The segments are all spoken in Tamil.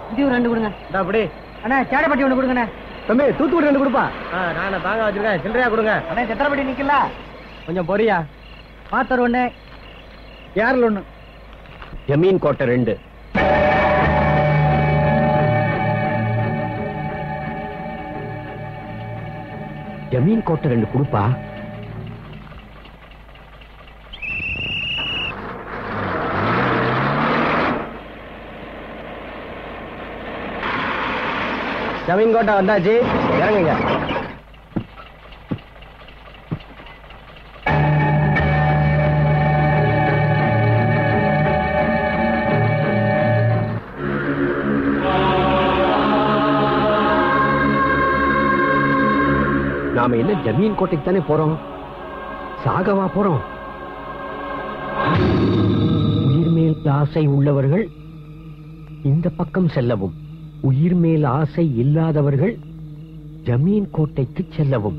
இது ரெண்டு கொடுங்க அப்படி அண்ணா சேடப்பட்டி ஒண்ணு கொடுங்கண்ணே தம்பி தூத்துக்குடி ரெண்டு கொடுப்பா நான் தாங்க வச்சிருக்கேன் சில்லறையா கொடுங்க அண்ணா சத்திரப்பட்டி நிக்கல கொஞ்சம் பொரியா மாத்தர் ஒண்ணு யாரில் ஒண்ணு ஜமீன் கோட்டை ரெண்டு ஜமீன் கோட்டை ரெண்டு கொடுப்பா ஜமீன் கோட்டை வந்தாச்சு இறங்குங்க நாம என்ன ஜமீன் கோட்டைக்கு தானே போறோம் சாகவா போறோம் உயிர் மேல் ஆசை உள்ளவர்கள் இந்த பக்கம் செல்லவும் உயிர் மேல் ஆசை இல்லாதவர்கள் ஜமீன் கோட்டைக்கு செல்லவும்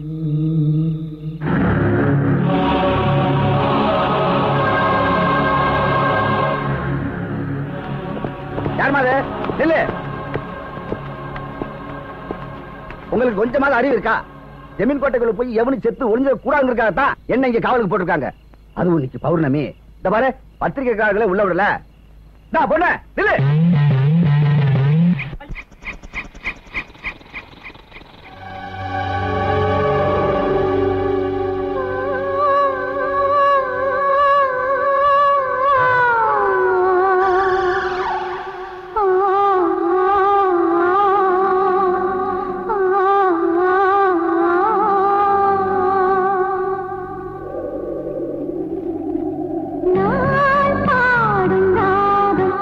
யாருமா அது நில்லு உங்களுக்கு கொஞ்சமாவது அறிவு இருக்கா ஜமீன் கோட்டைக்குள்ள போய் எவனு செத்து ஒளிஞ்ச கூடாதுங்கிறக்காக தான் என்ன இங்க காவலுக்கு போட்டிருக்காங்க அதுவும் இன்னைக்கு பௌர்ணமி இந்த பாரு பத்திரிகைக்காரர்களை உள்ள விடல நான் பொண்ணு நில்லு நான் பாடும் ராகம்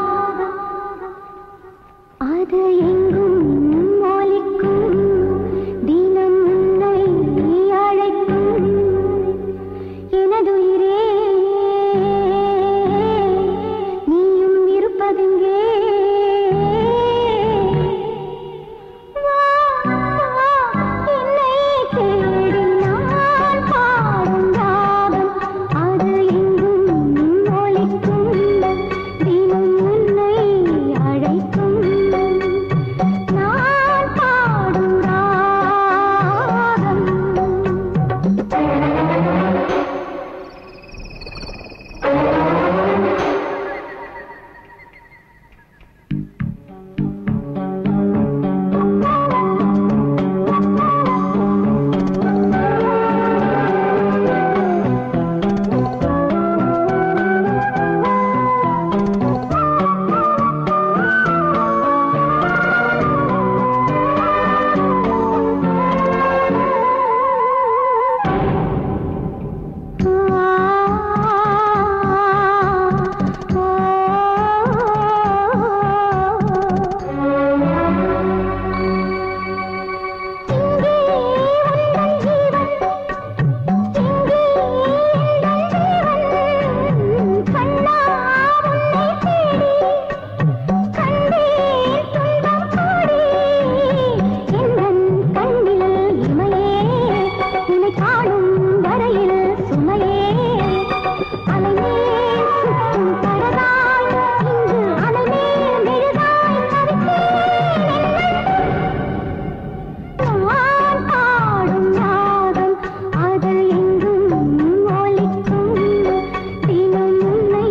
அது எங்கும் ஒலிக்கும் தினம் உன்னை அழைக்கும் எனதுயிரே நீயும் இருப்பதெங்கே வா, வா, என்னை தேடி நான் பாடும் ராகம் அது எங்கும் ஒலிக்கும் தினம் உன்னை அழைக்கும் நான் பாடும் ராகம் காணும் வரையில் சுமையே அலைமேல் சுற்றும் படகாய் இங்கு அலைமேல் மெழுகாய் நான் பாடும் ராகம் அது எங்கும் ஒலிக்கும் தினம் உன்னை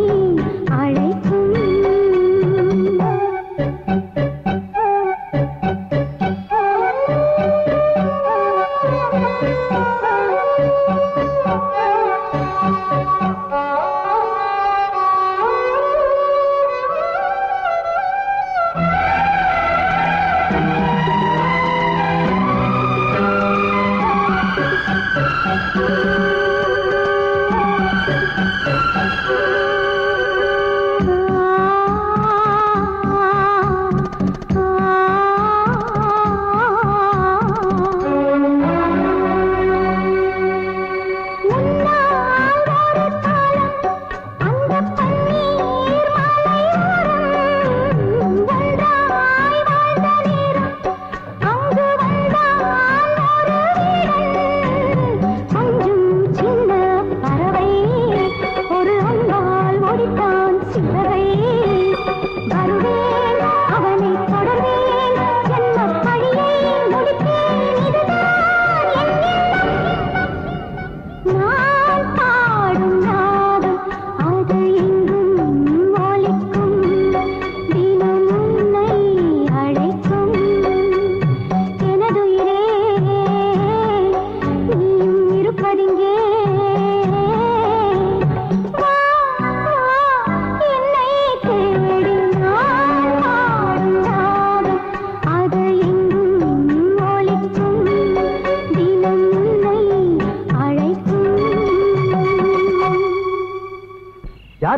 அங்கு வந்தான் ஒரு வீரன்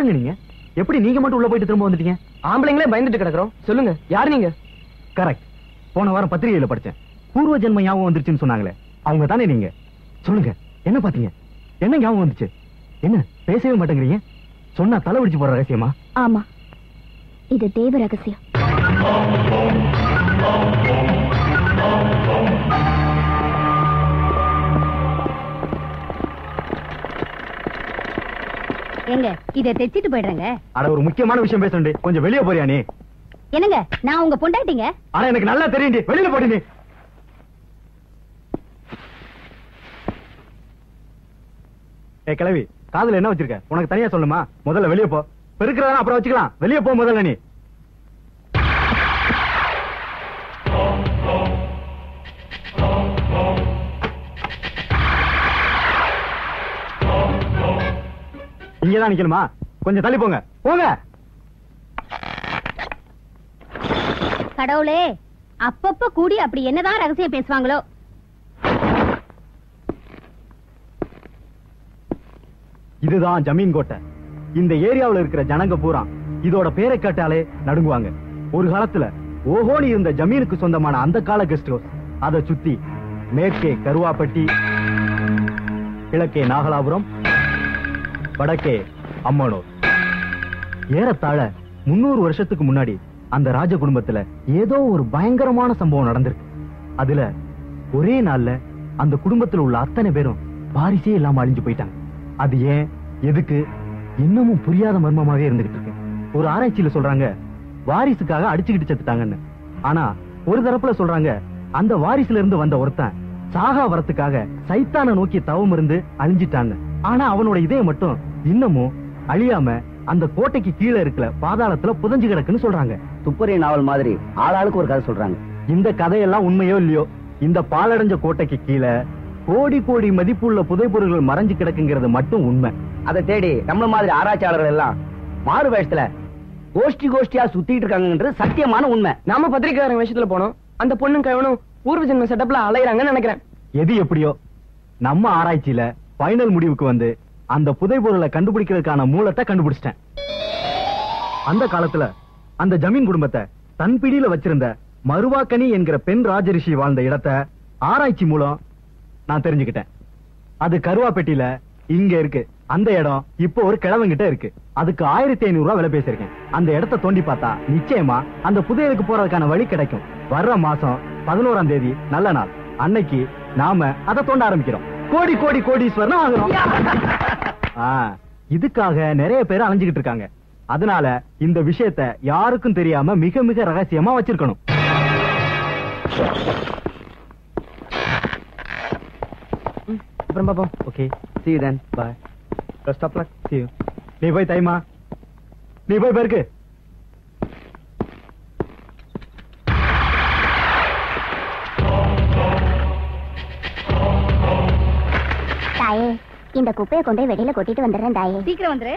யாருங்க நீங்க எப்படி நீங்க மட்டும் உள்ள போயிட்டு திரும்ப வந்துட்டீங்க ஆம்பளைங்களே பயந்துட்டு கிடக்குறோம் சொல்லுங்க யார் நீங்க கரெக்ட் போன வாரம் பத்திரிகையில படிச்சேன் பூர்வ ஜென்ம ஞாபகம் வந்துருச்சுன்னு சொன்னாங்களே அவங்க தானே நீங்க சொல்லுங்க என்ன பாத்தீங்க என்ன ஞாபகம் வந்துச்சு என்ன பேசவே மாட்டேங்கிறீங்க சொன்னா தலை பிடிச்சு போற ரகசியமா ஆமா இது தேவ ரகசியம் ஏங்க இத தைச்சிட்டு போயிடுறேங்க அட ஒரு முக்கியமான விஷயம் பேசுறேன் கொஞ்சம் வெளியே போறியா நீ என்னங்க நான் உங்க பொண்டாட்டிங்க ஆனா எனக்கு நல்லா தெரியும் வெளியில போடி நீ ஏ கிளவி காதுல என்ன வச்சிருக்க உனக்கு தனியா சொல்லுமா முதல்ல வெளியே போ பெருக்கிறதா அப்புறம் வச்சுக்கலாம் வெளியே போ முதல்ல நீ இங்கதான் நிக்கணுமா கொஞ்சம் தள்ளி போங்க போங்க கடவுளே அப்பப்ப கூடி அப்படி என்னதான் ரகசியம் பேசுவாங்களோ இதுதான் ஜமீன் கோட்டை இந்த ஏரியாவுல இருக்கிற ஜனங்க பூரா இதோட பேரை கேட்டாலே நடுங்குவாங்க ஒரு காலத்துல ஓஹோனி இருந்த ஜமீனுக்கு சொந்தமான அந்த கால கெஸ்ட் ஹவுஸ் அதை சுத்தி மேற்கே கருவாப்பட்டி கிழக்கே நாகலாபுரம் வடக்கே அம்மனூர் ஏறத்தாழ முன்னூறு வருஷத்துக்கு முன்னாடி அந்த ராஜ குடும்பத்துல ஏதோ ஒரு பயங்கரமான சம்பவம் நடந்திருக்கு அதுல ஒரே நாள்ல அந்த குடும்பத்துல உள்ள அத்தனை பேரும் வாரிசே இல்லாம அழிஞ்சு போயிட்டாங்க அது ஏன் எதுக்கு இன்னமும் புரியாத மர்மமாவே இருந்துகிட்டு இருக்கு ஒரு ஆராய்ச்சியில சொல்றாங்க வாரிசுக்காக அடிச்சுக்கிட்டு செத்துட்டாங்கன்னு ஆனா ஒரு தரப்புல சொல்றாங்க அந்த வாரிசுல இருந்து வந்த ஒருத்தன் சாகா வரத்துக்காக சைத்தான நோக்கி தவம் இருந்து அழிஞ்சிட்டான்னு ஆனா அவனோட இதயம் மட்டும் இன்னமும் அழியாம அந்த கோட்டைக்கு கீழே இருக்கல பாதாளத்துல புதஞ்சு கிடக்குன்னு சொல்றாங்க துப்பறிய நாவல் மாதிரி ஆளாளுக்கு ஒரு கதை சொல்றாங்க இந்த கதையெல்லாம் உண்மையோ இல்லையோ இந்த பாலடைஞ்ச கோட்டைக்கு கீழே கோடி கோடி மதிப்புள்ள புதைப்பொருள்கள் மறைஞ்சு கிடக்குங்கிறது மட்டும் உண்மை அதை தேடி நம்மள மாதிரி ஆராய்ச்சியாளர்கள் எல்லாம் மாறு வேஷத்துல கோஷ்டி கோஷ்டியா சுத்திட்டு இருக்காங்கன்றது சத்தியமான உண்மை நாம பத்திரிக்கையாரங்க விஷயத்துல போனோம் அந்த பொண்ணும் கவனும் பூர்வ ஜென்ம செட்டப்ல அலையறாங்கன்னு நினைக்கிறேன் எது எப்படியோ நம்ம ஆராய்ச்சியில ஃபைனல் முடிவுக்கு வந்து அந்த புதைப்பொருளை கண்டுபிடிக்கிறதுக்கான மூலத்தை கண்டுபிடிச்சிட்டேன் அந்த காலத்துல அந்த ஜமீன் குடும்பத்தை தன் பிடியில வச்சிருந்த மருவாக்கனி என்கிற பெண் ராஜரிஷி வாழ்ந்த இடத்தை ஆராய்ச்சி மூலம் நான் தெரிஞ்சுக்கிட்டேன் அது கருவாப்பேட்டியில இங்க இருக்கு அந்த இடம் இப்போ ஒரு கிழவங்கிட்ட இருக்கு அதுக்கு ஆயிரத்தி ஐநூறு ரூபாய் விலை பேசியிருக்கேன் அந்த இடத்தை தோண்டி பார்த்தா நிச்சயமா அந்த புதையலுக்கு போறதுக்கான வழி கிடைக்கும் வர்ற மாசம் பதினோராம் தேதி நல்ல நாள் அன்னைக்கு நாம அதை தோண்ட ஆரம்பிக்கிறோம் கோடி கோடி கோடீஸ்வரன் ஆகுறோம் ஆ, இதுக்காக நிறைய பேர் அலைஞ்சுகிட்டு இருக்காங்க அதனால இந்த விஷயத்த யாருக்கும் தெரியாம மிக மிக ரகசியமா வச்சிருக்கணும் அப்புறம் பாப்போம் okay see you then bye best of luck see you நீ போய் தைமா நீ போய் பேருக்கு தாயே இந்த குப்பையை கொண்டு போய் வெளியில கொட்டிட்டு வந்துடுறேன் தாயே சீக்கிரம் வந்துரு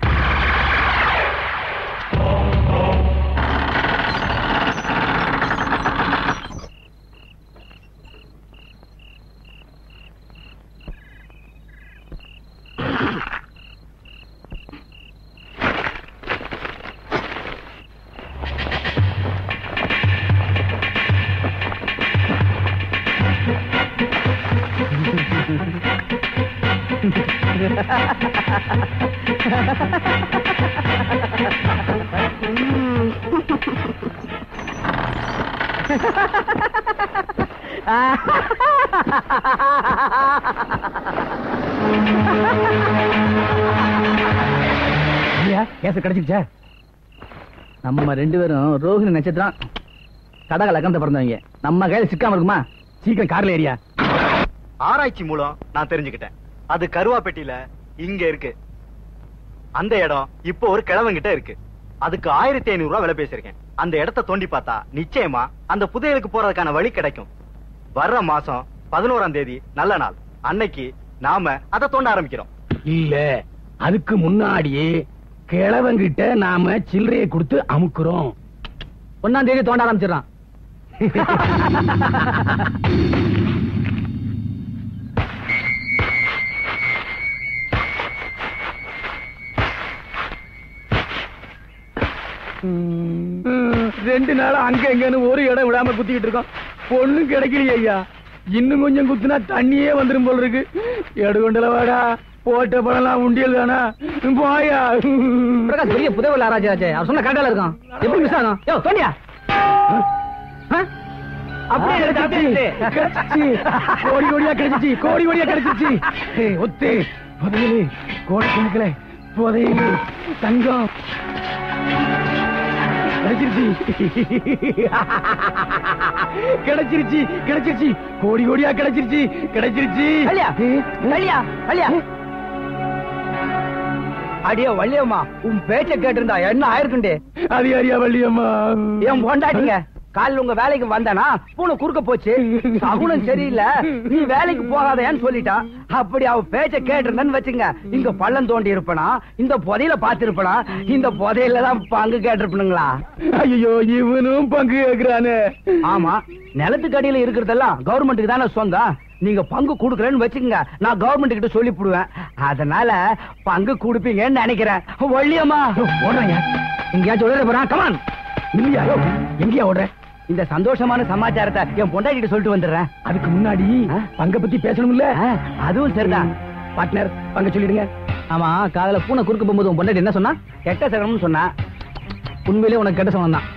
கேஸ் கிடைச்சிருச்சா நம்ம ரெண்டு பேரும் ரோஹிணி நட்சத்திரம் கடக லக்கணத்தை பிறந்தவங்க நம்ம கையில சிக்காம இருக்குமா சீக்கிரம் கார்ல ஏரியா ஆராய்ச்சி மூலம் நான் தெரிஞ்சுக்கிட்டேன் அது கருவாப்பேட்டியில இங்க இருக்கு அந்த இடம் இப்போ ஒரு கிழவங்கிட்ட இருக்கு அதுக்கு ஆயிரத்தி ஐநூறு ரூபாய் விலை பேசியிருக்கேன் அந்த இடத்தை தோண்டி பார்த்தா நிச்சயமா அந்த புதையலுக்கு போறதுக்கான வழி கிடைக்கும் வர்ற மாசம் பதினோராம் தேதி நல்ல நாள் அன்னைக்கு நாம அதை தோண்ட ஆரம்பிக்கிறோம் இல்ல அதுக்கு முன்னாடியே கிழவங்கிட்ட நாம சில்லறையை கொடுத்து அமுக்குறோம் ஒன்னாம் தேதி தோண்ட ஆரம்பிச்சிடறான் ரெண்டு நாளா அங்க எங்கன்னு ஒரு இடம் விடாம குத்திக்கிட்டு இருக்கோம் பொண்ணும் கிடைக்கலையே ஐயா இன்னும் கொஞ்சம் குத்துனா தண்ணியே வந்துரும் போல இருக்கு எடுகொண்டல வாடா போட்ட பணம்லாம் உண்டியல் தானா போயா பிரகாஷ் பெரிய புதவல் ஆராய்ச்சி அவர் சொன்ன கரெக்டால இருக்கான் எப்படி மிஸ் ஆகும் யோ சோனியா அப்படியே கிடைச்சிருச்சு. கிடைச்சிருச்சு. கோடி கோடியா கிடைச்சிச்சு கோடி கோடியா கிடைச்சிருச்சு ஏய், ஒத்து புதையலு கோடி கணக்குல புதையலு தங்கம் கிடைச்சிருச்சு கிடைச்சிருச்சு கிடைச்சிருச்சு கோடி கோடியா கிடைச்சிருச்சு கிடைச்சிருச்சு கல்யா கல்யா கல்யா அடியே வள்ளியம்மா உன் பேச்ச கேட்டிருந்தா என்ன ஆயிருக்குண்டே அதிகாரியா வள்ளியம்மா என் பொண்டாட்டிங்க காலைல உங்க வேலைக்கு வந்தானா பூனை குறுக்க போச்சு சகுனம் சரியில்லை நீ வேலைக்கு போகாதேன்னு சொல்லிட்டா அப்படி அவ பேச்ச கேட்டிருந்தேன்னு வச்சுங்க இங்க பள்ளம் தோண்டி இருப்பனா இந்த புதையில பாத்திருப்பனா இந்த புதையில தான் பங்கு கேட்டிருப்பனுங்களா ஐயோ இவனும் பங்கு கேக்குறானே ஆமா நிலத்துக்கு அடியில இருக்கிறதெல்லாம் கவர்மெண்ட்டுக்கு தானே சொந்தம் நீங்க பங்கு கொடுக்கறேன்னு வச்சுக்கோங்க நான் கவர்மெண்ட் கிட்ட சொல்லி போடுவேன் அதனால பங்கு கொடுப்பீங்கன்னு நினைக்கிறேன் வள்ளியம்மா ஓடுறேன் எங்கேயாச்சும் உடனே போறான் கமான் இல்லையா எங்கேயா ஓடுற இந்த சந்தோஷமான சமாச்சாரத்தை என் பொண்டாட்டி கிட்ட சொல்லிட்டு வந்துடுறேன் அதுக்கு முன்னாடி ஆ? பங்க பத்தி பேசணும்ல ஆ, அதுவும் சரிதான் பார்ட்னர் பங்க சொல்லிடுங்க ஆமா காதல பூனை குறுக்க போகும்போது உன் பொண்டாட்டி என்ன சொன்னா கெட்ட சகனம்னு சொன்னா உண்மையிலே உனக்கு கெட்ட சகனம் தான்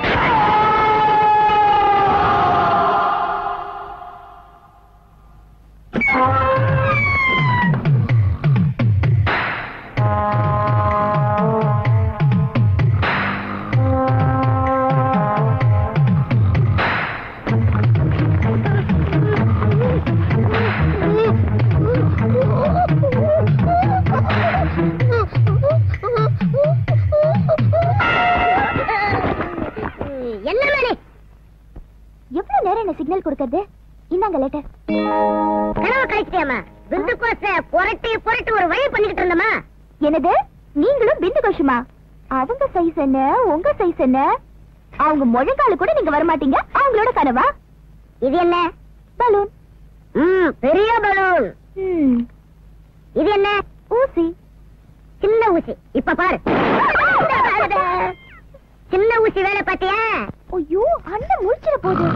என்ன மேலே எவ்வளவு நேரம் என்ன சிக்னல் கொடுக்கறது இந்தாங்க லெட்டர் கனவு கழிச்சிட்டியாமா பிந்து கோச புரட்டி புரட்டி ஒரு வழி பண்ணிக்கிட்டு இருந்தமா என்னது நீங்களும் பிந்து கோஷமா அவங்க சைஸ் என்ன உங்க சைஸ் என்ன அவங்க முழங்கால கூட நீங்க வர மாட்டீங்க அவங்களோட கனவா இது என்ன பலூன் ம் பெரிய பலூன் ம் இது என்ன ஊசி சின்ன ஊசி இப்ப பாரு சின்ன ஊசி வேலை பாத்தியா ஐயோ அண்ணன் முடிச்சிட போகுது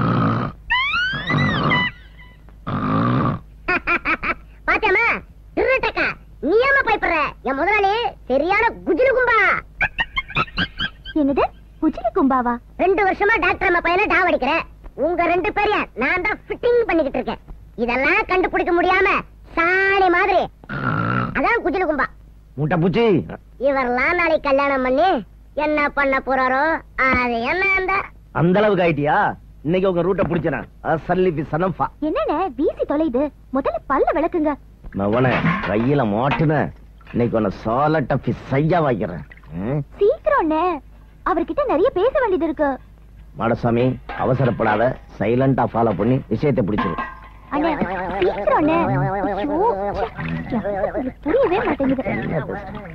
பாத்தியாமா திருட்டக்கா நீ ஏமா பயப்படுற என் முதலாளி சரியான குஜிலு கும்பா என்னது குஜிலு கும்பாவா ரெண்டு வருஷமா டாக்டர் அம்மா பையனை டாவடிக்கிறேன் உங்க ரெண்டு பேரையும் நான் தான் ஃபிட்டிங் பண்ணிக்கிட்டு இருக்கேன் இதெல்லாம் கண்டுபிடிக்க முடியாம சாணி மாதிரி அதான் குஜிலு கும்பா முட்டை பூச்சி இவரெல்லாம் நாளைக்கு கல்யாணம் பண்ணி என்ன பண்ண போறாரோ அது என்ன அந்த அந்த அளவுக்கு ஆயிட்டியா இன்னைக்கு உங்க ரூட்டை பிடிச்சனா சல்லி பி சனம்பா என்னண்ணே வீசி தொலைது முதல்ல பல்ல விளக்குங்க மவன கையில மாட்டுன இன்னைக்கு உன்னை சாலட்ட பி சையா வைக்கிறேன் சீக்கிரம்ண்ணே அவர்கிட்ட நிறைய பேச வேண்டியது இருக்கு மாடசாமி அவசரப்படாத சைலண்டா ஃபாலோ பண்ணி விஷயத்தை பிடிச்சிரு அண்ணே சீக்கிரம்ண்ணே ஐயோ, ச்சே, எனக்கு புரியவே மாட்டேங்குது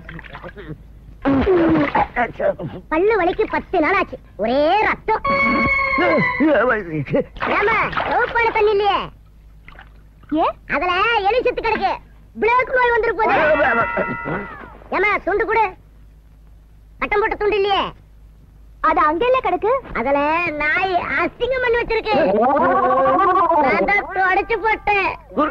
பல்லு வலிக்கு பத்து நாள் ஆச்சு ஒரே ரத்தம் ஏமா சோப்பான தண்ணி இல்லையே ஏ அதுல எலி செத்து கிடக்கு பிளாக் நோய் வந்துரு போது ஏமா துண்டு கொடு கட்டம் போட்ட துண்டு இல்லையே அது அங்க இல்ல கிடக்கு அதுல நாய் அசிங்கம் பண்ணி வச்சிருக்கு நான் தான் அடைச்சு போட்டேன்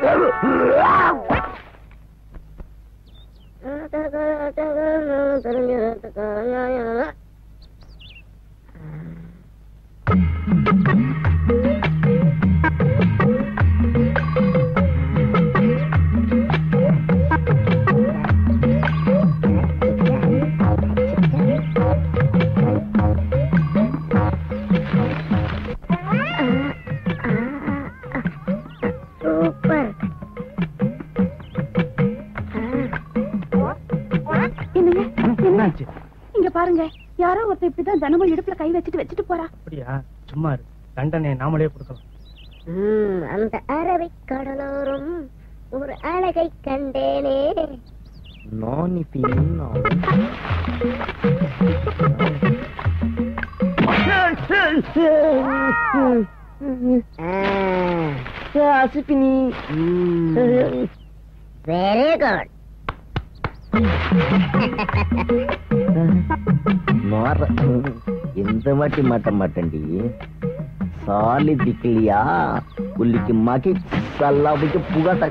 சூப்பர் என்னாச்சு இங்க பாருங்க யாரோ ஒருத்தர் இப்படிதான் தினமும் இடுப்புல கை வச்சுட்டு வச்சுட்டு போறா அப்படியா சும்மா இரு தண்டனை நாமளே கொடுக்கலாம் ம், அந்த அரவை கடலோரம் ஒரு அழகை கண்டேனே நானி வெரி குட் மாற எந்த வாட்டி மாட்ட மாட்டேன்டி சாலி திக்கலியா புள்ளிக்கு மகி சல்லாவுக்கு புகாட்ட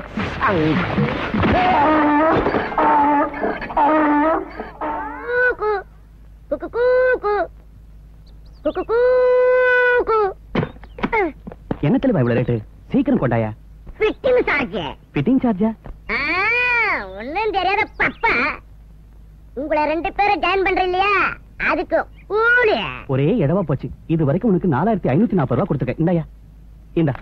கூக்கு. குக்கு கூக்கு. குக்கு கூக்கு. என்ன தெளிவா இவ்வளவு ரேட்டு சீக்கிரம் கொண்டாயா ஃபிட்டிங் சார்ஜ் ஃபிட்டிங் சார்ஜா ஆ, ஒண்ணும் தெரியாத பப்பா உங்களை ரெண்டு பேரும் ஜாயின் பண்ற இல்லையா அதுக்கு கூலி ஒரே இடவா போச்சு இது வரைக்கும் உனக்கு நாலாயிரத்தி ஐநூத்தி நாற்பது ரூபா கொடுத்துருக்கேன் இந்தாயா இந்தா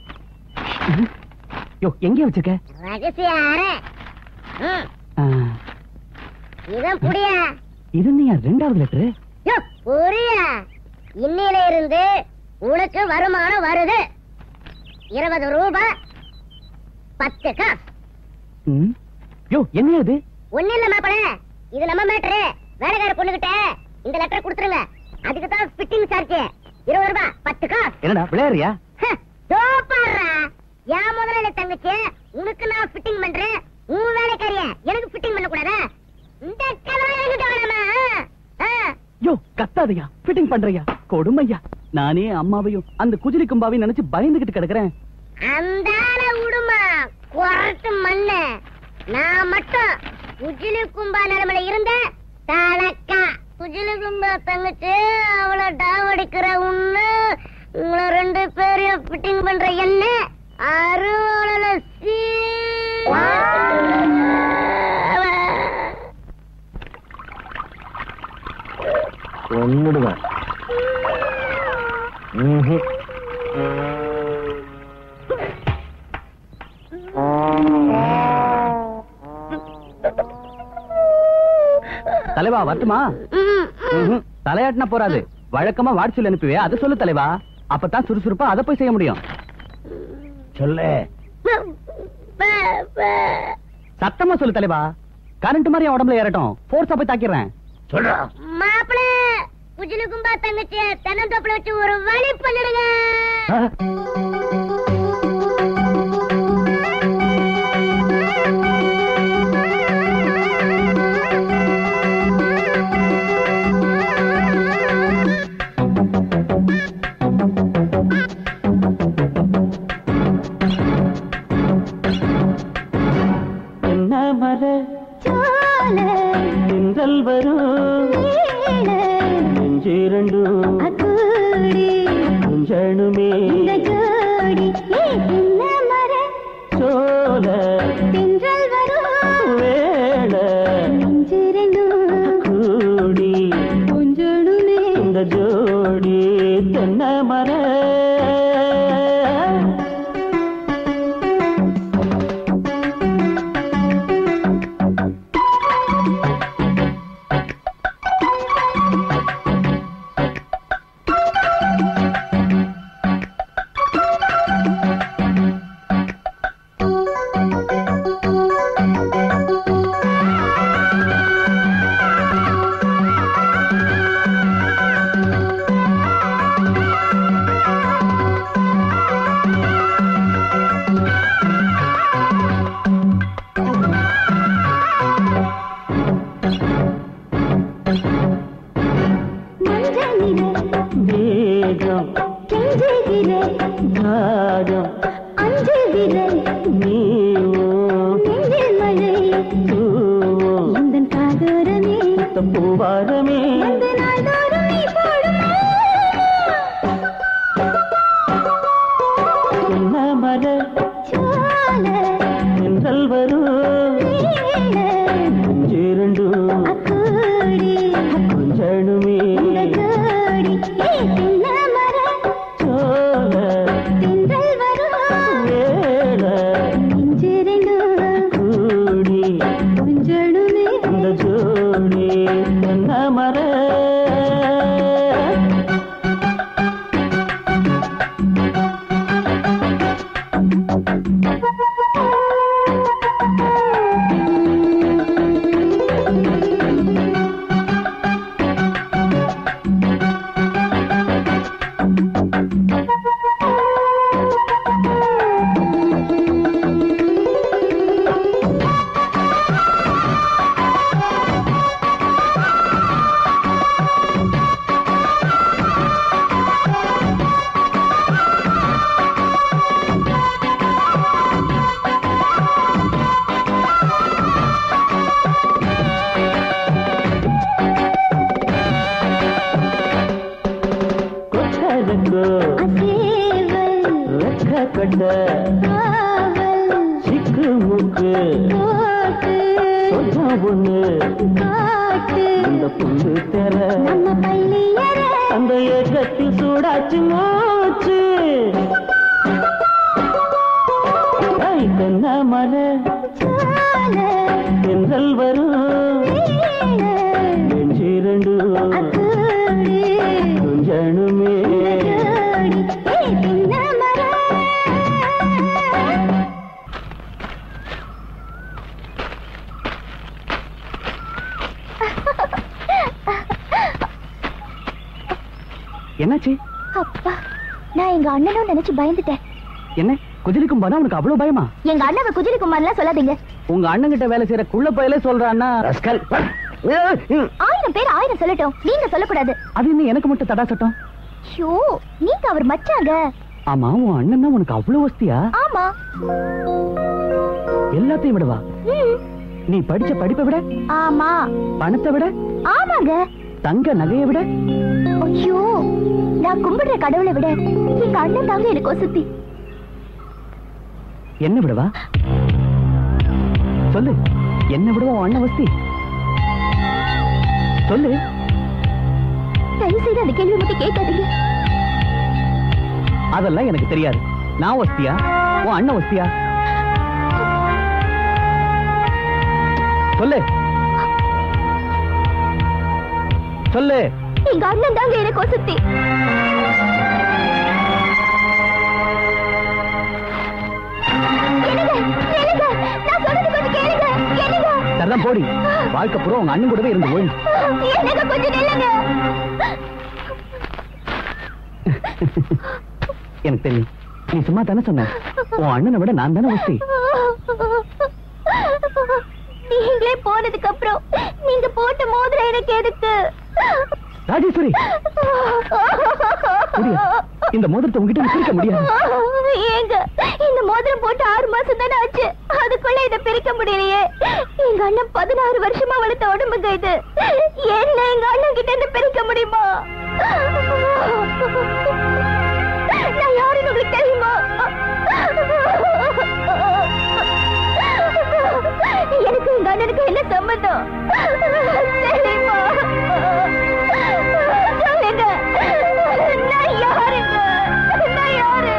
யோ எங்கே வச்சிருக்க ரகசிய அறை ம், ஆ, இதான் புடியா இது என்னையா ரெண்டாவது லெட்டரு யோ புரியா இன்னில இருந்து உனக்கு வருமானம் வருது இருபது ரூபாய் பத்து காசு ம். யோ என்னையா இது ஒண்ணு இல்ல மாப்பிள இது நம்ம மேட்டரு வேலைக்கார பொண்ணுகிட்ட இந்த லெட்டர் கொடுத்துருங்க அதுக்கு தான் ஃபிட்டிங் சார்ஜ் இருபது ரூபாய் பத்து காசு என்னடா விளையாடுறியா ஹ, தோ பாருடா. என் முதலாளி தங்கச்சி உனக்கு நான் ஃபிட்டிங் பண்றேன் உன் வேலைக்காரிய எனக்கு ஃபிட்டிங் பண்ண கூடாதா இந்த கதை என்கிட்ட வேணாமா ஆ, ஆ. யோ கத்தாதையா ஃபிட்டிங் பண்றியா கொடுமையா நானே அம்மாவையும் அந்த குஜிலி கும்பாவையும் நினைச்சு பயந்துகிட்டு கிடக்குறேன் அந்த ஆளை விடுமா குரட்டு மண்ணு நான் மட்டும் குஜிலி கும்பா நிலைமையில இருந்த தலக்கா குஜிலி கும்பா தங்கச்சி அவளை டாவடிக்கிற உண்ணு உங்களை ரெண்டு பேரையும் ஃபிட்டிங் பண்ற என்ன அருவாளல சீ ஒன்னுடுவேன் தலைவா வரட்டுமா ம், ம். ம்ஹும். தலையாட்டினா போறாது வழக்கமா வாட்ஸ்அப் அனுப்புவே அதை சொல்லு தலைவா அப்பதான் சுறுசுறுப்பா அதை போய் செய்ய முடியும் சொல்லு ப- ப- சத்தமா சொல்லு தலைவா கரண்ட் மாதிரி என் உடம்புல ஏறட்டும் போர்ஸா போய் தாக்கிடுறேன் சொல்றா மாப்பிள குஜிலி கும்பா தங்கச்சி தென்னந்தோப்புல வச்சு ஒரு வழி பண்ணிடுங்க என்ன மர தென்றல் வரும் நெஞ்சிரண்டும் கொஞ்சணுமே சோல வேள கூடி இந்த ஜோடி தென்ன மர வேகம் தாகம் நீவும் தூவும் பூவாரமே என்ன மர தென்றல் வரும் நெஞ்சிரண்டும் கொஞ்சணுமே சோல வேள கூடி இந்த ஜோடி என்ன மர கட்ட சிக்கு முக்கு சொன்னா ஒண்ணு இந்த புல்லு தெர அந்த ஏக்கத்தில் சூடாச்சு மூச்சு ஐ, தென்ன மலை தென்றல் வரும் நெஞ்சிரண்டு கொஞ்சணுமே என்னாச்சு அப்பா நான் எங்க அண்ணனும் நினைச்சு பயந்துட்டேன் என்ன குஜிலிக்கும் போனா உனக்கு அவ்வளவு பயமா எங்க அண்ணாவை குஜிலி குமார்லாம் சொல்லாதீங்க உங்க அண்ணன் கிட்ட வேலை செய்யற குள்ள பயலே சொல்றான்னா ரஸ்கல் ஆயிரம் பேர் ஆயிரம் சொல்லட்டும் நீங்க சொல்லக்கூடாது அது என்ன எனக்கு மட்டும் தடா சட்டம் ஷோ நீங்க அவர் மச்சாங்க ஆமா உன் அண்ணன் உனக்கு அவ்வளவு வசதியா ஆமா எல்லாத்தையும் விடவா ம், நீ படிச்ச படிப்பை விட ஆமா பணத்தை விட ஆமாங்க தங்க நகையை விட ஐயோ நான் கும்பிடுற கடவுளை விட எங்க அண்ணன் தாங்க எனக்கு வசதி என்ன விடவா சொல்லு என்ன விடவா உன் அண்ணன் வசதி சொல்லு தயவு செய்து அந்த கேள்வி மட்டும் கேட்காதீங்க அதெல்லாம் எனக்கு தெரியாது நான் வசதியா உன் அண்ணன் வசதியா சொல்லு சொல்லு எங்க அண்ணன் தாங்க எனக்கு வசதி என்னங்க, என்னங்க, நான் சொல்றது கொஞ்சம் கேளுங்க, என்னங்க? சரிதான் போடி வாழ்க்கை பூரா உங்க அண்ணன் கூடவே இருந்து ஓய் என்னங்க, கொஞ்சம் நில்லுங்க. எனக்கு தெரியும் நீ சும்மா தானே சொன்ன உன் அண்ணனை விட நான் தானே வசதி நீங்களே போனதுக்கு அப்புறம் நீங்க போட்ட மோதிரம் எனக்கு எதுக்கு ராஜேஸ்வரி புரியா இந்த மோதிரத்தை உங்ககிட்ட நீ பிரிக்க முடியாது ஏங்க இந்த மோதிரம் போட்டு ஆறு மாசம் தானே ஆச்சு அதுக்குள்ள இதை பிரிக்க முடியலையே எங்க அண்ணன் பதினாறு வருஷமா வளர்த்த உடம்புங்க இது என்ன எங்க அண்ணன் கிட்ட இருந்து பிரிக்க முடியுமா நான் யாருன்னு உங்களுக்கு தெரியுமா எனக்கு எங்க அண்ணனுக்கு என்ன சம்மந்தம் தெரியுமா சொல்லுங்க நான் யாருங்க நான் யாரு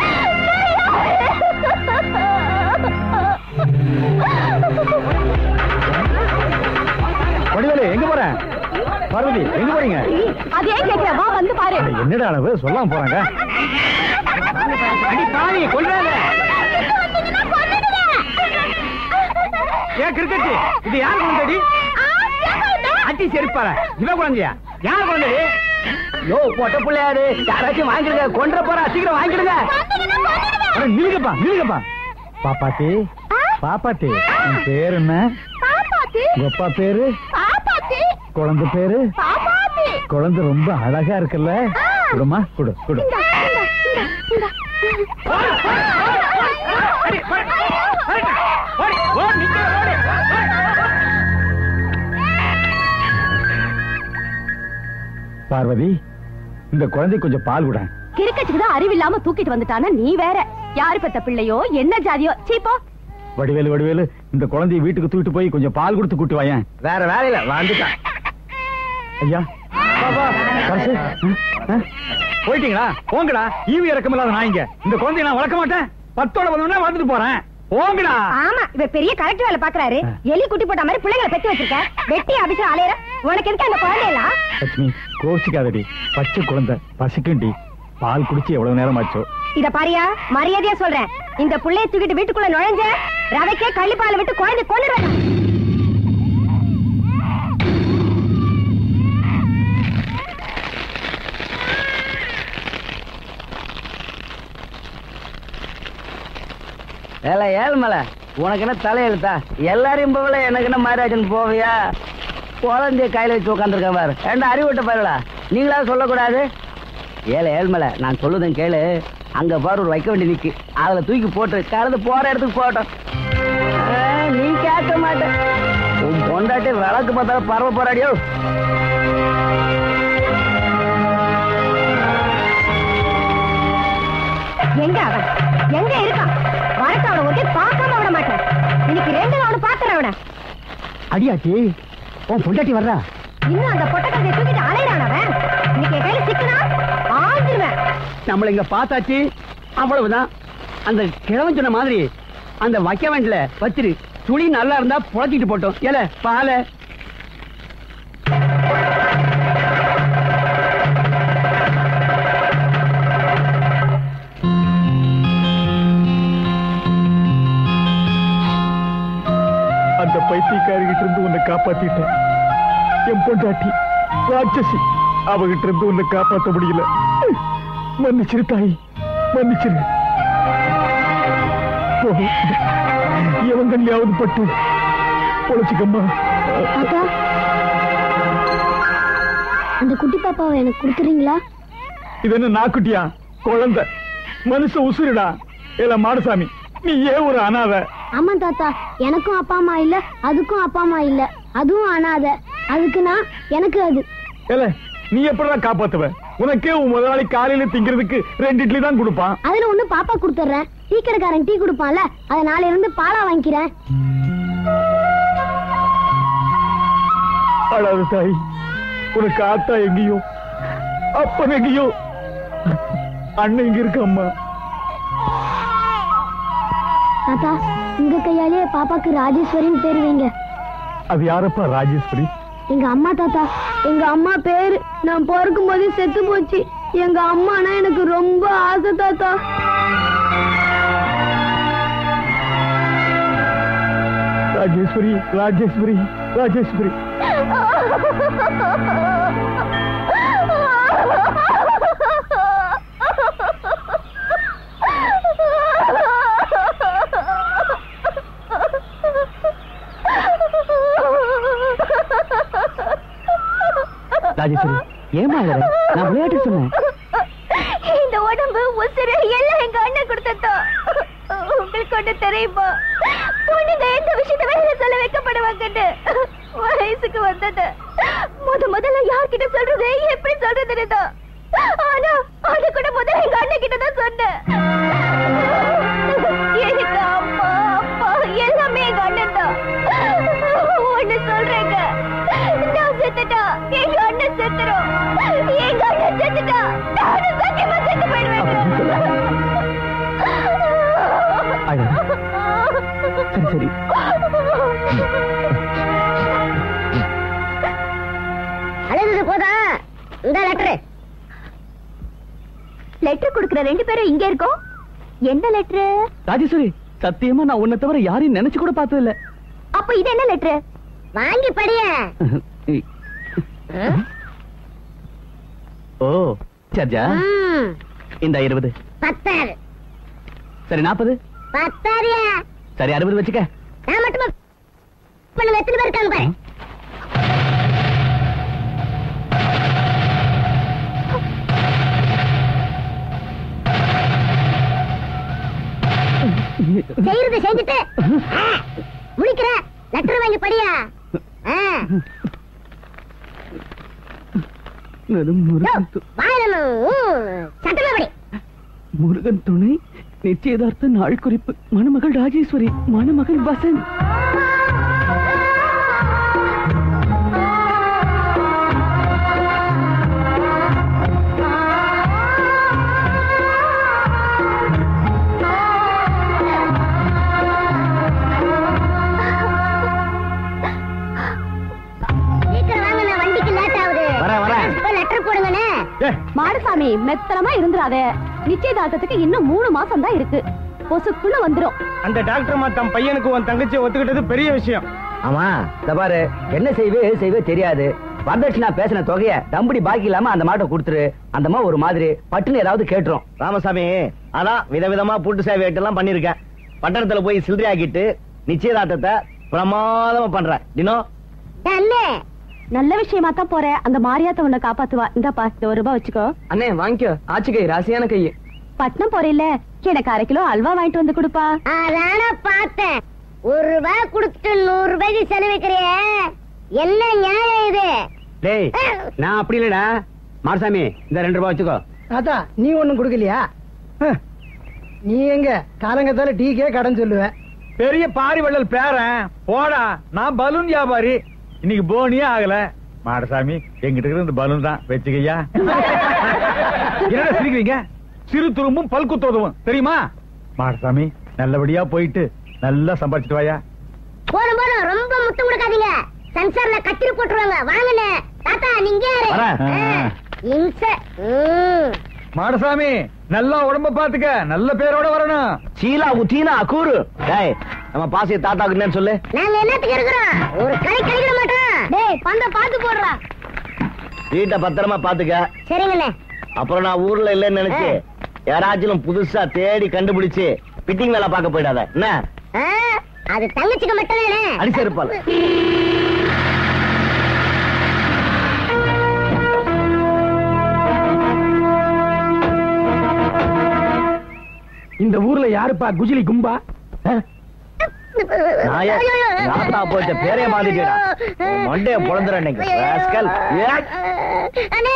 வடிவேலு எங்க போற பார்வதி எங்க போறீங்க அது ஏன் கேக்குற வா வந்து பாரு என்னடா அளவு சொல்லாம போறாங்க தாலி கொள்ளாத ஏன் கிரிக்கெட் இது யார் குழந்தைடி அட்டி செருப்பார இவ குழந்தையா யார் குழந்தைடி யோ பொட்ட பிள்ளையாரு யாராச்சும் வாங்கிடுங்க கொன்ற போறா சீக்கிரம் வாங்கிடுங்க அட, நில்லுங்கப்பா நில்லுங்கப்பா பாப்பாத்தி பாப்பாத்தி உன் பேர் என்ன பாப்பாத்தி உங்க அப்பா பேரு பாப்பாத்தி குழந்தை பேரு பாப்பாத்தி குழந்தை ரொம்ப அழகா இருக்குல்ல குடுமா குடு குடு இந்தா, இந்தா, இந்தா, இந்தா. பார்வதி இந்த குழந்தை கொஞ்சம் பால் விட கிரிக்கெட்டுக்கு தான் அறிவில்லாம தூக்கிட்டு வந்துட்டானா நீ வேற யாரு பெத்த பிள்ளையோ என்ன ஜாதியோ சீப்போ வடிவேலு வடிவேலு இந்த குழந்தைய வீட்டுக்கு தூக்கிட்டு போய் கொஞ்சம் பால் கொடுத்து கூட்டு வாயேன் வேற வேலையில வந்துட்டான் ஐயா பாப்பா, பரிசு. ம், ஆ? போயிட்டீங்களா போங்கடா ஈவி இறக்கமில்லாத நாய்ங்க இந்த குழந்தைய நான் வளர்க்க மாட்டேன் பத்தோட வந்தோடனே வந்துட்டு போறேன் போங்கடா ஆமா இவ பெரிய கலெக்டர் வேலை பாக்குறாரு எலி குட்டி போட்ட மாதிரி பிள்ளைங்களை பெத்து வச்சிருக்க வெட்டி அபிஷம் அலையற உனக்கு எதுக்கு அந்த குழந்தையெல்லாம் லட்சுமி கோச்சிக்காதடி பச்சை குழந்தை பசிக்குண்டி பால் குடிச்சு எவ்வளவு நேரம் ஆச்சோ இத பாரியா மரியாதையா சொல்றேன் இந்த புள்ளைய தூக்கிட்டு வீட்டுக்குள்ள நுழைஞ்ச ரவைக்கே கள்ளிப்பாலை விட்டு குழந்தை கொண்டு ஏல ஏழ்மல உனக்கு என்ன தலையெழுத்தா எல்லாரையும் போகல எனக்கு என்ன மாராஜன் போவியா குழந்தைய கையில வச்சு உட்காந்துருக்க பாரு ஏண்டா அறிவிட்ட பாருடா நீங்களா சொல்லக்கூடாது ஏல ஏழ்மல நான் சொல்லுதேன் கேளு அங்க பாரு ஒரு வைக்க வேண்டி நிக்கு அதுல தூக்கி போட்டு கலந்து போற இடத்துக்கு போட்டோம் ஆ, நீ கேட்க மாட்ட உன் பொண்டாட்டி விளக்கு பார்த்தாலும் பரவ போறாடியோ எங்க அவன் எங்க இருக்கான் வரட்டும் அவனை ஒருத்தே பார்க்காம விட மாட்டேன் இன்னைக்கு ரெண்டு அவனை பாத்துறேன் அவனை அடியாச்சி உன் பொண்டாட்டி வர்றா இன்னும் அந்த பொட்டக்கத்தை தூக்கிட்டு அலையிறான் அவன் இன்னைக்கு என் கையில சிக்கனா ஆழ்ந்துருவேன் நம்மள இங்க பார்த்தாச்சு அவ்வளவுதான் அந்த கிழவன் சொன்ன மாதிரி அந்த வைக்க வேண்டல வச்சிரு சுழி நல்லா இருந்தா புழைச்சிட்டு போட்டோம் ஏல பால அந்த பைத்தியக்காரிகிட்ட இருந்து உன்னை காப்பாத்திட்டேன் என் பொண்டாட்டி ராட்சசி அவகிட்ட இருந்து உன்னை காப்பாத்த முடியல மன்னிச்சிரு தாய் மன்னிச்சிரு எவங்கள்லயாவது பட்டு பொழைச்சுக்கம்மா அக்கா அந்த குட்டி பாப்பாவை எனக்கு கொடுக்குறீங்களா இது என்ன நாக்குட்டியா குழந்தை மனுஷ உசுருடா இல்ல மாடசாமி நீ ஏன் ஒரு அனாதை ஆமா தாத்தா எனக்கும் அப்பா அம்மா இல்ல அதுக்கும் அப்பா அம்மா இல்ல அதுவும் அனாதை அதுக்கு நான் எனக்கு அது ஏல நீ எப்படிடா காப்பாத்துவ உனக்கே உன் முதலாளி காலையில திங்கிறதுக்கு ரெண்டு இட்லி தான் கொடுப்பான் அதுல ஒண்ணு பாப்பா கொடுத்துறேன் டீ கடைக்காரன் டீ கொடுப்பான்ல அத நாளையில இருந்து பாலா வாங்கிக்கிறேன் அழாத தாய் உனக்கு ஆத்தா எங்கேயோ அப்பன் எங்கேயோ அண்ணன் இங்க இருக்கு அம்மா தாத்தா உங்க கையாலேயே பாப்பாக்கு ராஜேஸ்வரின்னு பேர் வைங்க அது யாரப்பா ராஜேஸ்வரி எங்க அம்மா தாத்தா எங்க அம்மா பேரு நான் பிறக்கும் போதே செத்து போச்சு எங்க அம்மானா எனக்கு ரொம்ப ஆசை தாத்தா ராஜேஸ்வரி ராஜேஸ்வரி ராஜேஸ்வரி ராஜேஸ்வரி ஏமா நான் விளையாட்டு சொன்னேன் இந்த உடம்பு உசுறு எல்லாம் எங்க அண்ணன் கொடுத்ததோ உங்களுக்கு ஒண்ணு தெரியுமா பொண்ணுங்க எந்த விஷயத்த வெளியில சொல்ல வைக்கப்படுவாங்கன்னு வயசுக்கு வந்தது முத முதல்ல யார்கிட்ட சொல்றது எப்படி சொல்றதுன்னு தான் ஆனா அது கூட முதல்ல எங்க அண்ணன் கிட்ட தான் சொன்னேன் எனக்கு அம்மா அப்பா எல்லாமே எங்க அண்ணன் தான் ஒண்ணு சொல்றேங்க நான் செத்துட்டா எங்க அண்ணன் செத்துரும் எங்க அண்ணன் செத்துட்டா நானும் சத்தியமா செத்து போயிடுவேன் சரி சரி அழுது போதா இந்த லெட்டரு லெட்டர் கொடுக்கிற ரெண்டு பேரும் இங்க இருக்கோம் என்ன லெட்டர் ராஜேஸ்வரி சத்தியமா நான் உன்னை தவிர யாரையும் நினைச்சு கூட பார்த்தது இல்ல அப்ப இது என்ன லெட்டர் வாங்கி படிய ஓ சர்ஜா இந்த இருபது பத்தாறு சரி நாற்பது பத்தாரியா சரி அறுபது வச்சுக்க நான் மட்டுமா பண்ண எத்தனை பேர் இருக்காங்க பாரு செய்யறது செஞ்சுட்டு ஆ, முடிக்கிற லெட்டர் வாங்கி படியா ஆ, யோ, வாயில ஊ, சட்டமா படி முருகன் துணை நிச்சயதார்த்த நாள் குறிப்பு மணமகள் ராஜேஸ்வரி மணமகன் வசந்த் சீக்கிரம் வாங்க நான் வண்டிக்கு லேட் ஆகுது வரேன், வரேன். லெட்டர் போடுங்கண்ணே மாடசாமி மெத்தனமா இருந்துராத நிச்சயதார்த்தத்துக்கு இன்னும் மூணு மாசம் தான் இருக்கு பொசுக்குள்ள வந்துரும் அந்த டாக்டர் தம் பையனுக்கு உன் தங்கச்சி ஒத்துக்கிட்டது பெரிய விஷயம் ஆமா இந்த பாரு என்ன செய்வே எது செய்வே தெரியாது வரதட்சணா பேசின தொகைய தம்புடி பாக்கி இல்லாம அந்த மாட்டை கொடுத்துரு அந்த மாதிரி ஒரு மாதிரி பட்டுன்னு ஏதாவது கேட்டுரும் ராமசாமி அதான் விதவிதமா பூட்டு சேவை எல்லாம் பண்ணிருக்கேன் பட்டணத்துல போய் சில்லறை ஆக்கிட்டு நிச்சயதார்த்தத்தை பிரமாதமா பண்றேன் தினம் அண்ணே நல்ல விஷயமா தான் போறேன் அந்த மாரியாத்த உன்னை காப்பாத்துவா இந்தாப்பா இந்த ஒரு ரூபாய் வச்சுக்கோ அண்ணே வாங்கிக்கோ ஆச்சு கை ராசியான கை பட்னம் போறேல்ல எனக்கு அரை கிலோ அல்வா வாங்கிட்டு வந்து கொடுப்பா அதான பார்த்தேன் ஒரு ரூபாய் கொடுத்துட்டு நூறு ரூபாய்க்கு செலவிக்கிறிய என்ன நியாயம் இது டேய் நான் அப்படி இல்லடா மாரசாமி இந்த ரெண்டு ரூபாய் வச்சுக்கோ தாத்தா நீ ஒண்ணும் கொடுக்கலையா நீ எங்க காலங்கத்தால டீக்கே கடன் சொல்லுவேன் பெரிய பாரி வள்ளல் பேரன் போடா நான் பலூன் வியாபாரி இன்னைக்கு போனியே ஆகல மாடசாமி எங்கிட்ட இருக்கிற இந்த பலூன் தான் வச்சுக்கையா என்னடா சிரிக்கிறீங்க சிறு துரும்பும் பல்குத்து உதவும் தெரியுமா மாடசாமி நல்லபடியா போயிட்டு நல்லா சம்பாதிச்சிட்டு வாயா போதும் போதும் ரொம்ப முத்தம் கொடுக்காதீங்க சென்சார்ல கத்திரி போட்டுருவாங்க வாங்கண்ணே தாத்தா நீங்க யாரு? வரேன். ஆ, இம்ச ம். மாடசாமி நல்லா உடம்ப பாத்துக்க நல்ல பேரோட வரணும் சீலா உத்தீனா கூறு டேய் நம்ம பாசிய தாத்தாக்கு என்னன்னு சொல்லு நாங்க என்னத்துக்கு இருக்கிறோம் ஒரு கை கழிக்கிற மாட்டோம் டேய் பந்த பாத்து போடுறா வீட்டை பத்திரமா பாத்துக்க சரிங்கண்ணே அப்புறம் நான் ஊர்ல இல்லைன்னு நினைச்சு யாராச்சும் புதுசா தேடி கண்டுபிடிச்சு பிட்டிங் வேலை பார்க்க போயிடாத என்ன ஆ, அது தங்கச்சிக்கு மட்டும் தானே அடிச்சு இருப்பாள் இந்த ஊர்ல யாருப்பா குஜிலி கும்பா நாயே, நாத்தா போயிட்ட பேரே மாத்திட்டேடா. உன் மண்டைய பொளந்துறேன் இன்னைக்கு, rascal. ஏ. அண்ணே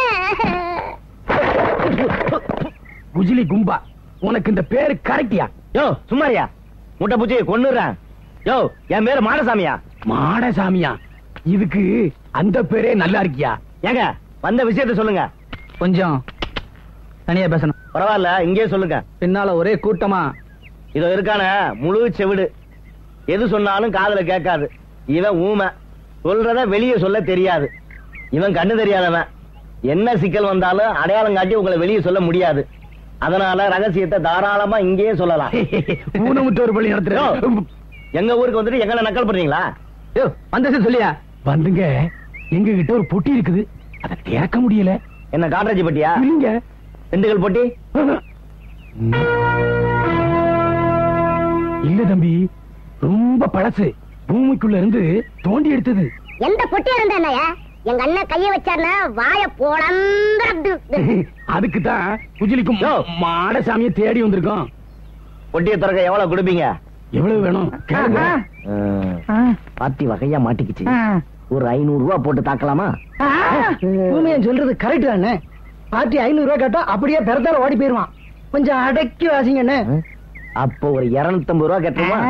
குஜிலி கும்பா உனக்கு இந்த பேரு கரெக்டியா யோ சும்மாரியா முட்டை பூச்சி கொன்னுறேன் யோ என் பேரு மாடசாமியா மாடசாமியா இதுக்கு அந்த பேரே நல்லா இருக்கியா ஏங்க வந்த விஷயத்த சொல்லுங்க கொஞ்சம் தனியா பேசணும் பரவாயில்ல இங்கே சொல்லுங்க பின்னால ஒரே கூட்டமா இதோ இருக்கான முழு செவிடு எது சொன்னாலும் காதுல கேட்காது இவன் ஊமை சொல்றத வெளியே சொல்ல தெரியாது இவன் கண்ணு தெரியாதவன் என்ன சிக்கல் வந்தாலும் அடையாளம் காட்டி உங்களை வெளியே சொல்ல முடியாது அதனால ரகசியத்தை தாராளமா இங்கேயே சொல்லலாம் ஊனமுத்தோர் பள்ளி யோ, நடத்துறோம் எங்க ஊருக்கு வந்துட்டு எங்களை நக்கல் பண்றீங்களா யோ வந்தது சொல்லியா வந்துங்க எங்க கிட்ட ஒரு பொட்டி இருக்குது அதை திறக்க முடியல என்ன காட்ராஜி பட்டியா இல்லைங்க திண்டுக்கல் போட்டி இல்ல தம்பி ரொம்ப பழசு பூமிக்குள்ள இருந்து தோண்டி எடுத்தது எந்த பொட்டியா இருந்தா எங்க அண்ணன் கைய வச்சாருன்னா வாய போலந்து அதுக்கு தான் குஜிலிக்கும் யோ. மாடசாமியை தேடி வந்திருக்கோம் பொட்டியை திறக்க எவ்வளவு கொடுப்பீங்க எவ்வளவு வேணும் கேளுங்க. பாத்தி வகையா மாட்டிக்கிச்சு ஒரு ஐநூறு ரூபா போட்டு தாக்கலாமா பூமியன் சொல்றது கரெக்ட் தானே பார்ட்டி ஐநூறு ரூபாய் கேட்டா அப்படியே பெறத்தால ஓடி போயிருவான் கொஞ்சம் அடக்கி வாசிங்கண்ணே அப்போ ஒரு இருநூத்தம்பது ரூபா கட்டுமா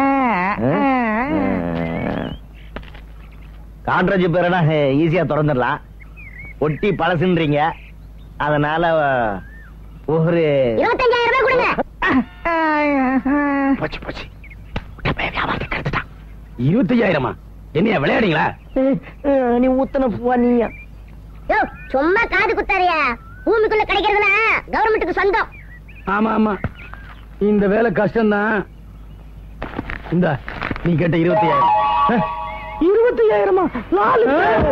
காட்ரேஜ் பேரனா ஈஸியா திறந்துடலாம் ஒட்டி பழசுன்றீங்க அதனால ஒரு இருபத்தஞ்சாயிரம் ரூபாய் கொடுங்க போச்சு போச்சு விட்ட பையன் வியாபாரத்துக்கு எடுத்துட்டான் இருபத்தையாயிரமா என்னையா விளையாடுங்களா நீ ஊத்தன பூவா நீயா யோ சும்மா காது குத்தாரியா பூமிக்குள்ள கிடைக்கிறதுனா கவர்மெண்ட்டுக்கு சொந்தம் ஆமா ஆமா இந்த வேலை கஷ்டம்தான் இந்த நீ கேட்ட இருபத்தையாயிரம் இருபத்தையாயிரமா நாலு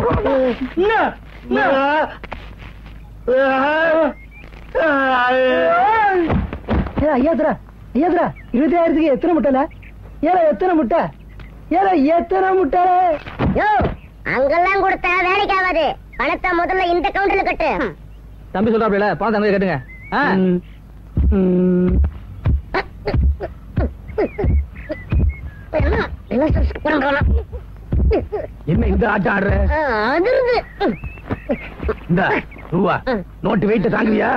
ஐயாத்திரா ஐயாத்திரா இருபத்தாயிரத்துக்கு எத்தனை முட்டைல ஏல எத்தனை முட்டை ஏல எத்தனை முட்டை யோ அங்கெல்லாம் கொடுத்தா வேலைக்கு ஆகாது பணத்தை முதல்ல இந்த கவுண்டர்ல கட்டு தம்பி சொல்றாப்ல பணம் தம்பி கேட்டுங்க ஆ? ம். ம். என்ன இந்த ஆட்டம் ஆடுற அதிர்ந்து இந்த ரூபா நோட்டு வெயிட்ட தாங்குவியா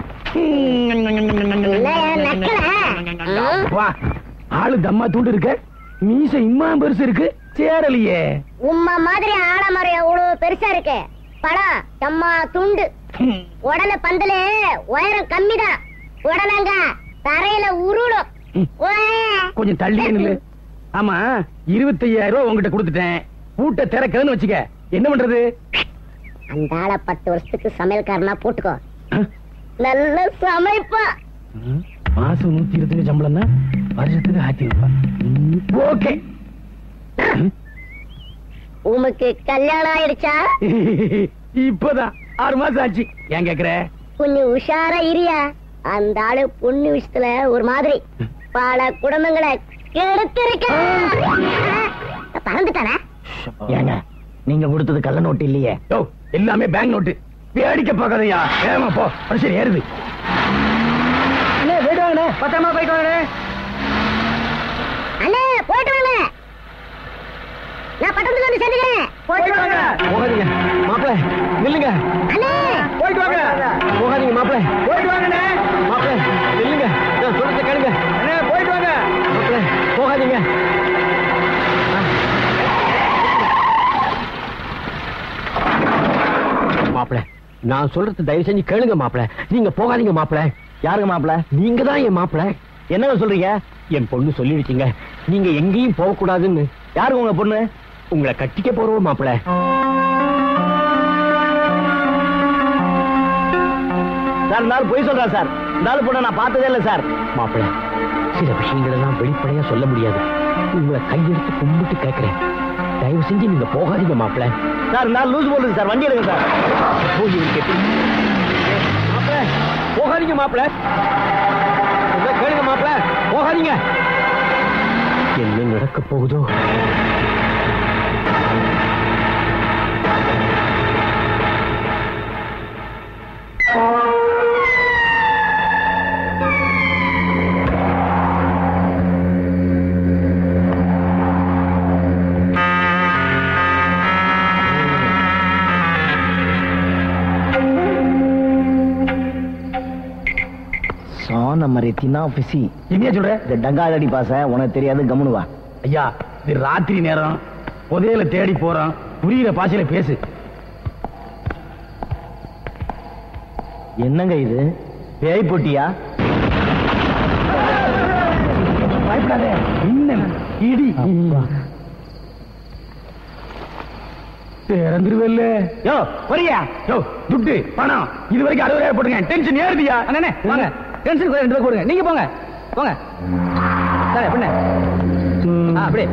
நக்கல வா ஆளு தம்மா தூண்டு இருக்க மீச இம்மா பெருசு இருக்கு சேரலையே உம்மா மாதிரி ஆலமரம் எவ்வளவு பெருசா இருக்கு படம் அம்மா துண்டு உடல பந்தல உயரம் கம்மிதான் உடலங்க தரையில உருளும் உவ்வே. கொஞ்சம் தள்ளி நில்லு ஆமா இருபத்தையாயிரம் ரூபாய் உங்ககிட்ட கொடுத்துட்டேன் பூட்டை திறக்கன்னு வச்சுக்க என்ன பண்றது அந்த ஆளை பத்து வருஷத்துக்கு சமையல்காரனா போட்டுக்கோ நல்ல சமைப்பா மாசம் நூத்தி இருபத்தஞ்சு சம்பளம் தான் வருஷத்துக்கு ஆயிரத்தி ரூபாய் ஓகே உமக்கு கல்யாணம் ஆயிடுச்சா இப்பதான் ஆறு மாசம் ஆச்சு ஏன் கேக்குற கொஞ்சம் உஷாரா இரியா அந்த ஆளு பொண்ணு விஷயத்துல ஒரு மாதிரி பல குடும்பங்களை கெடுத்திருக்க பறந்துட்டானா ஏங்க நீங்க கொடுத்தது கள்ள நோட்டு இல்லையே யோ எல்லாமே பேங்க் நோட்டு வேடிக்கை பார்க்காதயா ஏமா போ மனுஷன் ஏறுது அண்ணே போயிட்டு வாங்கண்ணே பத்திரமா போயிட்டு வாங்கண்ணே அண்ணே போயிட்டு வாங்க நான் பட்டணத்துக்கு வந்து சேர்ந்துக்கிறேன் போயிட்டு வாங்க போகாதீங்க மாப்பிள நில்லுங்க அண்ணே போயிட்டு வாங்க போகாதீங்க மாப்பிள போயிட்டு வாங்கண்ணே மாப்பிள நில்லுங்க நான் சொல்றத கேளுங்க நான் சொல்றது தயவு செஞ்சு கேளுங்க மாப்பிள நீங்க போகாதீங்க மாப்பிள யாருங்க மாப்பிள நீங்க தான் என் மாப்பிள என்னங்க சொல்றீங்க என் பொண்ணு சொல்லிடுச்சுங்க நீங்க எங்கேயும் போக கூடாதுன்னு யாருங்க உங்க பொண்ணு உங்களை கட்டிக்க போறோம் மாப்பிள சார் இந்த ஆள் பொய் சொல்றா சார் இந்த ஆள் பொண்ணை நான் பார்த்ததே இல்லை சார் மாப்பிள சில விஷயங்கள் எல்லாம் வெளிப்படையா சொல்ல முடியாது உங்களை கையெடுத்து கும்பிட்டு கேட்கிறேன் தயவு செஞ்சு நீங்க போகாதீங்க மாப்பிள சார் இந்த ஆள் லூஸ் போடுது சார் வண்டி எடுங்க சார் போய் இவருக்கு எப்படி- மாப்பிள போகாதீங்க மாப்பிள சொல்றத கேளுங்க மாப்பிள போகாதீங்க என்ன நடக்க போகுதோ சான மாதிரி தின்னா பிசி என்னையா சொல்ற இந்த டங்காதடி பாச உனக்கு தெரியாது கம்முனுவா ஐயா இது ராத்திரி நேரம் புதையல தேடி போறோம் புரியுற பாஷையில பேசு என்னங்க இது பேய் பொட்டியா பயப்படாத மின்னல் இடி திறந்துருவல்ல யோ வரியா யோ துட்டு பணம் இது வரைக்கும் அறுபதாயிரம் போட்டுங்க டென்ஷன் ஏறுதியா அண்ணே வாங்க டென்ஷன் ரெண்டு பேர் கொடுங்க நீங்க போங்க போங்க சரி பண்ண ஆ அப்படியே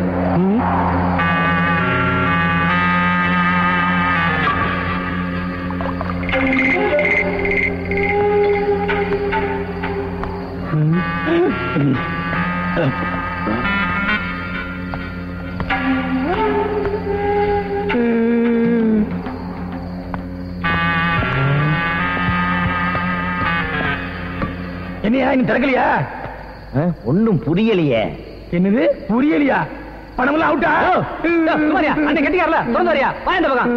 என்னையா இன்னும் திறக்கலையா ஒன்னும் புரியலையே என்னது புரியலையா பணமெல்லாம் அவுட்டா சுமாரியா அண்ணன் கட்டிக்காரல திறந்து வரியா வா இந்த பக்கம்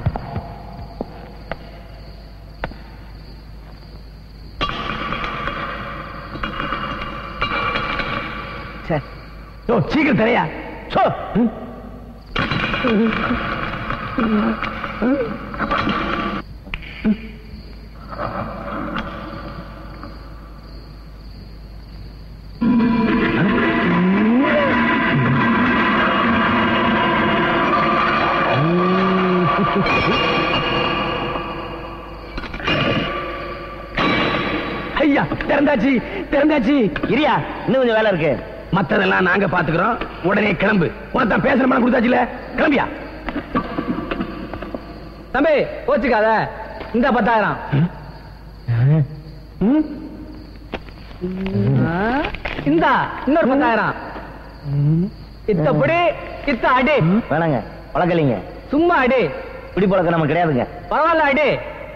யோ சீக்கிரம் தரையா சோ ஐயா திறந்தாச்சு திறந்தாச்சு இரியா இன்னும் கொஞ்சம் வேலை இருக்கு மத்ததெல்லாம் நாங்க பாத்துக்கிறோம் உடனே கிளம்பு உனத்தான் பேசுற பணம் கொடுத்தாச்சுல கிளம்பியா தம்பி கோச்சுக்காத இந்த பத்தாயிரம் ஆ, இந்தா இன்னொரு பத்தாயிரம் இத்த புடி இத்த அடி வேணாங்க பழக்கலைங்க சும்மா அடி பிடி பழக்கம் நம்ம கிடையாதுங்க பரவாயில்ல அடி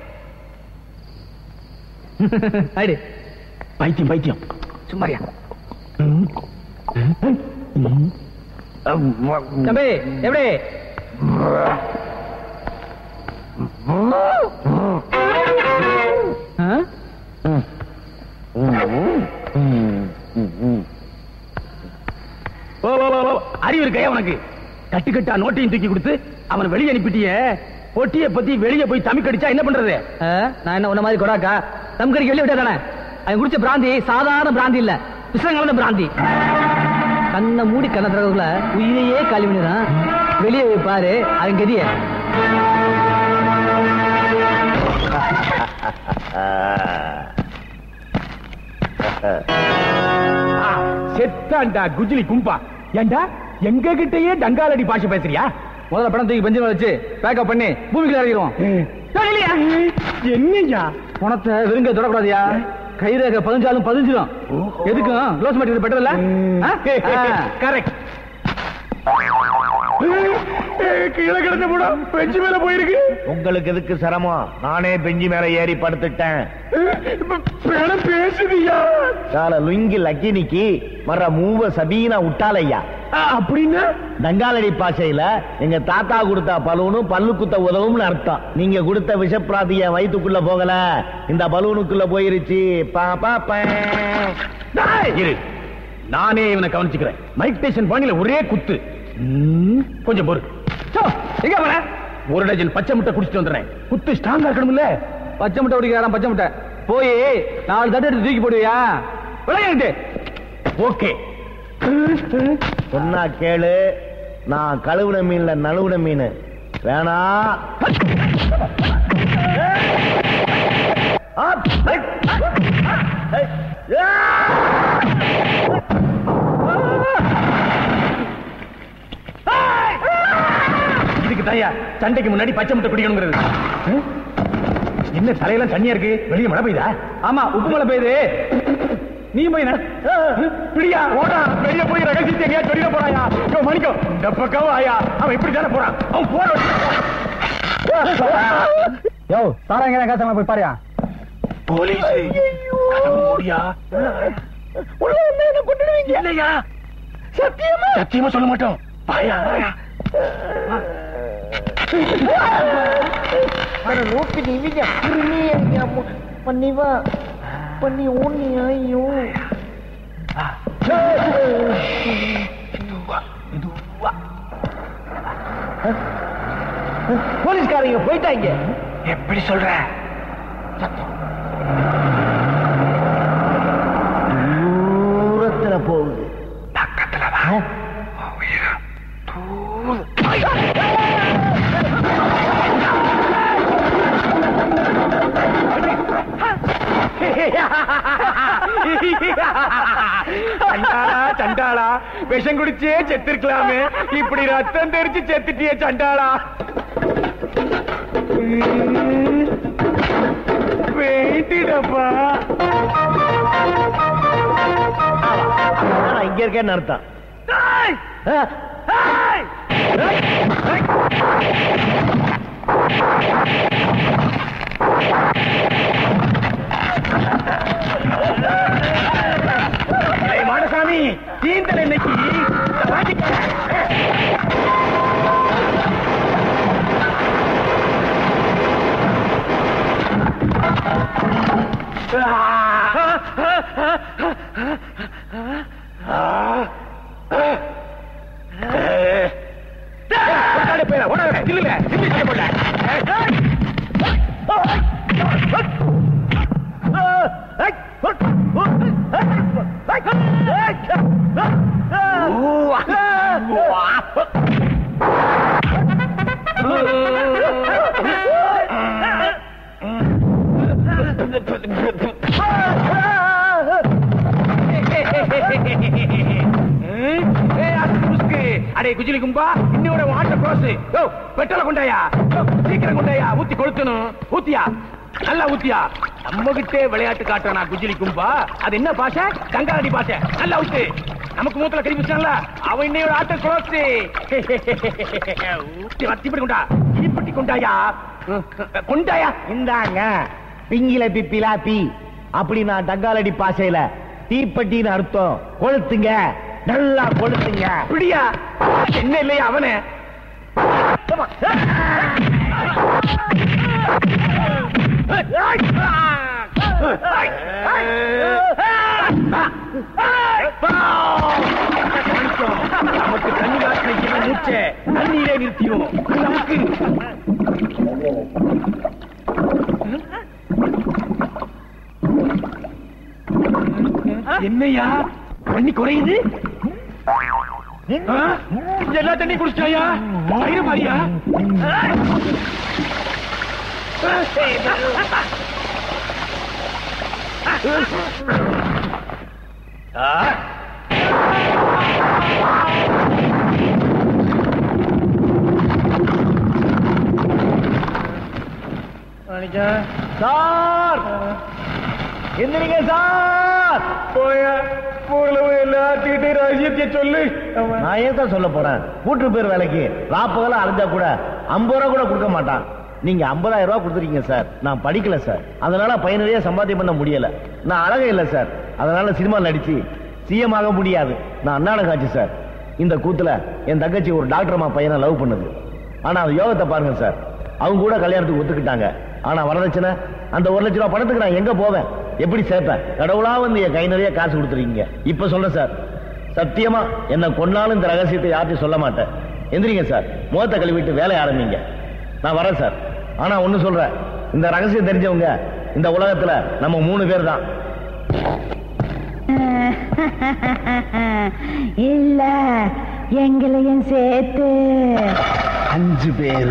அடி பைத்தியம் பைத்தியம் சும்மாரியா தம்பி எப்படி ஆ? ம். ம், ம், ம், ம், ம். ஓ, ஓ, ஓ, ஓ, அறிவு இருக்கையா உனக்கு கட்டு கட்டா நோட்டையும் தூக்கி கொடுத்து அவனை வெளியே அனுப்பிட்டியே பொட்டிய பத்தி வெளியே போய் தமிழ் கடிச்சா என்ன பண்றது ஆ, நான் என்ன உன்ன மாதிரி கொடாக்கா தம்கறிக்கு வெளியே விட்டா தானே அவன் குடிச்ச பிராந்தி சாதாரண பிராந்தி இல்ல விஷம் கலந்த பிராந்தி கண்ணை மூடி கண்ண திறகுல உயிரையே காலி பண்ணிடுறான் வெளியே போய் பாரு அவன் கதிய ஆ, செத்தான்டா குஜிலி கும்பா ஏண்டா எங்க கிட்டயே டங்காலடி பாஷை பேசுறியா முதல்ல பணம் தூக்கி பெஞ்சில் வச்சு பேக்கப் பண்ணி பூமிக்குள்ள இறங்கிடுவோம் என்னையா பணத்தை வெறுங்க தொடக்கூடாதியா கைரேகை பதிஞ்சாலும் பதிஞ்சிடும் எதுக்கும் க்ளோஸ் மாட்டி பெட்டர் இல்ல கரெக்ட் கீழே கிடந்த படம் பெஞ்சு மேல போயிருக்கு உங்களுக்கு எதுக்கு சிரமம் நானே பெஞ்சி மேல ஏறி படுத்துட்டேன் பணம் பேசுதியா கால லுங்கி லக்கினிக்கு மற மூவ சபீனா உட்டாலையா அப்படின்னா தங்காலடி பாஷையில எங்க தாத்தா கொடுத்த பலூனும் பல்லு குத்த உதவும்னு அர்த்தம் நீங்க கொடுத்த விஷப்பிராதிய வயித்துக்குள்ள போகல இந்த பலூனுக்குள்ள போயிருச்சு பா பா பா. டேய், இரு நானே இவனை கவனிச்சுக்கிறேன் மைக் டேஷன் பாணியில ஒரே குத்து ம், கொஞ்சம் பொறு சோ, எங்க போற ஒரு டஜன் பச்சை முட்டை குடிச்சிட்டு வந்துடுறேன் குத்து ஸ்ட்ராங்கா இருக்கணும்ல பச்சை முட்டை குடிக்கிறாராம் பச்சை முட்டை போய் நாலு தட்டு எடுத்து தூக்கி போடுவியா விளையாட்டு ஓகே சொன்னா கேளு நான் கழுவுன மீன்ல நழுவுன மீன் வேணா இதுக்கு தாயா சண்டைக்கு முன்னாடி பச்சை முட்டை குடிக்கணுங்கிறது ம்? என்ன தலையெல்லாம் தண்ணியா இருக்கு வெளியே மழை பெய்யுதா ஆமா உப்பு மழை பெய்யுது நீ போய் நட. ம், பிடியா ஓடா வெளிய போய் ரகசியத்தை எங்கேயா சொல்லிட போறாயா யோ மணிக்கோ இந்த பக்கம் ஆயா அவன் இப்படி தானே போறான் அவன் போற யோ சாராங்க காசமா போய் பாரியா போலீஸ் முடியா இல்லையா சத்தியமா சத்தியமா சொல்ல மாட்டோம் பாயா பாயா நோக்கி நீ பண்ணிவா பண்ணி ஊனி ஐயோ போலீஸ்காரங்க போயிட்டாங்க எப்படி சொல்ற தூரத்துல போகுது பக்கத்துலதான் சண்டாளா சண்டாளா விஷம் குடிச்சே செத்திருக்கலாமே இப்படி ரத்தம் தெரிச்சு செத்துட்டியே சண்டாளா வெயிட்டிடப்பா ஆனா இங்க இருக்கேன்னு அர்த்தம் ஆ, மாடசாமி தீந்தல் இன்னைக்கு அடே குஜிலி கும்பா இன்னோட வாட்ட க்ளோஸ் யோ பெட்ரோல கொண்டாயா யோ, சீக்கிரம் கொண்டாயா ஊத்தி கொளுத்தணும் ஊத்தியா நல்லா ஊத்தியா நம்ம கிட்டே விளையாட்டு காட்டுறானா குஜிலி கும்பா அது என்ன பாஷை கங்காரடி பாஷை நல்லா ஊத்து நமக்கு மூத்தல கை பிடிச்சான்ல அவன் இன்னையோட ஆட்ட க்ளோஸ் தீப்பட்டி கொண்டா தீப்பட்டி கொண்டாயா கொண்டாயா இந்தாங்க பிங்கில பிப்பிலா பி அப்படி நான் தங்காலடி பாசையில தீப்பட்டின்னு அர்த்தம் கொளுத்துங்க நல்லா கொளுத்துங்க பிடியா என்ன இல்லையா அவனே நமக்கு தண்ணி காட்டின மூச்சை தண்ணீரே நிறுத்தியும் நமக்கு என்னையா தண்ணி குறையுது ஆ? எல்லா தண்ணி குடிச்சிட்டாயா வயிறு மாறியா சார் எந்திரிங்க சார் போய ஊர்ல போய் எல்லாத்திட்ட ரகசியத்தை சொல்லு நான் ஏன் தான் சொல்ல போறேன் கூட்டு பேர் வேலைக்கு ராப்பகல அலைஞ்சா கூட ஐம்பது ரூபா கூட கொடுக்க மாட்டான் நீங்க ஐம்பதாயிரம் ரூபாய் கொடுத்துருக்கீங்க சார் நான் படிக்கல சார் அதனால பையனையே சம்பாத்தியம் பண்ண முடியல நான் அழகே இல்லை சார் அதனால சினிமா நடிச்சு சிஎம் ஆக முடியாது நான் அண்ணாட காட்சி சார் இந்த கூத்துல என் தங்கச்சி ஒரு டாக்டர் அம்மா பையனை லவ் பண்ணுது ஆனா அது யோகத்தை பாருங்க சார் அவங்க கூட கல்யாணத்துக்கு ஒத்துக்கிட்டாங்க ஆனா வரதட்சணை அந்த ஒரு லட்ச ரூபாய் பணத்துக்கு நான் எங்க போவேன் எப்படி சேர்ப்பேன் கடவுளா வந்து என் கை நிறைய காசு கொடுத்துருக்கீங்க இப்ப சொல்றேன் சார் சத்தியமா என்ன கொன்னாலும் இந்த ரகசியத்தை யார்ட்டையும் சொல்ல மாட்டேன் எந்திரிங்க சார் முகத்தை கழுவிட்டு வேலைய ஆரம்பிங்க நான் வரேன் சார் ஆனா ஒண்ணு சொல்றேன் இந்த ரகசியம் தெரிஞ்சவங்க இந்த உலகத்துல நம்ம மூணு பேர் தான் இல்ல எங்களையும் சேர்த்து அஞ்சு பேரு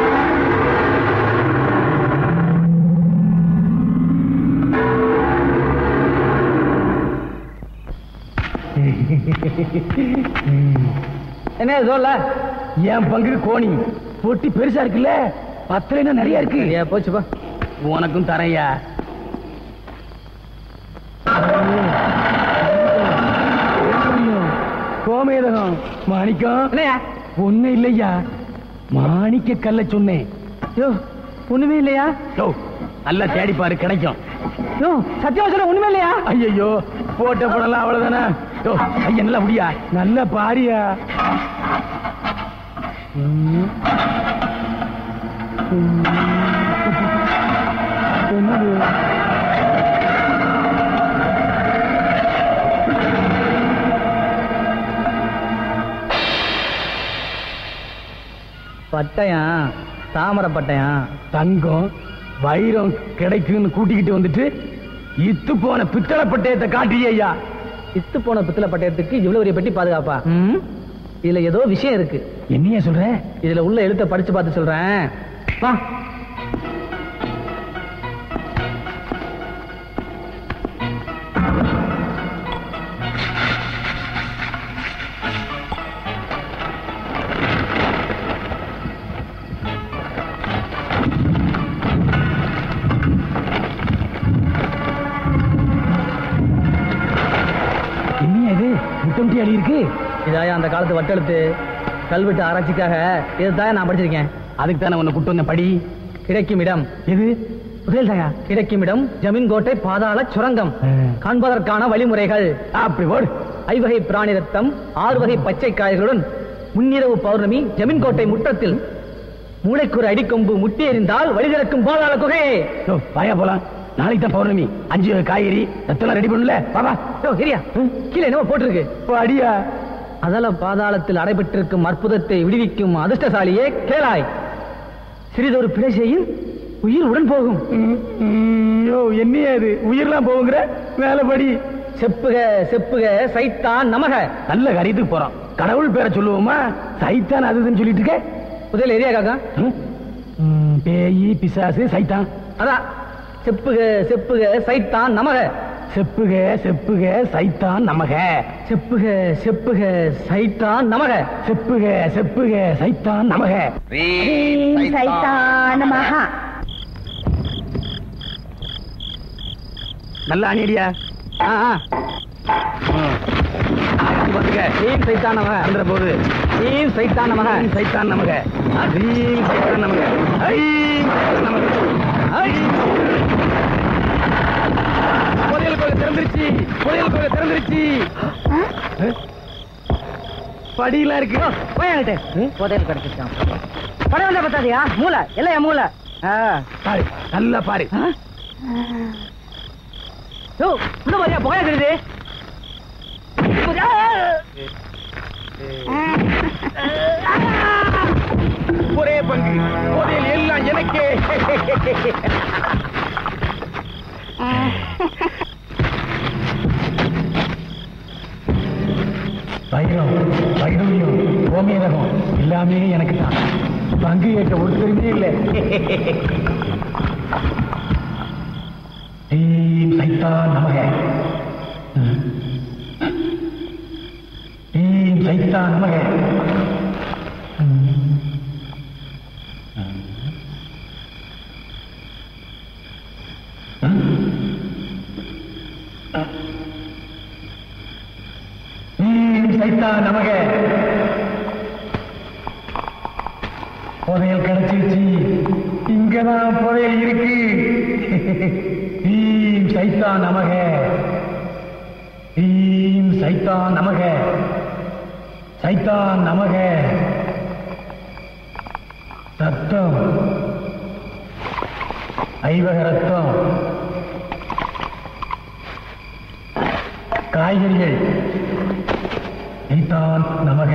என்ன சொல்ல என் பங்கு கோணி பொட்டி பெருசா இருக்குல்ல பத்தலைன்னா நிறைய இருக்கு ஏ போச்சுப்பா உனக்கும் தரையா கோமேதகம் மாணிக்கம் என்னையா ஒண்ணு இல்லையா மாணிக்க கல்ல சொன்னேன் யோ ஒண்ணுமே இல்லையா யோ, நல்லா தேடி பாரு கிடைக்கும் யோ சத்தியமா சொல்ல ஒண்ணுமே இல்லையா ஐயோ போட்ட படம்லாம் அவ்வளவுதானே யோ, ஐயா நல்லா முடியா நல்லா பாரியா ம். ம். என்னது பட்டயம் தாமரை பட்டயம் தங்கம் வைரம் கிடைக்குன்னு கூட்டிக்கிட்டு வந்துட்டு இத்து போன பித்தளை பட்டயத்தை காட்டியே ஐயா இத்து போன பித்தளை பட்டயத்துக்கு இவ்வளவு பெரிய பெட்டி பாதுகாப்பா இதுல ஏதோ விஷயம் இருக்கு என்னையா சொல்ற இதுல உள்ள எழுத்த படிச்சு பார்த்து சொல்றேன் வா என்னையா இது முத்தம்டி அடி இருக்கு இதாயா அந்த காலத்து வட்டெழுத்து கல்வெட்டு ஆராய்ச்சிக்காக இதுதான் நான் படிச்சிருக்கேன் அதுக்கு தானே உன்னை கூட்டு வந்த படி கிடைக்கும் இடம் எது புதையல்தாயா கிடைக்கும் இடம் ஜமீன் கோட்டை பாதாள சுரங்கம் ஆ. காண்பதற்கான வழிமுறைகள் அப்படி போடு ஐவகை பிராணி ரத்தம் ஆறு வகை பச்சை காய்களுடன் முன்னிரவு பௌர்ணமி ஜமீன் கோட்டை முற்றத்தில் மூளைக்குறு அடிக்கொம்பு முட்டி எறிந்தால் வழி திறக்கும் பாதாள குகையே யோ, வாயா போலாம் நாளைக்கு தான் பௌர்ணமி அஞ்சு வகை காய்கறி ரத்தம் ரெடி பண்ணல பாபா யோ, இரியா கீழே என்னவோ போட்டிருக்கு அடியா அதல பாதாளத்தில் அடைபெற்றிருக்கும் அற்புதத்தை விடுவிக்கும் அதிர்ஷ்டசாலியே கேளாய் சிறிதொரு பிழை செய்யும் உயிர் உடன் போகும் ம், ம், யோ என்னையா இது உயிர்லாம் போகுங்கிற மேல படி செப்புக செப்புக சைத்தான் நமக நல்ல காரியத்துக்கு போறோம் கடவுள் பேரை சொல்லுவோமா சைத்தான் அது இதுன்னு சொல்லிட்டு இருக்க முதல் எரியா காக்கா ம்? ம், பேயி பிசாசு சைத்தான் அதான் செப்புக செப்புக சைத்தான் நமக செப்புக செப்புக சைத்தான் நமக செப்புக செப்புக சைத்தான் நமக செப்புக செப்புக சைத்தான் நமக சைத்தான மகா நல்ல அணியடியா ஆ, ஆ. பாத்துக்க ஈம் சைத்தான் நமக வந்துற போது ஈம் சைத்தான் நமக ஐம் சைத்தான் நமக ஐம் சைத்தான் நமக ஐம் சைத்தான் நமக ஐம். புதையல் கோயில் திறந்துருச்சு புதையல் கோயில் திறந்துருச்சு அஹ்? படியெல்லாம் இருக்கு போயாட்டு புதையல் கிடைச்சிருக்கான் படம் வந்தா பத்தாதியா மூளை இல்லையா மூளை பாரு நல்லா பாரு யோ உள்ள வரியா புகையா தெரியுது ஒரே பங்கு புதையல் எல்லாம் எனக்கே வைரம் வைடூரியம் கோமேதகம் எல்லாமே எனக்கு தான் பங்கு கேட்க ஒருத்தருமே இல்லை ஈம் சைத்தான் நமக ஈம் சைத்தான் நமக ஈம் சைத்தான் நமக புதையல் கிடைச்சிருச்சு இங்கதான் புதையல் இருக்கு ஈம் சைத்தான் நமக ஈம் சைத்தான் நமக சைத்தான் நமக ரத்தம் ஐவக ரத்தம் காய்கறிகள் சைத்தான் நமக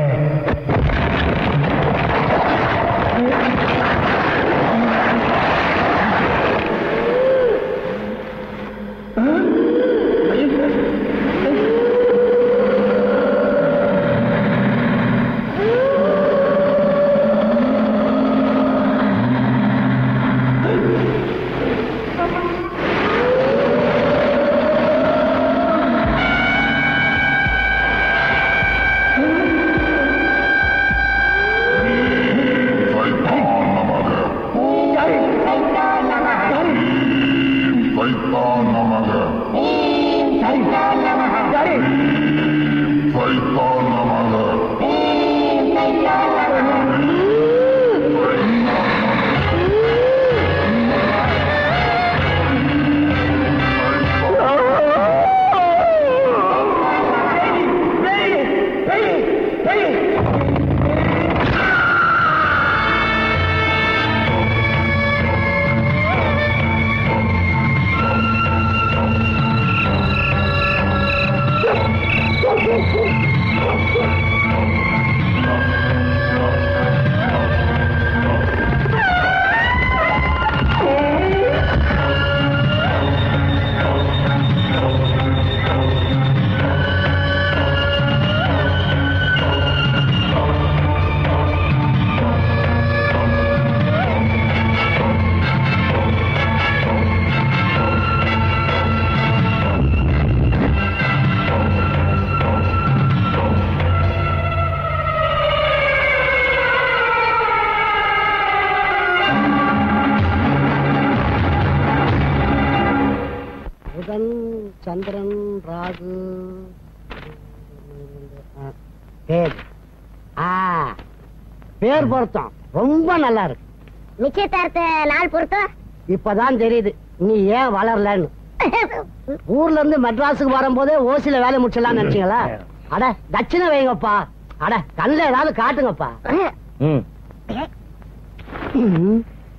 புதன் சந்திரன் ராகு ஆ, பேர் ஆ பேர் பொருத்தம் ரொம்ப நல்லா இருக்கு நிச்சயதார்த்த நாள் பொறுத்தம் இப்பதான் தெரியுது நீ ஏன் வளரலன்னு ஊர்ல இருந்து மெட்ராஸுக்கு வரும்போதே ஓசில வேலை முடிச்சிடலாம் நினைச்சீங்களா அட தட்சிணை வைங்கப்பா அட கண்ணில் ஏதாவது காட்டுங்கப்பா ம் ம்.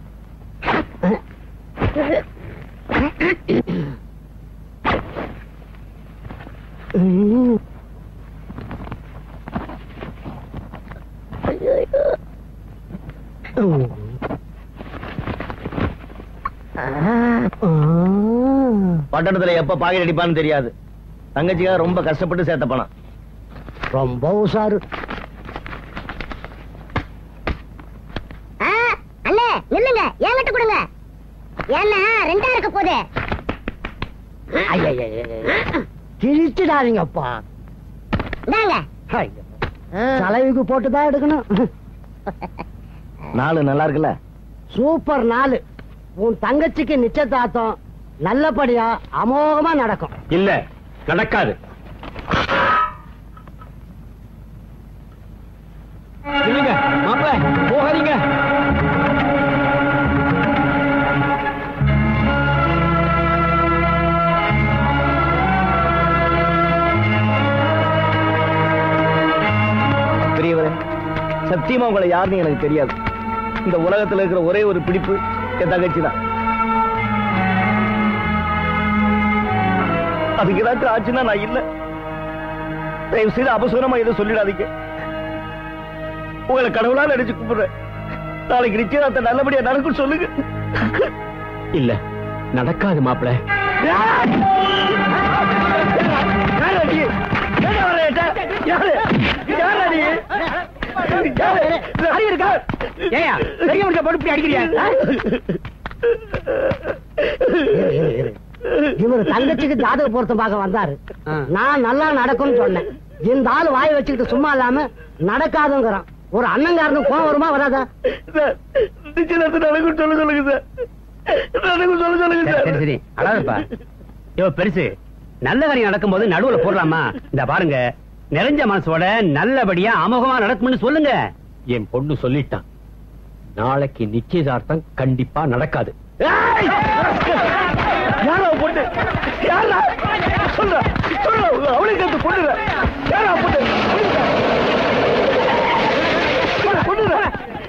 ம். ம். ஆ. பட்டணத்துல எப்ப பாக்கெட் அடிப்பான்னு தெரியாது தங்கச்சிக்காக ரொம்ப கஷ்டப்பட்டு சேர்த்த பணம் ரொம்ப உஷாரு ஆ, அண்ணே நில்லுங்க என்கிட்ட கொடுங்க ஏன்னா ரெண்டா இருக்க போதே கிழிச்சிடாதீங்கப்பா இந்தாங்க ஐயோ. தலைவிக்கு போட்டுதான் எடுக்கணும் நாலு நல்லா இருக்குல்ல சூப்பர் நாலு உன் தங்கச்சிக்கு நிச்சயதார்த்தம் நல்லபடியா அமோகமா நடக்கும் இல்ல நடக்காது இல்லைங்க மாப்பிள போகாதீங்க பெரியவரே சத்தியமா உங்களை யாருன்னு எனக்கு தெரியாது இந்த உலகத்துல இருக்கிற ஒரே ஒரு பிடிப்பு என் தங்கச்சி தான் அதுக்கு ஏதாச்சும் ஆச்சுன்னா நான் இல்ல தயவு செய்து அபசூரமா எதுவும் சொல்லிடாதீங்க உங்களை கடவுளா நினைச்சு கூப்பிடுறேன் நாளைக்கு நிச்சயதார்த்தம் நல்லபடியா நடக்கும் சொல்லுங்க இல்ல நடக்காது மாப்பிள யார் அடி? ஏன்டா வர என்கிட்ட? யாரு? யார் அடி? யாரு? அறிவு இருக்கா? ஏயா பெரிய முடிச்ச போட்டு அடிக்கிறியா இவர் தங்கச்சிக்கு ஜாதக பொருத்தம் பார்க்க வந்தாரு நான் நல்லா நடக்கும்னு சொன்னேன் இந்த ஆள் வாய் வச்சுக்கிட்டு சும்மா இல்லாம நடக்காதுங்கிறான் ஒரு அண்ணங்காரனுக்கு கோவம் வருமா வராதா சார், நிச்சயதார்த்தம் நடக்கும் சொல்ல சொல்லுங்க சார் நடக்கும் சொல்ல சொல்லுங்க சார் சரி சரி அழாதப்பா யோ பெருசு நல்ல காரியம் நடக்கும்போது நடுவுல போடலாமா இந்த பாருங்க நிறைஞ்ச மனசோட நல்லபடியா அமோகமா நடக்கும்னு சொல்லுங்க என் பொண்ணு சொல்லிட்டான் நாளைக்கு நிச்சயதார்த்தம் கண்டிப்பா நடக்காது ஏய்! யாரா பொண்ணு யாரா சொல்ற சொல்ற அவளுக்கு சேர்த்து பொண்ணுற யாரா பொண்ணு பொண்ணுற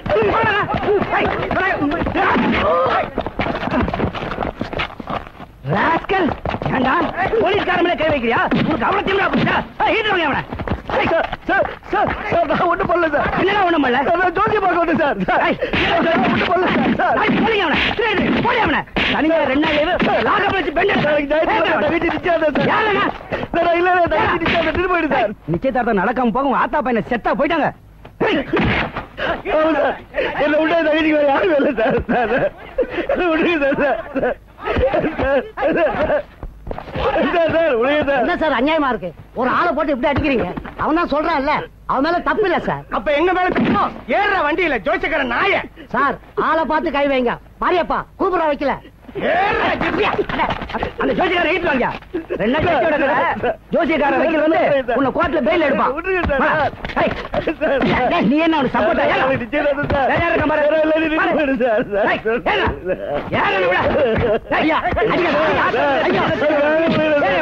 ராஸ்கல் ஏண்டா போலீஸ்கார மேல கை வைக்கிறியா உனக்கு அவ்வளவு திமிரா போச்சா ஹீட் வாங்க அவன சார் சார் சார் சார் நான் ஒண்ணும் பண்ணல சார் என்னடா ஒண்ணும் பண்ணல நான் ஜோதி பார்க்க வந்தேன் சார் சார் ஏய், நான் ஒண்ணும் பண்ணல சார் சார் ஏய், போடுங்க அவனை. சரி, சரி, போடு அவனை. தனியா ரெண்டு நாள் leave. லாகப் வச்சு பெண்ட் எடுத்து. நாளைக்கு ஞாயிற்றுக்கிழமை தங்கச்சி நிச்சயதார்த்தம் சார். யாருங்க? சார், நான் இல்ல, இல்ல, தங்கச்சி நிச்சயதார்த்தம் திரும்ப போயிடு சார். நிச்சயதார்த்தம் நடக்காம போக உங்க ஆத்தா பையனை செத்தா போயிட்டாங்க ஆமா சார். என்னை விட்டா என் தங்கச்சிக்கு வேற யாரும் இல்லை சார். Sir, sir. என்னை விட்டுருங்க sir, sir. Sir, sir, sir. Sir, sir, விடுங்க சார். என்ன சார் அநியாயமா இருக்கு ஒரு ஆளை போட்டு இப்படி அடிக்கிறீங்க அவன் தான் சொல்றான்ல அவன் மேல தப்பு இல்ல சார் அப்ப எங்க மேல ஏற வண்டியில ஜோசிக்கிற நாய சார் ஆளை பார்த்து கை வைங்க மாரியப்பா கூப்பிட வைக்கல அந்த ஜோசியக்காரர் ஈட்டு வாங்க ரெண்டு ஜோசியோட கடை ஜோசியக்காரர் வைக்கிறது வந்து உன்னை கோர்ட்ல பெயில் எடுப்பான் வா. ஏய், டேய், நீ என்ன அவனுக்கு சப்போர்ட்டா வேற யாரு இருக்க பாரு. பாரு. ஏய், ஏறுடா. ஏறுடா விட. ஏய், ஐயா, அடிக்காத, ஐயா, ஐயா.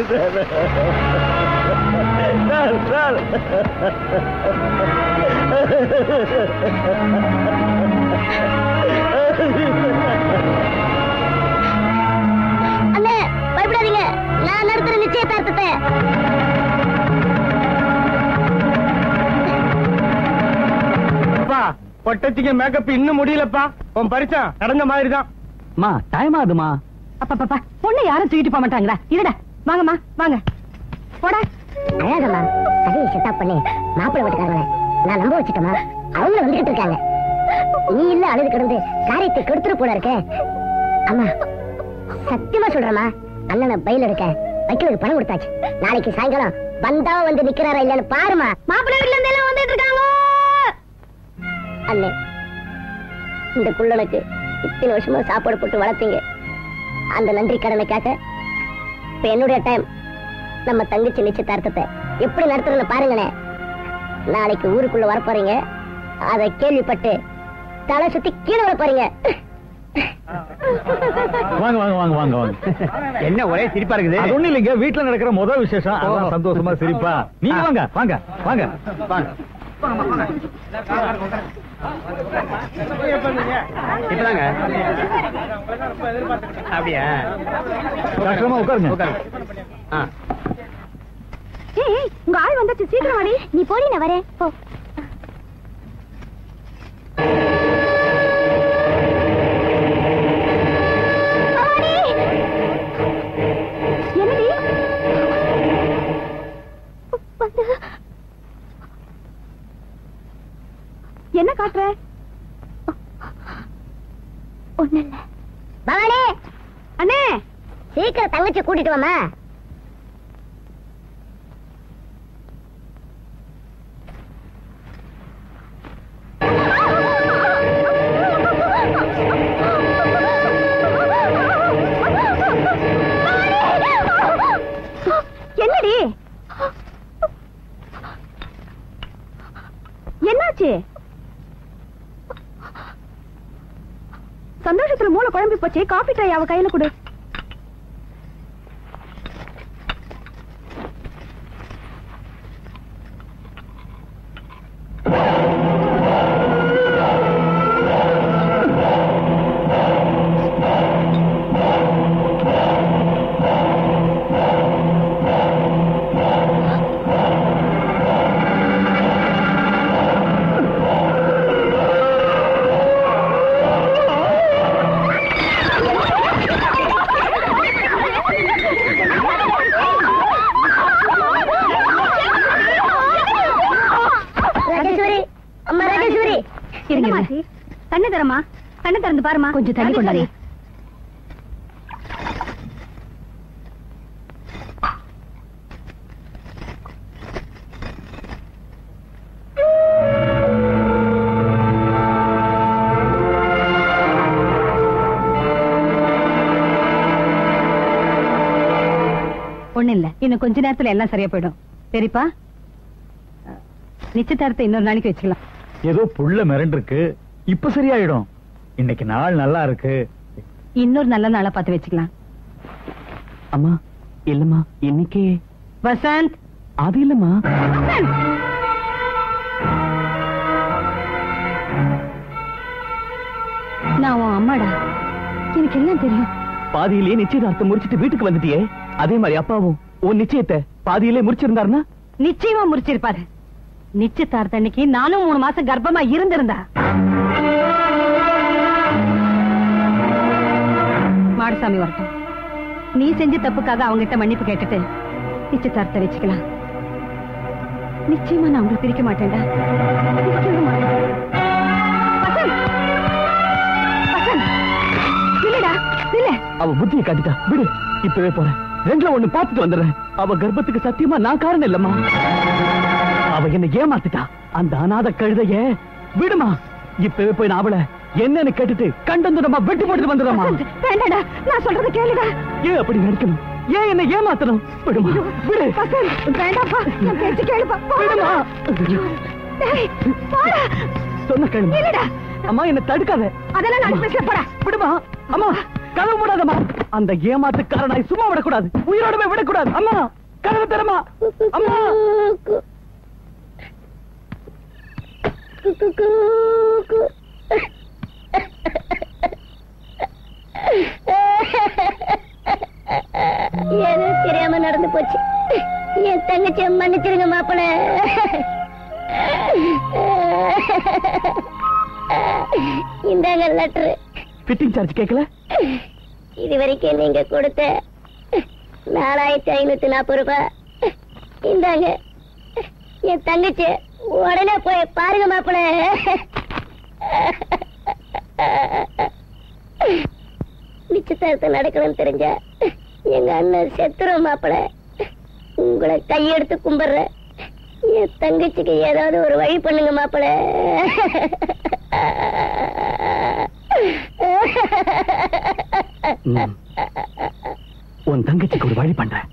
அண்ணே பயப்படாதீங்க நான் நடத்துற நிச்சயதார்த்தத்தை அப்பா பொட்டச்சிங்க மேக்கப் இன்னும் முடியலப்பா உன் பரிசம் நடந்த மாதிரி தான் மா டைம் ஆகுதுமா அப்பா பொண்ணு யாரும் தூக்கிட்டு போக மாட்டாங்களா இருடா வாங்கம்மா வாங்க போடா அழகம்மா கதையை செட்டப் பண்ணி மாப்பிள்ளை வீட்டுக்காரங்கள நான் நம்ப வச்சுட்டோமா அவங்க வந்துகிட்டு இருக்காங்க நீ இல்ல அழுது கிடந்து காரியத்தை கெடுத்துரு போல இருக்க அம்மா சத்தியமா சொல்றேம்மா அண்ணனை பயில் எடுக்க வைக்கிறதுக்கு பணம் கொடுத்தாச்சு நாளைக்கு சாயங்காலம் வந்தா வந்து நிக்கிறாரா இல்லன்னு பாருமா மாப்பிள்ளை வீட்டுல இருந்து எல்லாம் வந்துட்டு இருக்காங்க அண்ணே இந்த குள்ளனுக்கு இத்தனை வருஷமா சாப்பாடு போட்டு வளர்த்தீங்க அந்த நன்றி கடமைக்காக இப்ப என்னுடைய டைம் நம்ம தங்கச்சி நிச்சயதார்த்தத்தை எப்படி நடத்துறதுன்னு பாருங்களேன் நாளைக்கு ஊருக்குள்ள வர போறீங்க அதை கேள்விப்பட்டு தலை சுத்தி கீழே வர போறீங்க வாங்க வாங்க வாங்க வாங்க வாங்க என்ன ஒரே சிரிப்பா இருக்குது அது ஒண்ணு இல்லைங்க வீட்டுல நடக்கிற முதல் விசேஷம் அதான் சந்தோஷமா சிரிப்பா நீங்க வாங்க வாங்க வாங்க இப்பதாங்க அப்படியா கஷ்டமா உட்காருங்க ஆ ஏய் ஏய், உங்க ஆள் வந்தாச்சு சீக்கிரம் வாடி நீ போடி நான் வரேன் போ என்னடி என்ன காட்டுற ஒண்ணு இல்ல பவானி அண்ணே சீக்கிரம் தங்கச்சி கூட்டிட்டு வாமா என்னடி என்னாச்சு சந்தோஷத்துல மூளை குழம்பி போச்சு காபி ட்ரை அவ கையில கொடு ராஜேஸ்வரி அம்மா ராஜேஸ்வரி இருங்க கண்ணு தரமா கண்ணு திறந்து பாருமா கொஞ்சம் தண்ணி கொண்டாடி ஒண்ணு இல்ல இன்னும் கொஞ்ச நேரத்துல எல்லாம் சரியா போயிடும் சரிப்பா நிச்சயதார்த்தம் இன்னொரு நாளைக்கு வச்சுக்கலாம் ஏதோ புள்ள மிரண்டு இருக்கு இப்ப சரியாயிடும் இன்னைக்கு நாள் நல்லா இருக்கு இன்னொரு நல்ல நாளா பார்த்து வச்சுக்கலாம் அம்மா இல்லம்மா இன்னைக்கு வசந்த் அது இல்லம்மா நான் உன் அம்மாடா எனக்கு எல்லாம் தெரியும் பாதியிலேயே நிச்சயதார்த்தம் முடிச்சிட்டு வீட்டுக்கு வந்துட்டியே அதே மாதிரி அப்பாவும் உன் நிச்சயத்தை பாதியிலே முடிச்சிருந்தாருன்னா நிச்சயமா முடிச்சிருப்பாரு நிச்சயதார்த்த அன்னைக்கு நானும் மூணு மாசம் கர்ப்பமா இருந்திருந்தா மாடசாமி வரட்டும் நீ செஞ்ச தப்புக்காக அவங்கிட்ட மன்னிப்பு கேட்டுட்டு நிச்சயதார்த்த வச்சுக்கலாம் நிச்சயமா நான் உங்களை பிரிக்க மாட்டேன்டா பிரிக்கவே மாட்டேன். வசந்த்! வசந்த்! நில்லுடா, நில்லு. அவ புத்தியை காட்டிட்டா விடு இப்பவே போறேன் ரெண்டுல ஒண்ணு பார்த்துட்டு வந்துடுறேன் அவ கர்ப்பத்துக்கு சத்தியமா நான் காரணம் இல்லம்மா அவ என்ன ஏமாத்திட்டா அந்த அநாத கழுதைய விடுமா இப்பவே போய் நான் அவளை என்னன்னு கேட்டுட்டு கண்டந்துடமா வெட்டி போட்டு வந்துடுமா வேண்டாடா நான் சொல்றத கேளுடா ஏன் அப்படி நடிக்கணும் ஏன் என்ன ஏமாத்தணும் விடுமா விடு வசந்த் வேண்டாப்பா என் பேச்சு கேளுப்பா விடுமா டேய், போடா சொன்ன கேளுமா இல்லடா அம்மா என்ன தடுக்காத அதெல்லாம் நான் பேசல போடா விடுமா அம்மா கதவு மூடாதம்மா அந்த ஏமாத்துக்காரனாய் சும்மா விடக்கூடாது உயிரோடவே விடக்கூடாது அம்மா கதவு தரமா அம்மா ஏதோ தெரியாம நடந்து போச்சு என் தங்கச்சியை மன்னிச்சிருங்க மாப்பிள இந்தாங்க லெட்டரு ஃபிட்டிங் சார்ஜ் கேட்கல இது வரைக்கும் நீங்க கொடுத்த நாலாயிரத்தி ஐநூத்தி நாற்பது ரூபாய் இந்தாங்க என் தங்கச்சி உடனே போய் பாருங்க மாப்பிள நிச்சயதார்த்தம் நடக்கணும்னு தெரிஞ்ச எங்க அண்ணன் செத்துரும் மாப்பிள உங்களை கையெடுத்து கும்பிடுறேன் என் தங்கச்சிக்கு ஏதாவது ஒரு வழி பண்ணுங்க மாப்பிள ம். உன் தங்கச்சிக்கு ஒரு வழி பண்றேன்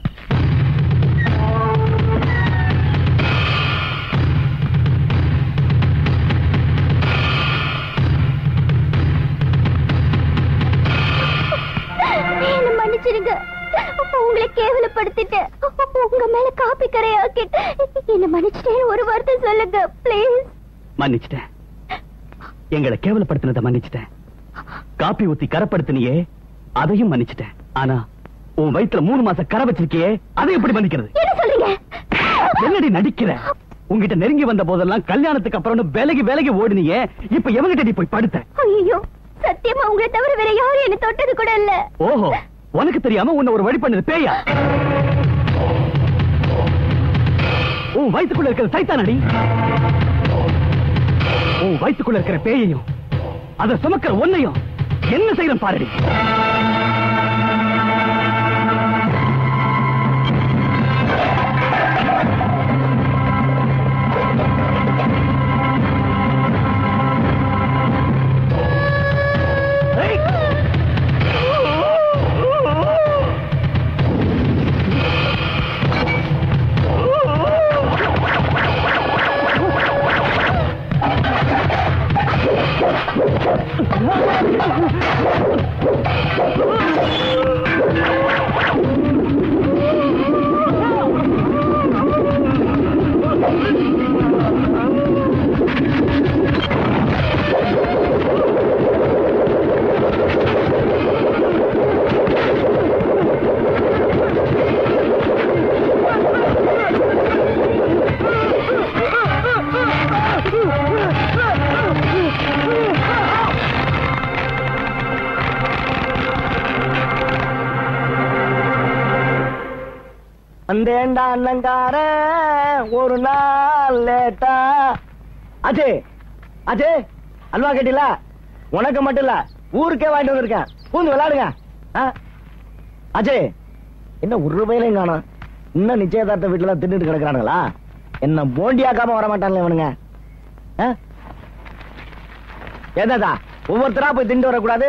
என்ன மன்னிச்சிருங்க உங்களை கேவலப்படுத்திட்டு உங்க மேல காப்பி கரையாக்கிட்டு என்ன மன்னிச்சிட்டேன்னு ஒரு வார்த்தை சொல்லுங்க ப்ளீஸ் மன்னிச்சிட்டேன் எங்களை கேவலப்படுத்தினதை மன்னிச்சிட்டேன் காப்பி ஊத்தி கரப்படுத்தினியே அதையும் மன்னிச்சிட்டேன் ஆனா உன் வயித்துல மூணு மாசம் கரை வச்சிருக்கியே அதை எப்படி மன்னிக்கிறது என்ன சொல்றீங்க என்னடி நடிக்கிற உன்கிட்ட நெருங்கி வந்த போதெல்லாம் கல்யாணத்துக்கு அப்புறம் விலகி விலகி ஓடினியே இப்ப எவங்கிட்ட நீ போய் படுத்த ஐயோ சத்தியமா உங்களை தவிர வேற யாரும் என்ன தொட்டது கூட இல்ல ஓஹோ உனக்கு தெரியாம உன்னை ஒரு வழி பண்ணது பேயா உன் வயித்துக்குள்ள இருக்கிற சைத்தானடி உன் வயித்துக்குள்ள இருக்கிற பேயையும் அதை சுமக்கிற ஒன்னையும் என்ன செய்யறேன் பாருடி ஏய்! வந்தேன்டா அண்ணங்கார ஒரு நாள் லேட்டா அஜே அஜே அல்வா கேட்டில உனக்கு மட்டும் இல்ல ஊருக்கே வாங்கிட்டு வந்திருக்கேன் பூந்து விளையாடுங்க ஆ? அஜே என்ன ஒரு ரூபாயிலையும் காணும் இன்னும் நிச்சயதார்த்த வீட்டுல தின்னுட்டு கிடக்குறானுங்களா என்ன போண்டியாக்காம வர மாட்டாங்களே இவனுங்க ஆ? ஏதாதா ஒவ்வொருத்தரா போய் திண்டு வரக்கூடாது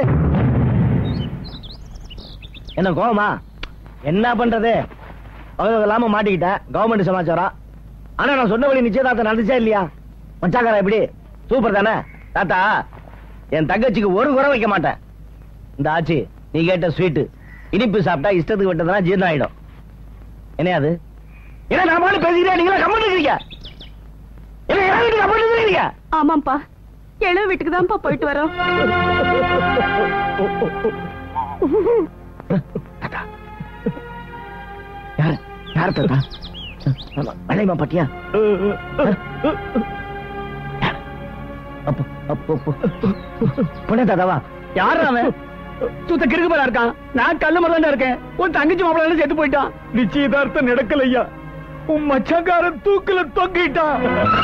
என்ன கோவமா என்ன பண்றது பகல் இல்லாம மாட்டிக்கிட்டேன் கவர்மெண்ட் சமாச்சாரம் ஆனா நான் சொன்ன வழி நிச்சயதார்த்தம் நடந்துச்சா இல்லையா மச்சாக்காரா எப்படி சூப்பர் தானே தாத்தா என் தங்கச்சிக்கு ஒரு குறை வைக்க மாட்டேன் இந்த ஆச்சி நீ கேட்ட ஸ்வீட் இனிப்பு சாப்பிட்டா இஷ்டத்துக்கு விட்டதுனா ஜீரணம் ஆயிடும் என்ன அது என்ன நான் பாட்டு பேசிக்கிறேன் நீங்களா கம்மன் இருக்கீங்க என்ன என் வீட்டுக்கு கம்மன் இருக்கீங்க ஆமாப்பா எழு வீட்டுக்கு தான்ப்பா போயிட்டு வரோம் தாத்தா யார் யார் தாத்தா வளையமா பாட்டியா அப்போ அப்போ பொண்ணே தாத்தாவா யாரு அவன் சுத்த கிறுக்கு போல இருக்கான் நான் கல்லு மரம் இருக்கேன் உன் தங்கச்சி மாப்பிள்ள செத்து போயிட்டான் நிச்சயதார்த்தம் நடக்கலையா உன் மச்சக்காரன் தூக்குல தொங்கிட்டான்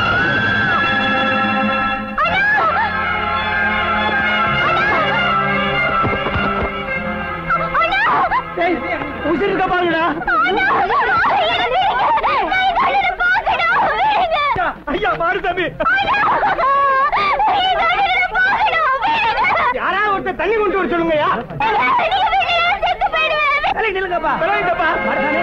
ஏய், உசிர் இருக்கா பாருங்கடா ஐயா மாறு தம்பி ஐயா போய் தண்ணி கொண்டு வர சொல்லுங்கய்யா நீங்க வெளியே செத்து போயிடுவேன் விலகி நில்லுங்கப்பா விலகிட்டப்பா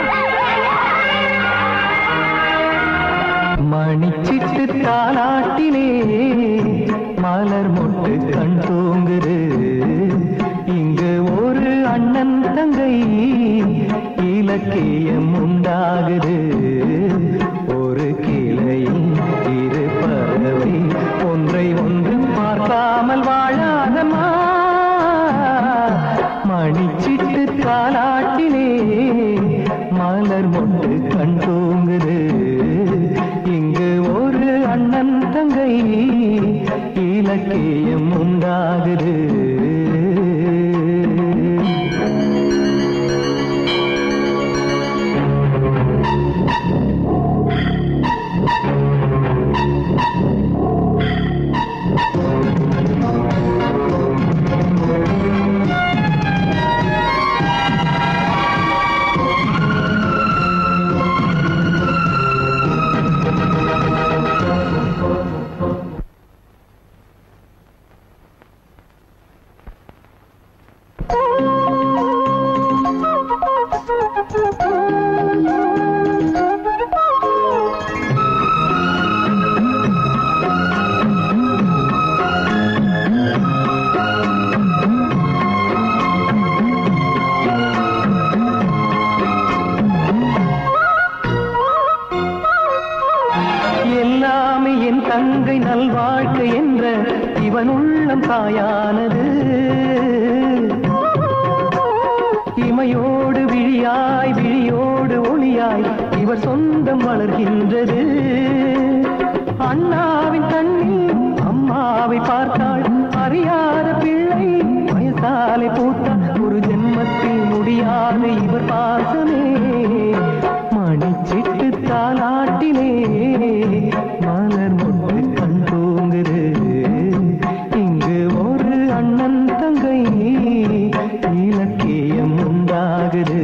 மணிச்சிட்டு தாலாட்டிலே மலர் மொட்டு கண் தூங்குது இங்கு ஒரு அண்ணன் தங்கை இலக்கியம் உண்டாகுது ஒரு கிளையில் இரு பறவை ஒன்றை ஒன்று பார்க்காமல் வாழாதமா மணிச்சிட்டு தாலாட்டிலே மலர் மொட்டு கண் தூங்குது இங்கு ஒரு அண்ணன் தங்கை இலக்கியம் உண்டாகுது எல்லாமே என் தங்கை நல்வாழ்க்கை என்ற இவன் உள்ளம் தாயானது இமையோடு விழியாய் விழியோடு ஒளியாய் இவர் சொந்தம் வளர்கின்றது அண்ணாவின் கண்ணில் அம்மாவை பார்த்தாள் அறியாத பிள்ளை வயசாலை பூத்தாள் ஒரு ஜென்மத்தில் முடியாத இவர் பாசமே மணிச்சிட்டு தாலாட்டிலே மலர் மொட்டு கண் தூங்குது இங்கு ஒரு அண்ணன் தங்கை இலக்கியம் உண்டாகுது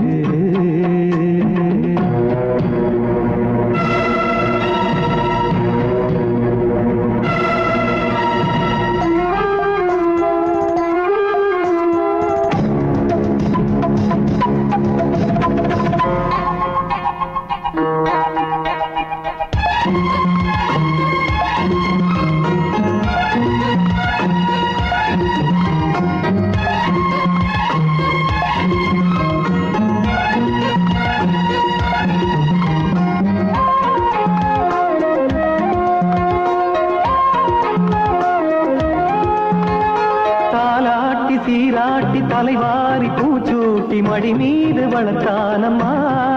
தாலாட்டி சீராட்டி தலைவாரி பூச்சூட்டி மடி மீது வளர்த்தானம்மா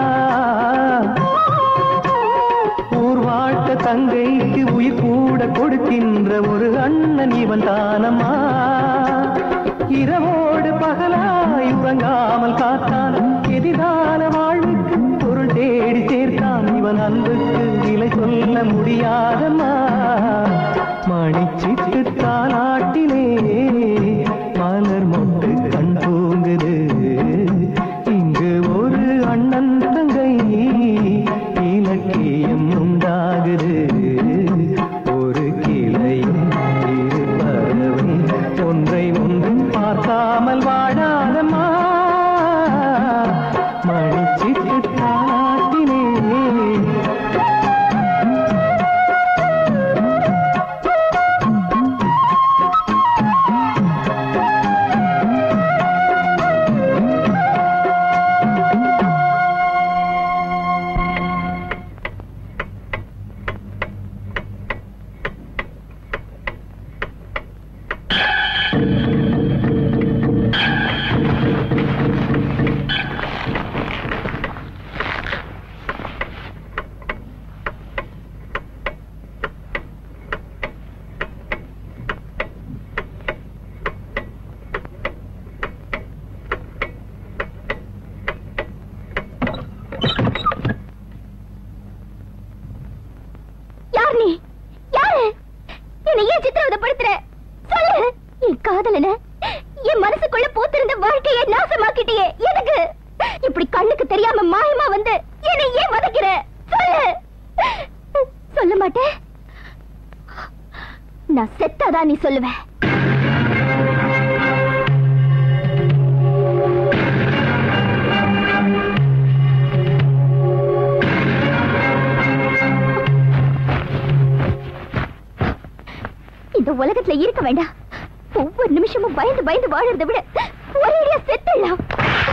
ஊர் வாழ்த்த தங்கைக்கு உயிர் கூட கொடுக்கின்ற ஒரு அண்ணன் இவன் தானம்மா இரவோடு பகலாய் உறங்காமல் காத்தான் எதிரான வாழ்வுக்கு பொருள் தேடி சேர்த்தான் இவன் அன்புக்கு விலை சொல்ல முடியாதம்மா மணிச்சிட்டு தாலாட்டிலே மலர் மொட்டு கண் தூங்குது இங்கு ஒரு அண்ணன் தங்கை இலக்கியம் உண்டாகுது ஒரு கிளையும் இரு பறவை ஒன்றை ஒன்று பார்க்காமல் வாழாதம்மா மணிச்சிட்டு தாலாட்டிலே யார் நீ யாரு என்னை ஏன் சித்திரவதைப்படுத்துற சொல்லு என் காதலன என் மனசுக்குள்ள பூத்திருந்த வாழ்க்கையை நாசமாக்கிட்டியே எதுக்கு இப்படி கண்ணுக்கு தெரியாம மாயமா வந்து என்னை ஏன் வதைக்கிற சொல்லு சொல்ல மாட்டேன் நான் செத்தாதான் நீ சொல்லுவ இந்த உலகத்துல இருக்க வேண்டாம் ஒவ்வொரு நிமிஷமும் பயந்து பயந்து வாழறதை விட ஒரேடியா செத்துடலாம்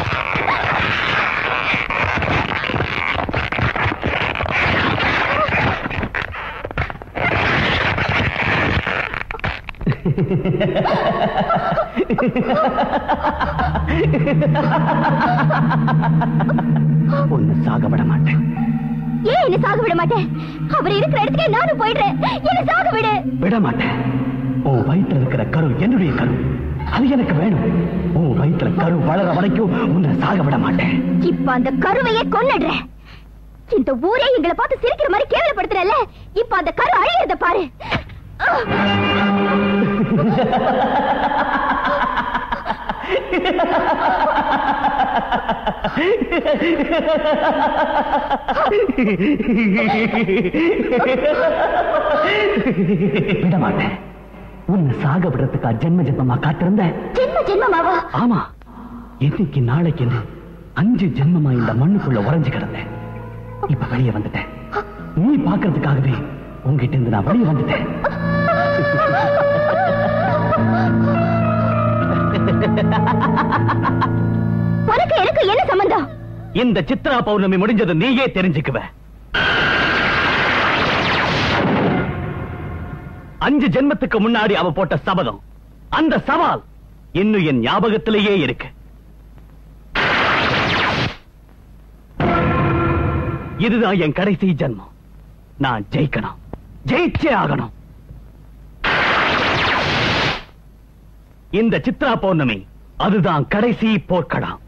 உன்னை சாக விட மாட்டேன் ஏன் என்ன சாக விட மாட்டேன் அவர் இருக்கிற இடத்துக்கே நானும் போயிடுறேன் என்ன சாக விடு விட மாட்டேன் உன் வயிற்றுல இருக்கிற கரு என்னுடைய கரு அது எனக்கு வேணும் உன் வயிற்றுல கரு வளர வரைக்கும் உன்னை சாக விட மாட்டேன் இப்ப அந்த கருவையே கொன்னுடுறேன் இந்த ஊரே எங்களை பார்த்து சிரிக்கிற மாதிரி கேவலப்படுத்துறல இப்ப அந்த கரு அழியறத பாரு விட மாட்டேன் உன்னை சாக விடுறதுக்கா ஜென்ம ஜென்மமா காத்திருந்த ஜென்ம ஜென்மமாவா ஆமா என்னைக்கு நாளைக்கு அஞ்சு ஜென்மமா இந்த மண்ணுக்குள்ள உறைஞ்சு கிடந்தேன் இப்ப வெளியே வந்துட்டேன் நீ பாக்குறதுக்காகவே உங்ககிட்ட இருந்து நான் வெளியே வந்துட்டேன் உனக்கு எனக்கு என்ன சம்பந்தம் இந்த சித்ரா பௌர்ணமி முடிஞ்சது நீயே தெரிஞ்சுக்குவ அஞ்சு ஜென்மத்துக்கு முன்னாடி அவ போட்ட சபதம் அந்த சவால் இன்னும் என் ஞாபகத்திலேயே இருக்கு இதுதான் என் கடைசி ஜென்மம் நான் ஜெயிக்கணும் ஜெயிச்சே ஆகணும் இந்த சித்ரா பௌர்ணமி அதுதான் கடைசி போர்க்களம்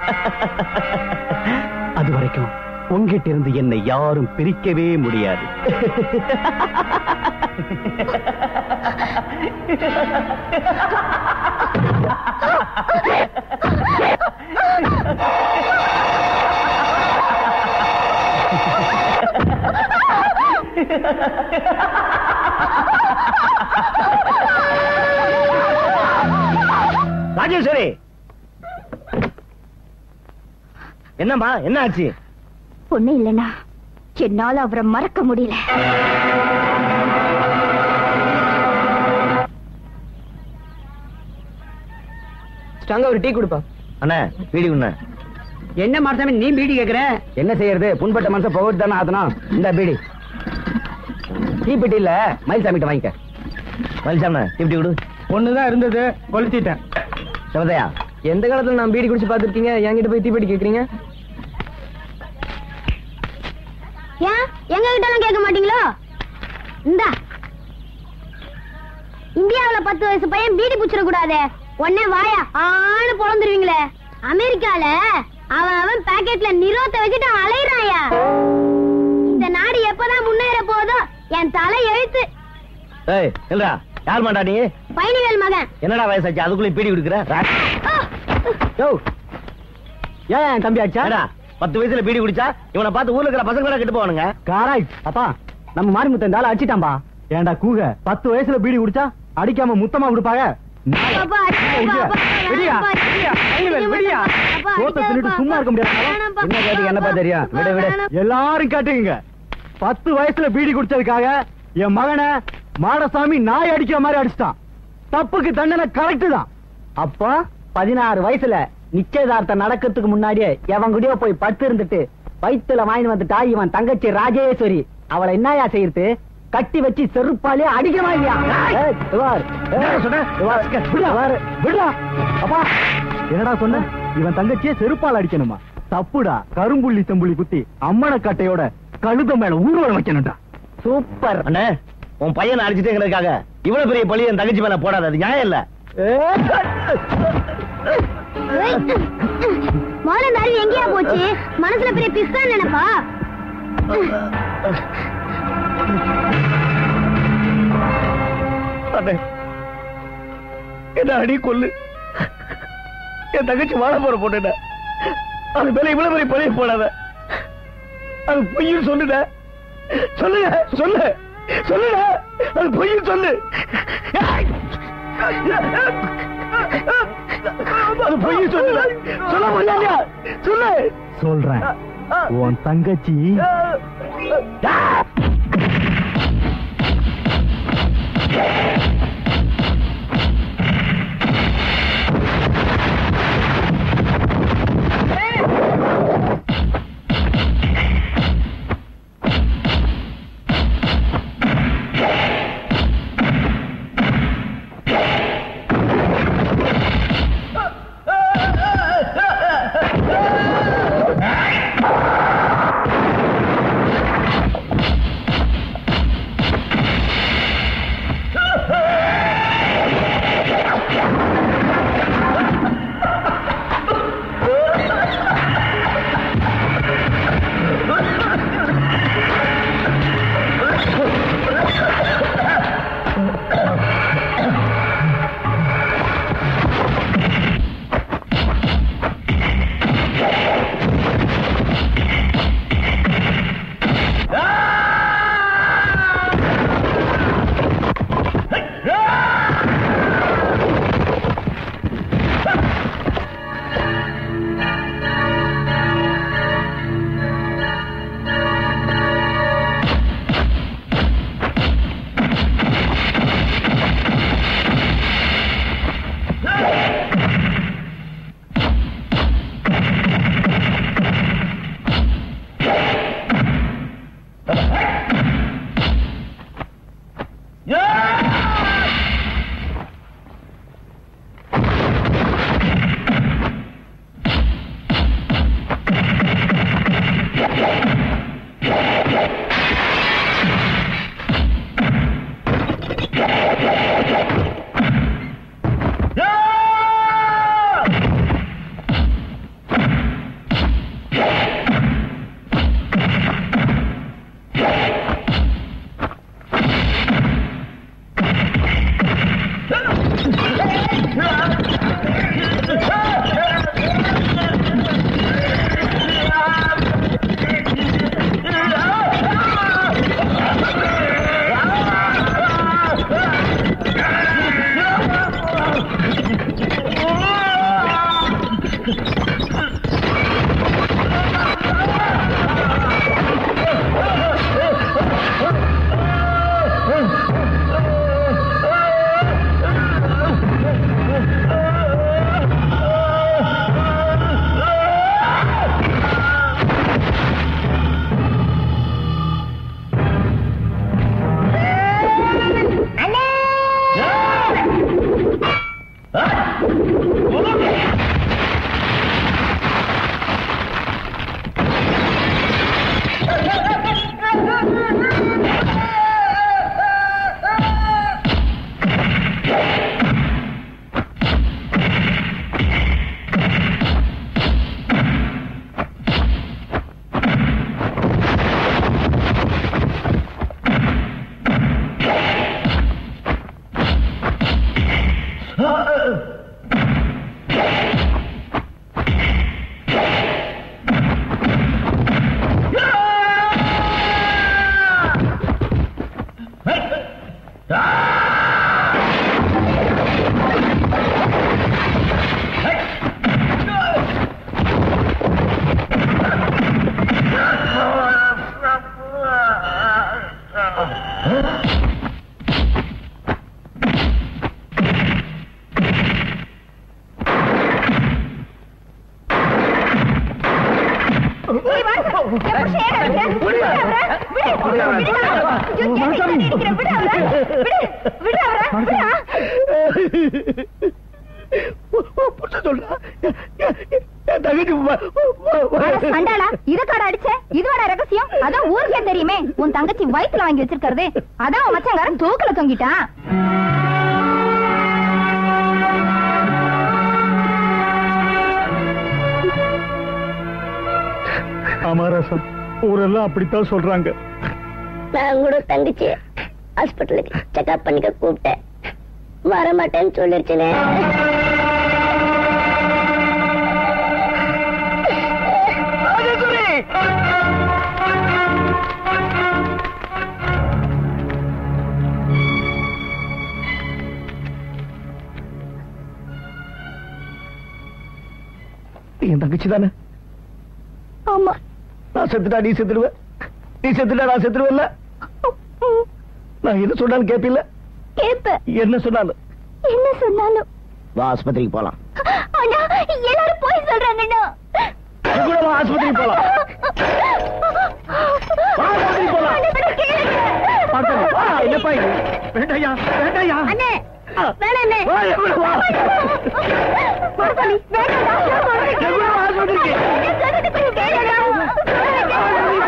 அது வரைக்கும் உங்கிட்ட இருந்து என்னை யாரும் பிரிக்கவே முடியாது ராஜேஸ்வரி என்னம்மா என்ன ஆச்சு ஒண்ணு இல்லைன்னா என்னால அவரை மறக்க முடியல ஸ்ட்ராங்கா ஒரு டீ கொடுப்பா அண்ணா வீடி உண்ண என்ன மாரசாமி நீ பீடி கேக்குற என்ன செய்யறது புண்பட்ட மனசை புகட்டு தானே ஆத்தணும் இந்த பீடி தீப்பெட்டி இல்ல மயில்சாமிட்ட வாங்கிக்க மலிசாம இப்படி விடு ஒண்ணுதான் இருந்தது கொளுத்திட்டேன் சிவதையா எந்த காலத்துல நான் பீடி குடிச்சு பாத்துருக்கீங்க என்கிட்ட போய் தீப்பெட்டி கேக்குறீங்க ஏன் எங்க கிட்ட எல்லாம் கேட்க மாட்டீங்களோ இந்தா இந்தியாவுல பத்து வயசு பையன் பீடி புச்சிட கூடாதே உடனே வாயா ஆளு பொழந்துருவீங்களே அமெரிக்கால அவன் அவன் பாக்கெட்ல நிரோத்தை வச்சுட்டு அலையறாயா இந்த நாடு எப்பதான் முன்னேற போதோ என் தலை எழுத்து ஏய் இல்லடா யார் மாட்டா நீ பயணிகள் மகன் என்னடா வயசாச்சு அதுக்குள்ள பீடி கொடுக்குற ஆ! யோ ஏன் தம்பி ஆச்சா ஏடா பத்து வயசுல பீடி குடிச்சா இவனை பார்த்து ஊர்ல இருக்கிற பசங்க கூட கெட்டு போவானுங்க காராய் அப்பா நம்ம மாரிமுத்த இந்த ஆளை அடிச்சிட்டான்பா ஏன்டா கூக பத்து வயசுல பீடி குடிச்சா அடிக்காம முத்தமா கொடுப்பாங்க அப்பா, அடிக்காதப்பா, அப்பா, விடியா, வேணாம்ப்பா, விடியா, கையில விடியா. அப்பா, சோத்தை தின்னுட்டு சும்மா இருக்க முடியாது. வேணாம்ப்பா. என்ன கேட்டுக்கு என்னப்பா தெரியும்? விடு, விடு. வேணாம். எல்லாரும் கேட்டுங்க பத்து வயசுல பீடி குடிச்சதுக்காக என் மகனை மாடசாமி நாய் அடிக்கிற மாதிரி அடிச்சிட்டான் தப்புக்கு தண்டனை கரெக்ட் தான் அப்போ பதினாறு வயசுல நிச்சயதார்த்தம் நடக்கிறதுக்கு முன்னாடியே எவன் கூடயோ போய் படுத்து இருந்துட்டு வயித்துல வாங்கி வந்துட்டா இவன் தங்கச்சி ராஜேஸ்வரி அவளை என்னயா செய்யறது கட்டி வச்சு செருப்பாலே அடிக்கமா இல்லையா ஏய், இவார், ஏய், இவார், இவார், விடுடா அப்பா என்னடா சொன்ன இவன் தங்கச்சியே செருப்பால் அடிக்கணுமா தப்புடா கரும்புள்ளி செம்புள்ளி குத்தி அம்மன கட்டையோட கழுத மேல ஊர்வலம் வைக்கணும்டா சூப்பர் அண்ணே உன் பையனை அடிச்சுட்டேங்கிறதுக்காக இவ்வளவு பெரிய பழி என் தங்கச்சி மேல போடாது அது நியாயம் இல்ல ஏய். முதல்ல இந்த அறிவு எங்கேயா போச்சு மனசுல பெரிய பிஸ்தான் நினைப்பா அண்ணே என்ன அடி கொல்லு என் தங்கச்சி வாழ போற பொண்ணுட அது மேல இவ்வளவு பெரிய பழிய போடாத அது பொய்யும் சொல்லுட சொல்லுங்க சொல்லு சொல்லுடா அது பொய்யும் சொல்லு அது பொய்யும் சொல்லுடா சொல்ல முடியாதா சொல்லு சொல்றேன் உன் தங்கச்சி ஆ! சண்டாளா இத காட அடிச்ச இதுவட ரகசியம் அதான் ஊருக்கே தெரியுமே உன் தங்கச்சி வயித்துல வாங்கி வச்சிருக்கிறது அதான் உன் மச்சாங்காரன் தூக்கல தொங்கிட்டான் அமராசம் ஊரெல்லாம் அப்படித்தான் சொல்றாங்க நான் கூட தங்கச்சி ஹாஸ்பிட்டலுக்கு செக்அப் பண்ணிக்க கூப்பிட்டேன் வர மாட்டேன்னு சொல்லிருச்சுனே என் தங்கச்சி தானே ஆமா நான் செத்துட்டா நீ செத்துடுவ நீ செத்துட்டா நான் செத்துடுவேன்ல நான் என்ன சொன்னாலும் கேப்பில்ல கேப்ப என்ன சொன்னாலும் என்ன சொன்னாலும் வா ஆஸ்பத்திரிக்கு போலாம் அண்ணா எல்லாரும் போய் சொல்றாங்கண்ணா அது கூட வா ஆஸ்பத்திரிக்கு போலாம் வா, ஆஸ்பத்திரிக்கு போலாம். வா, என்னப்பா இது? வேண்டாயா வேண்டாயா அண்ணே வேணாம் அண்ணே வா, எவ்வளவு வா. மறுபடி வேண்டாம்டா எவ்வளவு வா ஆஸ்பத்திரிக்கு? என்ன சொல்றது கொஞ்சம் கேளுடா.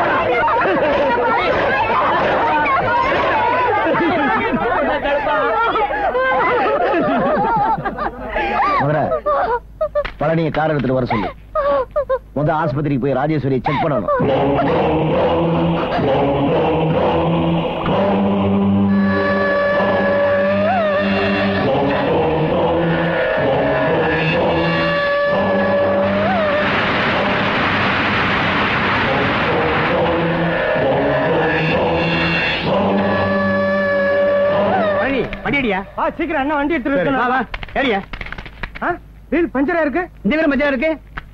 முதல்ல பழனிய கார் எடுத்துட்டு வர சொல்லு முத ஆஸ்பத்திரிக்கு போய் ராஜேஸ்வரியை செக் பண்ணணும் பழனி வண்டியடியா ஆ சீக்கிரம் அண்ணா வண்டி எடுத்துட்டு வா வா ஏறியா வீல் பஞ்சரா இருக்கு இந்த வேலை மஜா இருக்கு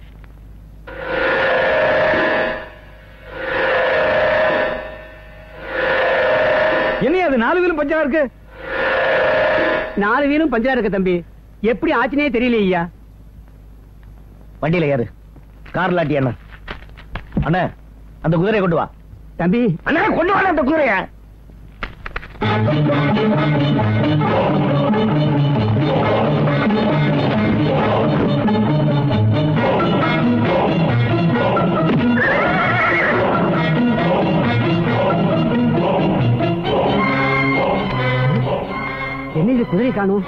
என்ன அது நாலு வீலும் பஞ்சரா இருக்கு நாலு வீலும் பஞ்சரா இருக்கு தம்பி எப்படி ஆச்சுனே தெரியலையா வண்டியில ஏறு கார் லாட்டி அண்ணா அண்ணா அந்த குதிரையை கொண்டு வா தம்பி அண்ணா கொண்டு வா அந்த குதிரைய என்ன இது குதிரை காணும்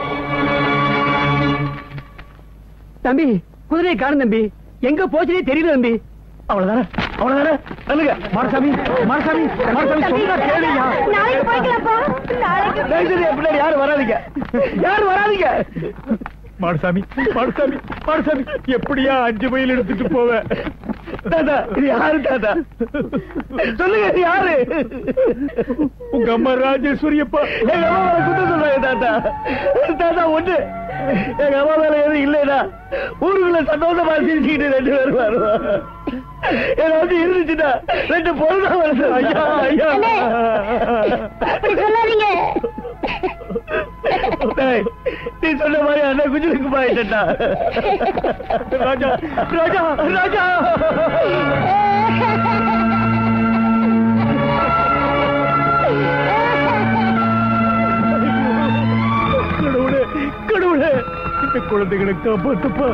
தம்பி குதிரை காணும் தம்பி எங்க போச்சுனே தெரியல தம்பி அவ்வளவுதானே அவ்வளவுதானே சொல்லுங்க மாரசாமி மாரசாமி மாரசாமி சொன்னா கேளுயா நாளைக்கு போய்க்கலாம்ப்பா நாளைக்கு தயவுசெய்து என் பின்னாடி யாரும் வராதீங்க யாரும் வராதீங்க மாரசாமி மாரசாமி மாரசாமி எப்படியா அஞ்சு மைல் எடுத்துட்டு போவேன் தாத்தா இது யாரு தாத்தா சொல்லுங்க இது யாரு உங்க அம்மா ராஜேஸ்வரி அப்பா எங்க அம்மா மேல குத்தம் சொல்றாங்க தாத்தா தாத்தா ஒண்ணு எங்க அம்மா மேல எதுவும் இல்லைடா ஊருக்குள்ள சந்தோஷமா சிரிச்சுக்கிட்டு ரெண்டு பேரும் வருவான் ஏதாவது இருந்துச்சுன்னா ரெண்டு பொருள் தான் வருது ஐயா ஐயா அண்ணே, அப்படி சொல்லாதீங்க டேய், நீ சொன்ன மாதிரி அண்ணன் குஜிலுக்கு போயிட்டா ராஜா ராஜா ராஜா கடவுளே கடவுளே இந்த குழந்தைகளை காப்பாத்துப்பா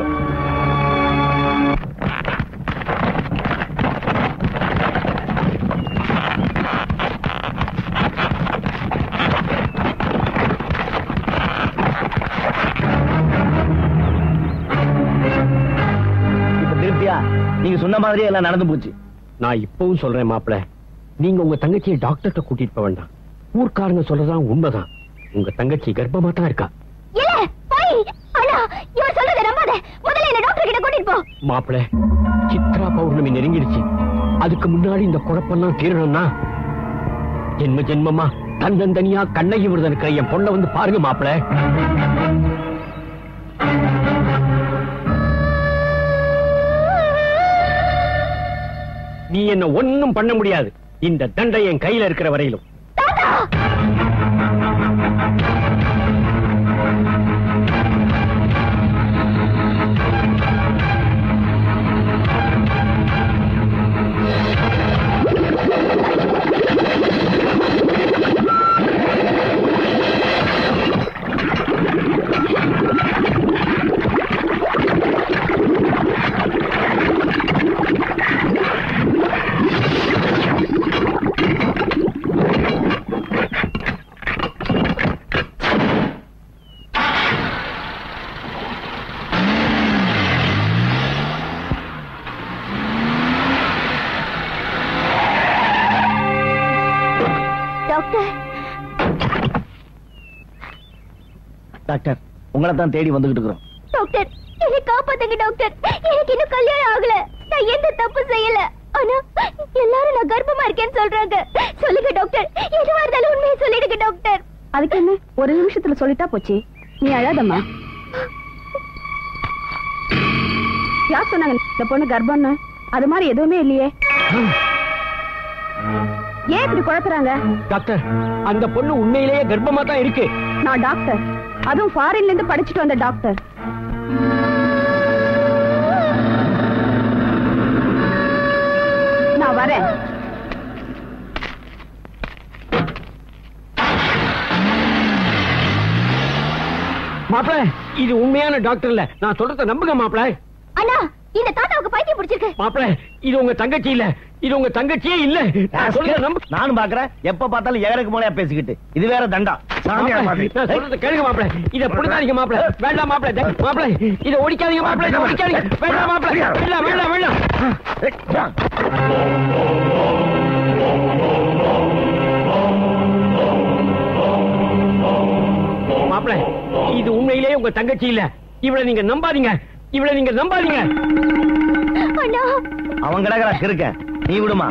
இப்ப திருப்தியா நீங்க சொன்ன மாதிரியே எல்லாம் நடந்து போச்சு நான் இப்பவும் சொல்றேன் மாப்பிள நீங்க உங்க தங்கச்சியை டாக்டர்கிட்ட கூட்டிட்டு போக வேண்டாம் ஊர்க்காரங்க சொல்றதான் உண்மைதான் உங்க தங்கச்சி கர்ப்பமா தான் இருக்கா இல்ல போய் அண்ணா இவன் சொல்றதை நம்பாத முதல்ல என்ன டாக்டர் கிட்ட கூட்டிட்டு போ மாப்பிள சித்ரா பௌர்ணமி நெருங்கிடுச்சு அதுக்கு முன்னாடி இந்த குழப்பம்லாம் தீரணும்னா ஜென்ம ஜென்மமா தன்னந்தனியா கண்ணகி விரதம் இருக்கிற என் பொண்ணை வந்து பாருங்க மாப்பிள நீ என்ன ஒண்ணும் பண்ண முடியாது இந்த தண்டை என் கையில இருக்கிற வரையிலும் தாத்தா டாக்டர் உங்களை தான் தேடி வந்துகிட்டு இருக்கிறோம் டாக்டர் என்னை காப்பாத்துங்க டாக்டர் எனக்கு இன்னும் கல்யாணம் ஆகல நான் எந்த தப்பு செய்யல ஆனா எல்லாரும் நான் கர்ப்பமா இருக்கேன்னு சொல்றாங்க சொல்லுங்க டாக்டர் எதுவா இருந்தாலும் உண்மையை சொல்லிடுங்க டாக்டர் அதுக்கு என்ன ஒரு நிமிஷத்துல சொல்லிட்டா போச்சு நீ அழாதம்மா யார் சொன்னாங்க இந்த பொண்ணு கர்ப்பம்னு அது மாதிரி எதுவுமே இல்லையே ஏன் இப்படி குழப்புறாங்க டாக்டர் அந்த பொண்ணு உண்மையிலேயே கர்ப்பமா தான் இருக்கு நான் டாக்டர் அதுவும் ஃபாரின்ல இருந்து படிச்சுட்டு வந்த டாக்டர் நான் வரேன் மாப்பிள இது உண்மையான டாக்டர் இல்ல நான் சொல்றத நம்புங்க மாப்பிள அண்ணா இந்த தாத்தாவுக்கு பைத்தியம் பிடிச்சிருக்கு மாப்பிள இது உங்க தங்கச்சி இல்ல இது உங்க தங்கச்சியே இல்ல நான் சொல்றத நம்பு நானும் பாக்குறேன் எப்ப பார்த்தாலும் எகருக்கு மூலையா பேசிக்கிட்டு இது வேற தண்டா சாமியார் மாதிரி. நான் சொல்றத கேளுங்க மாப்பிள இத புடுங்காதீங்க மாப்பிள வேண்டாம் மாப்பிள தே- மாப்பிள இத ஒடிக்காதீங்க மாப்பிள இத ஒடிக்காதீங்க வேண்டாம் மாப்பிள வேண்டாம் வேண்டாம் வேண்டாம் மாப்பிள இது உண்மையிலேயே உங்க தங்கச்சி இல்ல இவளை நீங்க நம்பாதீங்க இவளை நீங்க நம்பாதீங்க அண்ணா அவன் கிடக்குறா கிறுக்க நீ விடுமா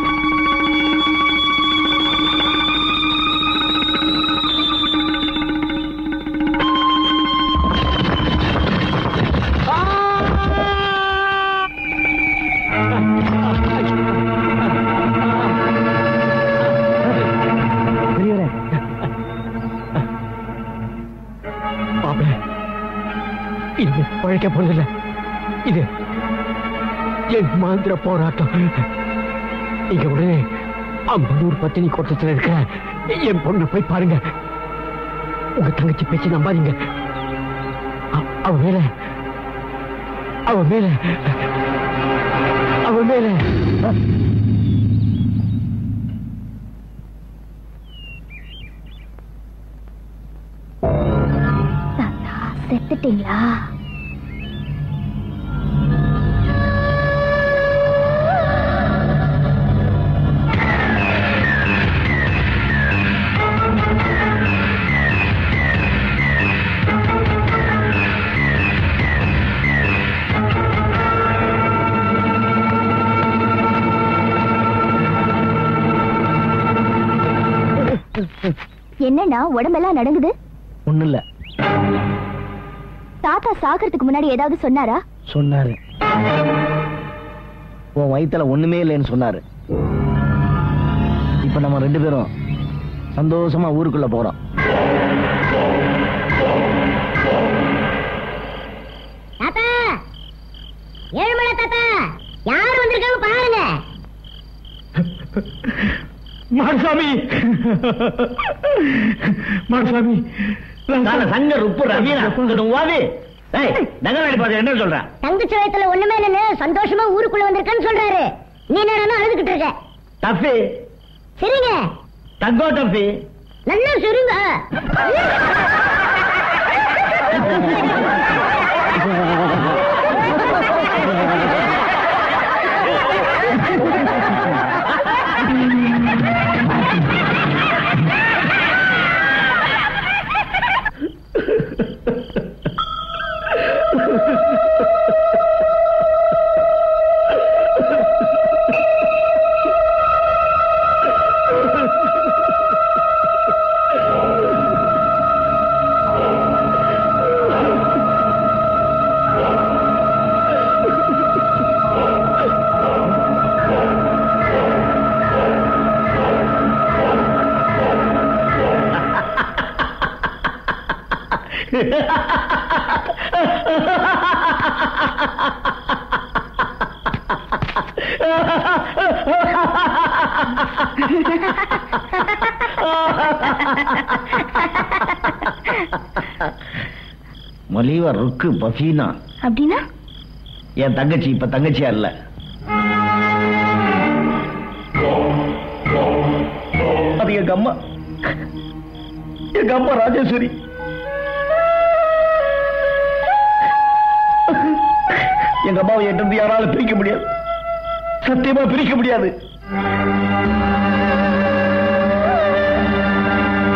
மாப்பிள இது பழைக்க போறதில்ல இது என் மாந்திர போராட்டம் நீங்க உடனே அம்பனூர் பத்தினி கோட்டத்தில் இருக்கிற என் பொண்ணை போய் பாருங்க உங்க தங்கச்சி பேச்சு நம்பாதீங்க அ- அவ மேல அவ மேல அவ மேல தாத்தா செத்துட்டீங்களா என்னண்ணா உடம்பெல்லாம் நடங்குது ஒண்ணு இல்ல தாத்தா சாகிறதுக்கு முன்னாடி ஏதாவது சொன்னாரா சொன்னாரு உன் வயித்துல ஒண்ணுமே இல்லைன்னு சொன்னாரு இப்ப நம்ம ரெண்டு பேரும் சந்தோஷமா ஊருக்குள்ள போறோம் தாத்தா ஏழுமலை தாத்தா யார் வந்திருக்காங்க பாருங்க மாடசாமி மாடசாமி சங்க ருப்பு ரவீனா வாவி நகராடி பாத்து என்ன சொல்ற தங்கச்சி வயத்துல ஒண்ணுமே இல்லைன்னு சந்தோஷமா ஊருக்குள்ள வந்திருக்கேன்னு சொல்றாரு நீ என்ன அழுதுகிட்டு இருக்க டஃபி சரிங்க தங்கோ டஃபி நல்லா சொல்லுங்க மலிவா ருக்கு பஃபீனா அப்படின்னா என் தங்கச்சி இப்ப தங்கச்சியா இல்ல அது எங்க அம்மா எங்க அம்மா ராஜேஸ்வரி எங்க அம்மாவை எட்டு இருந்து யாராலும் பிரிக்க முடியாது சத்தியமா பிரிக்க முடியாது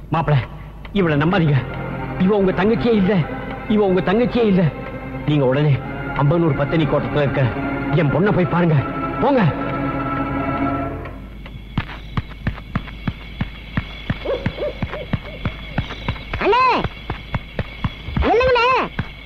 மாப்பிள இவளை நம்பாதீங்க இவ உங்க தங்கச்சியே இல்ல இவ உங்க தங்கச்சியே இல்ல நீங்க உடனே அம்பனூர் பத்தினி கோட்டத்துல இருக்க என் பொண்ணை போய் பாருங்க போங்க அண்ணே நில்லுங்கண்ணே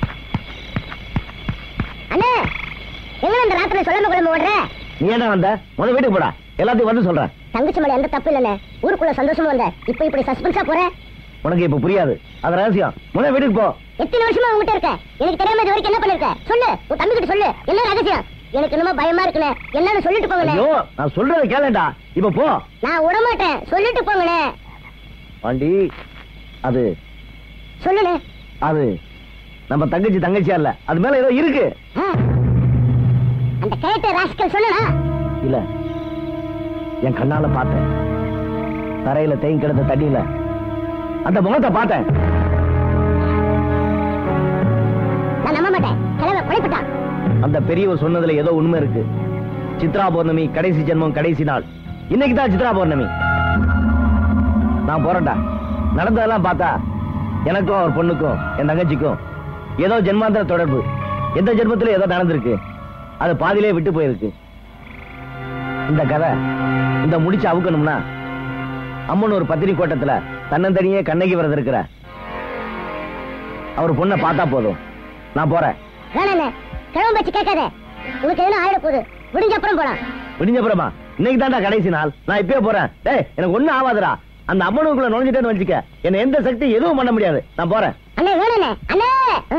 அண்ணே எங்க இந்த ராத்திரி சொல்லாம குழம்பு ஓடுற நீ என்ன வந்த முத வீட்டுக்கு போடா எல்லாத்தையும் வந்து சொல்றேன் தங்கச்சி மேல எந்த தப்பு இல்லண்ணே ஊருக்குள்ள சந்தோஷமா வந்த இப்ப இப்படி சஸ்பென்ஸா போற உனக்கு இப்ப புரியாது அது ரகசியம் முத வீட்டுக்கு போ எத்தனை வருஷமா உங்ககிட்ட இருக்க எனக்கு தெரியாம இது வரைக்கும் என்ன பண்ணிருக்க சொல்லு உன் தம்பி கிட்ட சொல்லு என்ன ரகசியம் எனக்கு என்னமோ பயமா இருக்குண்ணே என்னன்னு சொல்லிட்டு போங்கண்ணே ஐயோ நான் சொல்றத கேளேன்டா இப்ப போ நான் விட மாட்டேன் சொல்லிட்டு போங்கண்ணே பாண்டி அது சொல்லுண்ணே அது நம்ம தங்கச்சி தங்கச்சியா இல்ல அது மேல ஏதோ இருக்கு ஆ. அந்த கேட்ட ராஸ்கல் சொல்லுடா இல்ல என் கண்ணால பார்த்தேன் தரையில தேங்கி கிடந்த தண்ணியில அந்த முகத்தை பார்த்தேன் நான் நம்ப மாட்டேன் கிழமை குழைப்பிட்டான் அந்த பெரியவர் சொன்னதுல ஏதோ உண்மை இருக்கு சித்ரா பௌர்ணமி கடைசி ஜென்மம் கடைசி நாள் இன்னைக்கு தான் சித்ரா பௌர்ணமி நான் போறேன்டா நடந்ததெல்லாம் பார்த்தா எனக்கும் அவர் பொண்ணுக்கும் என் தங்கச்சிக்கும் ஏதோ ஜென்மாந்திர தொடர்பு எந்த ஜென்மத்துல ஏதோ நடந்திருக்கு அது பாதியிலே விட்டு போயிருக்கு இந்த கதை இந்த முடிச்சு அவுக்கணும்னா அம்மன் ஒரு பத்தினி கோட்டத்துல தன்னந்தனியே கண்ணகி வரது இருக்கிற அவர் பொண்ணை பார்த்தா போதும் நான் போறேன் வேணாண்ணே கிழமை வச்சு கேட்காத உனக்கு எதுனா ஆயிட போகுது விடிஞ்ச அப்புறம் போலாம் விடிஞ்சப்புறமா இன்னைக்கு தான்டா கடைசி நாள் நான் இப்பயே போறேன் டேய் எனக்கு ஒண்ணும் ஆகாதுடா அந்த அம்மனுக்குள்ள நுழைஞ்சிட்டேன்னு வச்சுக்க என்ன எந்த சக்தி எதுவும் பண்ண முடியாது நான் போறேன் அண்ணே வேணாண்ணே அண்ணே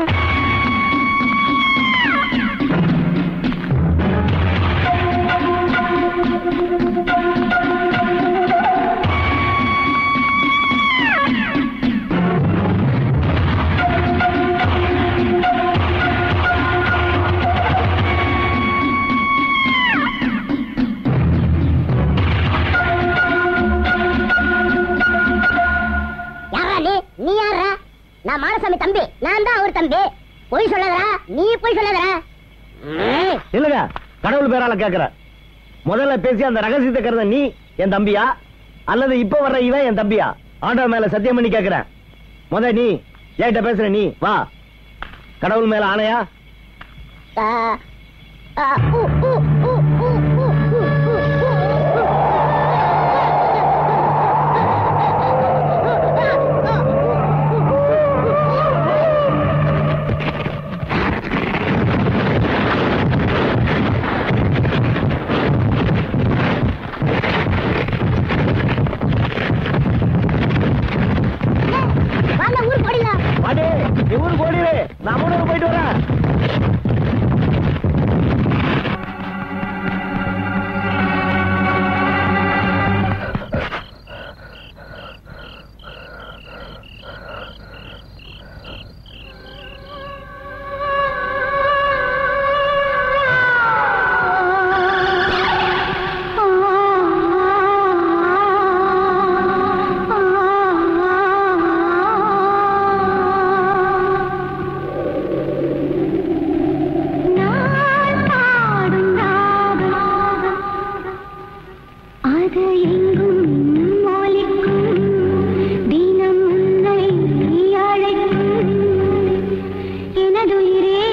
யாரா நீ நீ யாரா நான் மாடசாமி தம்பி நான் தான் அவர் தம்பி பொய் சொல்லாதடா நீ பொய் சொல்லாதடா ம். இல்லங்க கடவுள் பேரால கேக்குற முதல்ல பேசி அந்த ரகசியத்தை கருத நீ என் தம்பியா அல்லது இப்ப வர்ற இவன் என் தம்பியா ஆண்டவன் மேல சத்தியம் பண்ணி கேக்குறேன் முத நீ ஏன்ட்ட பேசுற நீ வா கடவுள் மேல ஆணையா ஆ, ஆ, ஊ, ஊ, ஊ, ஊ, ஊ, ஊ, ஊ, ஊ. வாங்க ஊருக்கு ஓடிடலாம் பாடி நீ ஊருக்கு ஓடிடு நான் அம்மனுக்கு போயிட்டு வரேன் அது எங்கும் ஒலிக்கும் தினம் உன்னை அழைக்கும் எனதுயிரே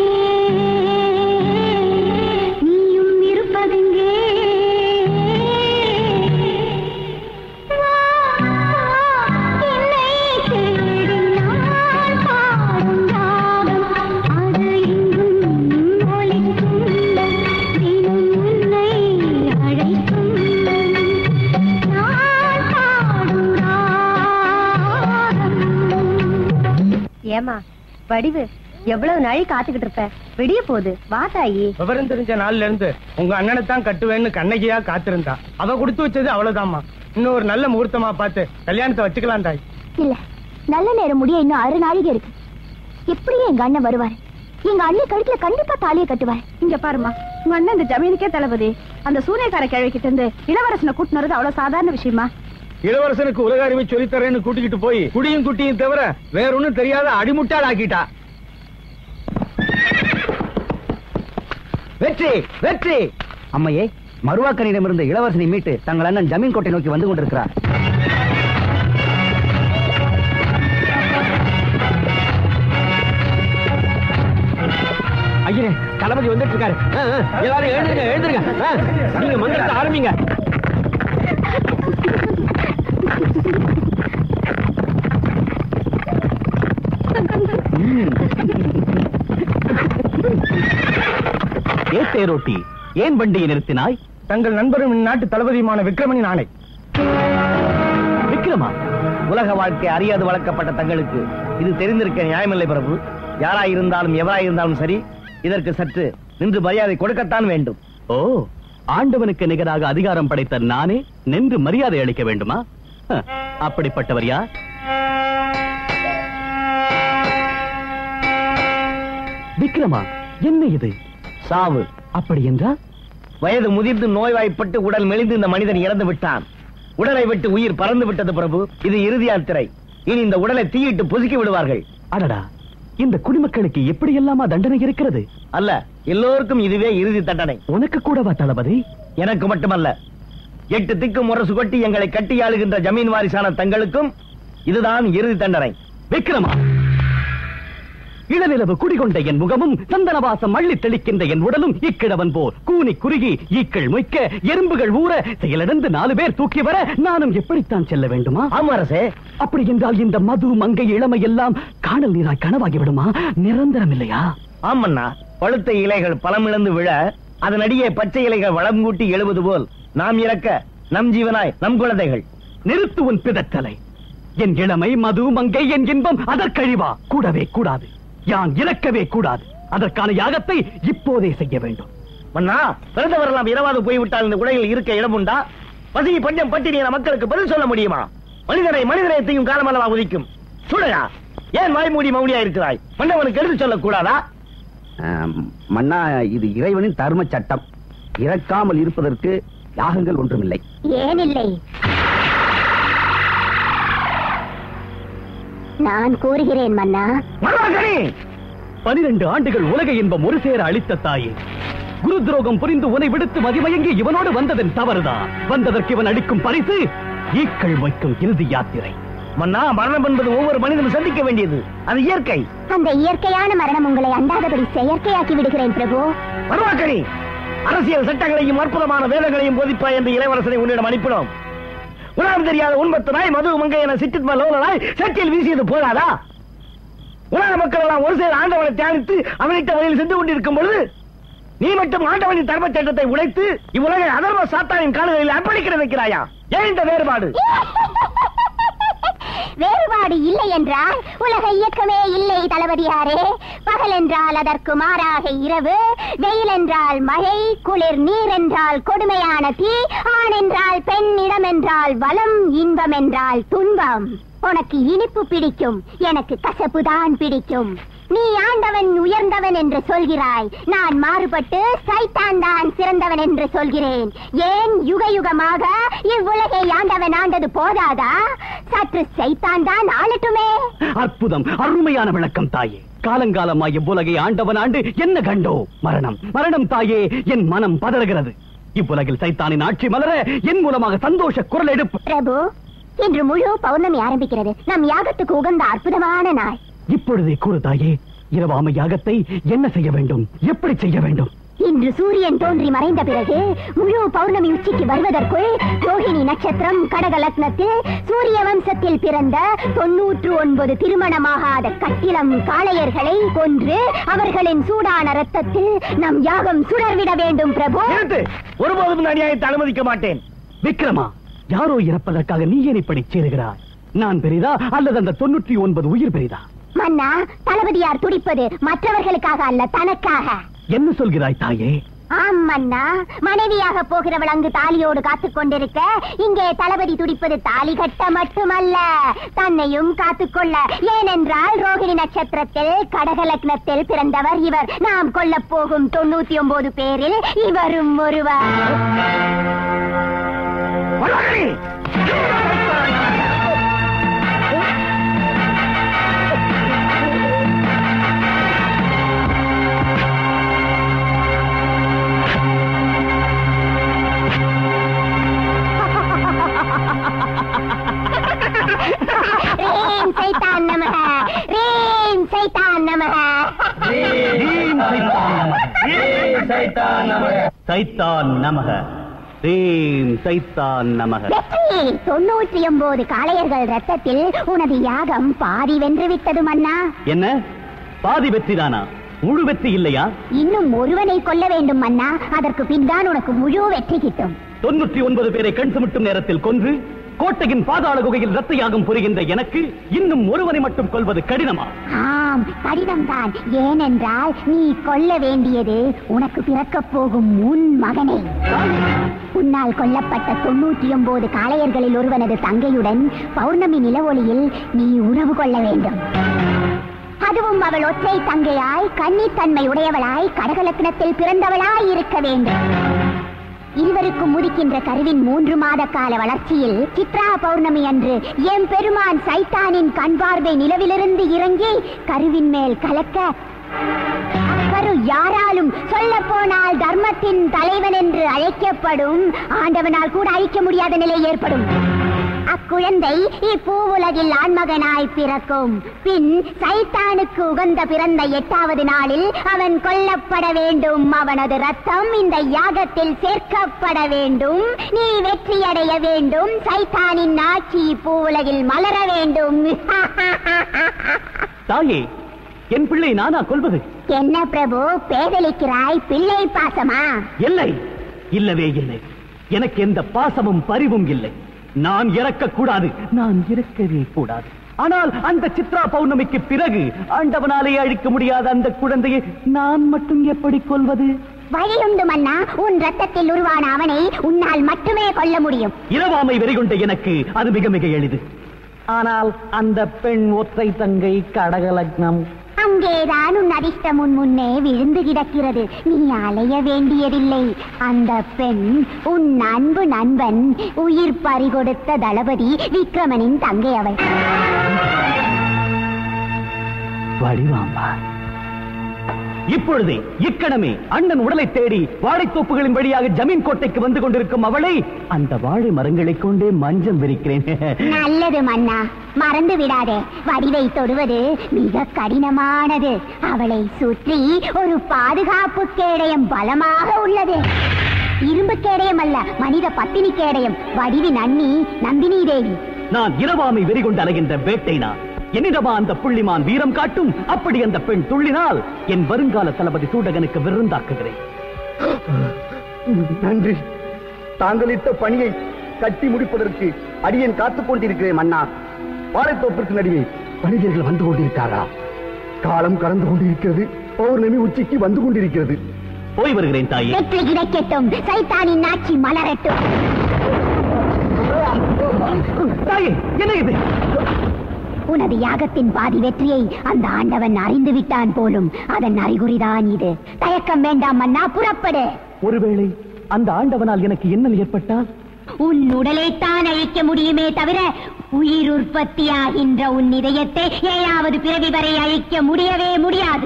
நீயும் இருப்பதெங்கே வா, என்னை தேடி நான் பாடும் ராகம் அது எங்கும் ஒலிக்கும் தினம் உன்னை அழைக்கும் நான் பாடும் ராகம் ஏமா வடிவு எவ்வளவு நாளை காத்துக்கிட்டு இருப்ப விடிய போகுது வா தாயி விவரம் தெரிஞ்ச நாள்ல இருந்து உங்க அண்ணனை தான் கட்டுவேன்னு கண்ணகியா காத்திருந்தா அவ கொடுத்து வச்சது அவ்வளவுதாம்மா இன்னும் ஒரு நல்ல முகூர்த்தமா பார்த்து கல்யாணத்தை வச்சுக்கலாம் தாய் இல்ல நல்ல நேரம் முடிய இன்னும் அரை நாளைக்கு இருக்கு எப்படியும் எங்க அண்ணன் வருவாரு எங்க அண்ணன் கழுத்துல கண்டிப்பா தாலியை கட்டுவார் இங்க பாருமா உங்க அண்ணன் இந்த ஜமீனுக்கே தளபதி அந்த சூனியக்கார கிழவிக்கிட்ட இருந்து இளவரசனை கூட்டினு வரது அவ்வளவு சாதாரண விஷயமா இளவரசனுக்கு உலக அறிவை சொல்லித்தரேன்னு கூட்டிக்கிட்டு போய் குடியும் குட்டியும் தவிர வேற ஒண்ணும் தெரியாத அடிமுட்டாள் ஆக்கிட்டா வெற்றி வெற்றி அம்மையே மருவாக்கனிடமிருந்து இளவரசனை மீட்டு தங்கள் அண்ணன் ஜமீன் கோட்டை நோக்கி வந்து கொண்டிருக்கிறார் ஐயரே தளபதி வந்துட்டு இருக்காரு ஆ, ஆ, எல்லாரும் எழுந்துருங்க எழுந்துருங்க ஆ, நீங்க மந்திரத்தை ஆரம்பிங்க ஏ தேரோட்டி ஏன் வண்டியை நிறுத்தினாய் தங்கள் நண்பரும் இந்நாட்டு தளபதியுமான விக்ரமனின் ஆணை விக்ரமா உலக வாழ்க்கை அறியாது வளர்க்கப்பட்ட தங்களுக்கு இது தெரிந்திருக்க நியாயமில்லை பிரபு யாராயிருந்தாலும் எவராயிருந்தாலும் சரி இதற்கு சற்று நின்று மரியாதை கொடுக்கத்தான் வேண்டும் ஓ ஆண்டவனுக்கு நிகராக அதிகாரம் படைத்த நானே நின்று மரியாதை அளிக்க வேண்டுமா ஹ, அப்படிப்பட்டவர் யார் விக்ரமா என்ன இது சாவு அப்படி என்றால் வயது முதிர்ந்து நோய்வாய்ப்பட்டு உடல் மெலிந்து இந்த மனிதன் இறந்து விட்டான் உடலை விட்டு உயிர் பறந்து விட்டது பிரபு இது இறுதி யாத்திரை இனி இந்த உடலை தீயிட்டு பொசுக்கி விடுவார்கள் அடடா இந்த குடிமக்களுக்கு எப்படி எல்லாமா தண்டனை இருக்கிறது அல்ல எல்லோருக்கும் இதுவே இறுதி தண்டனை உனக்கு கூடவா தளபதி எனக்கு மட்டுமல்ல எட்டு திக்கு முரசு கொட்டி எங்களை கட்டியாளுகின்ற ஜமீன் வாரிசான தங்களுக்கும் இதுதான் இறுதி தண்டனை விக்ரமா இளநிலவு குடிகொண்ட என் முகமும் சந்தனவாசம் அள்ளி தெளிக்கின்ற என் உடலும் இக்கிழவன் போல் கூனி குறுகி ஈக்கள் மொய்க்க எறும்புகள் ஊற செயலிழந்து நாலு பேர் தூக்கி வர நானும் எப்படித்தான் செல்ல வேண்டுமா ஆமா அரசே அப்படி என்றால் இந்த மது மங்கை இளமை எல்லாம் காணல் நீராய் கனவாகி விடுமா நிரந்தரம் இல்லையா ஆமண்ணா பழுத்த இலைகள் பழமிழந்து விழ அதனடியே பச்சை இலைகள் வளம் கூட்டி எழுவது போல் நாம் இறக்க நம் ஜீவனாய் நம் குழந்தைகள் நிறுத்து உன் பிதற்றலை என் இளமை மது மங்கை என் இன்பம் அதற்கழிவா கூடவே கூடாது யான் இறக்கவே கூடாது அதற்கான யாகத்தை இப்போதே செய்ய வேண்டும் மன்னா பிறந்தவரெல்லாம் இரவாது போய்விட்டால் இந்த உலகில் இருக்க இடம் உண்டா பசி பஞ்சம் பட்டினியான மக்களுக்கு பதில் சொல்ல முடியுமா மனிதனை மனிதனையத்தையும் காலமல்லவா உதிக்கும் சுடையா ஏன் வாய்மூடி மௌனியா இருக்கிறாய் மன்னவனுக்கு எடுத்து சொல்லக் கூடாதா ஆம், மன்னா இது இறைவனின் தர்ம சட்டம் இறக்காமல் இருப்பதற்கு யாகங்கள் ஒன்றுமில்லை ஏனில்லை நான் கூறுகிறேன் மன்னா மன்னவர்களே பனிரெண்டு ஆண்டுகள் உலக இன்பம் ஒரு சேர அளித்த தாயே குரு துரோகம் புரிந்து உனை விடுத்து மதிமயங்கி இவனோடு வந்ததன் தவறுதான் வந்ததற்கு இவன் அளிக்கும் பரிசு ஈக்கள் வைக்கும் இறுதி யாத்திரை மன்னா மரணம் என்பது ஒவ்வொரு மனிதனும் சந்திக்க வேண்டியது அது இயற்கை அந்த இயற்கையான மரணம் உங்களை அண்டாதபடி செயற்கையாக்கி விடுகிறேன் பிரபு மருவாக்கணி அரசியல் சட்டங்களையும் அற்புதமான வேதங்களையும் போதிப்பாய் என்று இளவரசனை உன்னிடம் அனுப்பினோம் உலகம் தெரியாத உண்பத்து நாய் மது மங்கை என சிற்றித்ம லோலனாய் சட்டியில் வீசியது போதாதா உலக மக்கள் எல்லாம் ஒரு சில ஆண்டவனை தியானித்து அவனிட்ட வழியில் சென்று கொண்டிருக்கும் பொழுது நீ மட்டும் ஆண்டவனின் தர்ம சட்டத்தை உடைத்து இவ்வுலகை அதர்ம சாத்தானின் காலங்களில் அர்ப்பணிக்கிற வைக்கிறாயா ஏன் இந்த வேறுபாடு வேறுபாடு இல்லை என்றால் உலக இயக்கமே இல்லை தளபதியாரே பகல் என்றால் அதற்கு மாறாக இரவு வெயில் என்றால் மழை குளிர் நீர் என்றால் கொடுமையான தீ ஆண் என்றால் பெண் இடம் என்றால் வளம் இன்பம் என்றால் துன்பம் உனக்கு இனிப்பு பிடிக்கும் எனக்கு கசப்புதான் பிடிக்கும் நீ ஆண்டவன் உயர்ந்தவன் என்று சொல்கிறாய் நான் மாறுபட்டு சைத்தான் தான் சிறந்தவன் என்று சொல்கிறேன் ஏன் யுக யுகமாக இவ்வுலகை ஆண்டவன் ஆண்டது போதாதா சற்று சைத்தான் தான் ஆளட்டுமே அற்புதம் அருமையான விளக்கம் தாயே காலங்காலமாய் இவ்வுலகை ஆண்டவன் ஆண்டு என்ன கண்டோ மரணம் மரணம் தாயே என் மனம் பதறுகிறது இவ்வுலகில் சைத்தானின் ஆட்சி மலர என் மூலமாக சந்தோஷ குரல் எடுப்பு பிரபு இன்று முழு பௌர்ணமி ஆரம்பிக்கிறது நம் யாகத்துக்கு உகந்த அற்புதமான நாள் இப்பொழுதே கூறு தாயே இரவாம யாகத்தை என்ன செய்ய வேண்டும் எப்படி செய்ய வேண்டும் இன்று சூரியன் தோன்றி மறைந்த பிறகு முழு பௌர்ணமி உச்சிக்கு வருவதற்குள் ரோஹிணி நட்சத்திரம் கடக லக்னத்தில் சூரிய வம்சத்தில் பிறந்த தொன்னூற்று ஒன்பது திருமணமாகாத கட்டிலம் காளையர்களை கொன்று அவர்களின் சூடான ரத்தத்தில் நம் யாகம் சுடர்விட வேண்டும் பிரபு நிறுத்து ஒருபோதும் இந்த அநியாயத்தை அனுமதிக்க மாட்டேன் விக்ரமா யாரோ இறப்பதற்காக நீ ஏன் இப்படி சேருகிறாய் நான் பெரிதா அல்லது அந்த தொண்ணூற்றி ஒன்பது உயிர் பெரிதா மன்னா தளபதியார் துடிப்பது மற்றவர்களுக்காக அல்ல தனக்காக என்ன சொல்கிறாய் தாயே ஆம் மன்னா மனைவியாக போகிறவள் அங்கு தாலியோடு காத்துக் கொண்டிருக்க இங்கே தளபதி துடிப்பது தாலி கட்ட மட்டுமல்ல தன்னையும் காத்துக்கொள்ள ஏனென்றால் ரோகிணி நட்சத்திரத்தில் கடக லக்னத்தில் பிறந்தவர் இவர் நாம் கொல்லப் போகும் தொண்ணூத்தி ஒன்பது பேரில் இவரும் ஒருவர் மருவாக்கணி! ரீம் சைத்தான் நமக ரீம் சைத்தான் நமக ரீம் சைத்தான் நமக சைத்தான் நமக ரீம் சைத்தான் நமக வெற்றி தொண்ணூற்றி ஒன்பது காளையர்கள் ரத்தத்தில் உனது யாகம் பாதி வென்று விட்டது மன்னா என்ன பாதி வெற்றிதானா முழு வெற்றி இல்லையா இன்னும் ஒருவனை கொல்ல வேண்டும் மன்னா அதற்கு பின்தான் உனக்கு முழு வெற்றி கிட்டும் தொண்ணூற்றி ஒன்பது பேரை கண் சுமிட்டும் நேரத்தில் கொன்று கோட்டையின் பாதாள குகையில் ரத்த யாகம் புரிகின்ற எனக்கு இன்னும் ஒருவனை மட்டும் கொல்வது கடினமா ஆம் கடினம்தான் ஏனென்றால் நீ கொல்ல வேண்டியது உனக்கு பிறக்கப் போகும் உன் மகனை உன்னால் கொல்லப்பட்ட தொண்ணூற்றி ஒன்பது காளையர்களில் ஒருவனது தங்கையுடன் பௌர்ணமி நிலவொளியில் நீ உறவு கொள்ள வேண்டும் அதுவும் அவள் ஒற்றை தங்கையாய் கன்னித்தன்மை உடையவளாய் கடகலக்கணத்தில் பிறந்தவளாய் இருக்க வேண்டும் இருவருக்கும் முதிக்கின்ற கருவின் மூன்று மாத கால வளர்ச்சியில் சித்ரா பௌர்ணமி அன்று எம் பெருமான் சைத்தானின் கண் பார்வை நிலவிலிருந்து இறங்கி கருவின் மேல் கலக்க அக்கரு யாராலும் சொல்ல போனால் தர்மத்தின் தலைவன் என்று அழைக்கப்படும் ஆண்டவனால் கூட அழிக்க முடியாத நிலை ஏற்படும் அக்குழந்தை இப்பூவுலகில் ஆண்மகனாய் பிறக்கும் பின் சைத்தானுக்கு உகந்த பிறந்த எட்டாவது நாளில் அவன் கொல்லப்பட வேண்டும் அவனது ரத்தம் இந்த யாகத்தில் சேர்க்கப்பட வேண்டும் நீ வெற்றியடைய வேண்டும் சைத்தானின் ஆட்சி இப்பூவுலகில் மலர வேண்டும் தாயே என் பிள்ளை நானா கொல்வது என்ன பிரபு பேதலிக்கிறாய் பிள்ளை பாசமா இல்லை இல்லவே இல்லை எனக்கு எந்த பாசமும் பரிவும் இல்லை நான் இறக்க கூடாது நான் இறக்கவே கூடாது ஆனால் அந்த சித்ரா பௌர்ணமிக்கு பிறகு ஆண்டவனாலே அழிக்க முடியாத அந்த குழந்தையை நான் மட்டும் எப்படி கொல்வது வழியுண்டு மன்னா உன் ரத்தத்தில் உருவான அவனை உன்னால் மட்டுமே கொல்ல முடியும் இரவாமை வெறிகொண்ட எனக்கு அது மிக மிக எளிது ஆனால் அந்த பெண் ஒற்றை தங்கை கடகலக்னம் அங்கேதான் உன் அதிர்ஷ்டம் உன் முன்னே விழுந்து கிடக்கிறது நீ அலைய வேண்டியதில்லை அந்த பெண் உன் அன்பு நண்பன் உயிர் பறிகொடுத்த தளபதி விக்ரமனின் தங்கை அவள் வடிவாம்பா இப்பொழுதே இக்கணமே அண்ணன் உடலை தேடி வாழைத்தோப்புகளின் வழியாக ஜமீன் கோட்டைக்கு வந்து கொண்டிருக்கும் அவளை அந்த வாழை மரங்களைக் கொண்டே மஞ்சம் விரிக்கிறேன் நல்லது மன்னா மறந்து விடாதே வடிவை தொடுவது மிக கடினமானது அவளை சுற்றி ஒரு பாதுகாப்பு கேடயம் பலமாக உள்ளது இரும்பு கேடயம் அல்ல மனித பத்தினி கேடயம் வடிவின் அண்ணி நந்தினி தேவி நான் இரவாமை வெறிகொண்டு அலைகின்ற வேட்டை நான் என்னிடமா அந்த புள்ளிமான் வீரம் காட்டும் அப்படி அந்த பெண் துள்ளினால் என் வருங்கால தளபதி சூடகனுக்கு விருந்தாக்குகிறேன் நன்றி தாங்கள் இட்ட பணியை கட்டி முடிப்பதற்கு அடியேன் காத்துக் கொண்டிருக்கிறேன் மன்னா வாழைத்தோப்பிற்கு நடுவே மனிதர்கள் வந்து கொண்டிருக்காரா காலம் கடந்து கொண்டிருக்கிறது பௌர்ணமி உச்சிக்கு வந்து கொண்டிருக்கிறது போய் வருகிறேன் தாயே வெற்றி கிடைக்கட்டும் சைத்தானின் ஆட்சி மலரட்டும் தாயே என்ன இது உனது யாகத்தின் பாதி வெற்றியை அந்த ஆண்டவன் அறிந்து விட்டான் போலும் அதன் அறிகுறிதான் இது தயக்கம் வேண்டாம் மன்னா புறப்படு ஒருவேளை அந்த ஆண்டவனால் எனக்கு என்ன ஏற்பட்டால் உன் உடலைத்தான் அழிக்க முடியுமே தவிர உயிர் உற்பத்தியாகின்ற உன் இதயத்தை ஏழாவது பிறவி வரை அழிக்க முடியவே முடியாது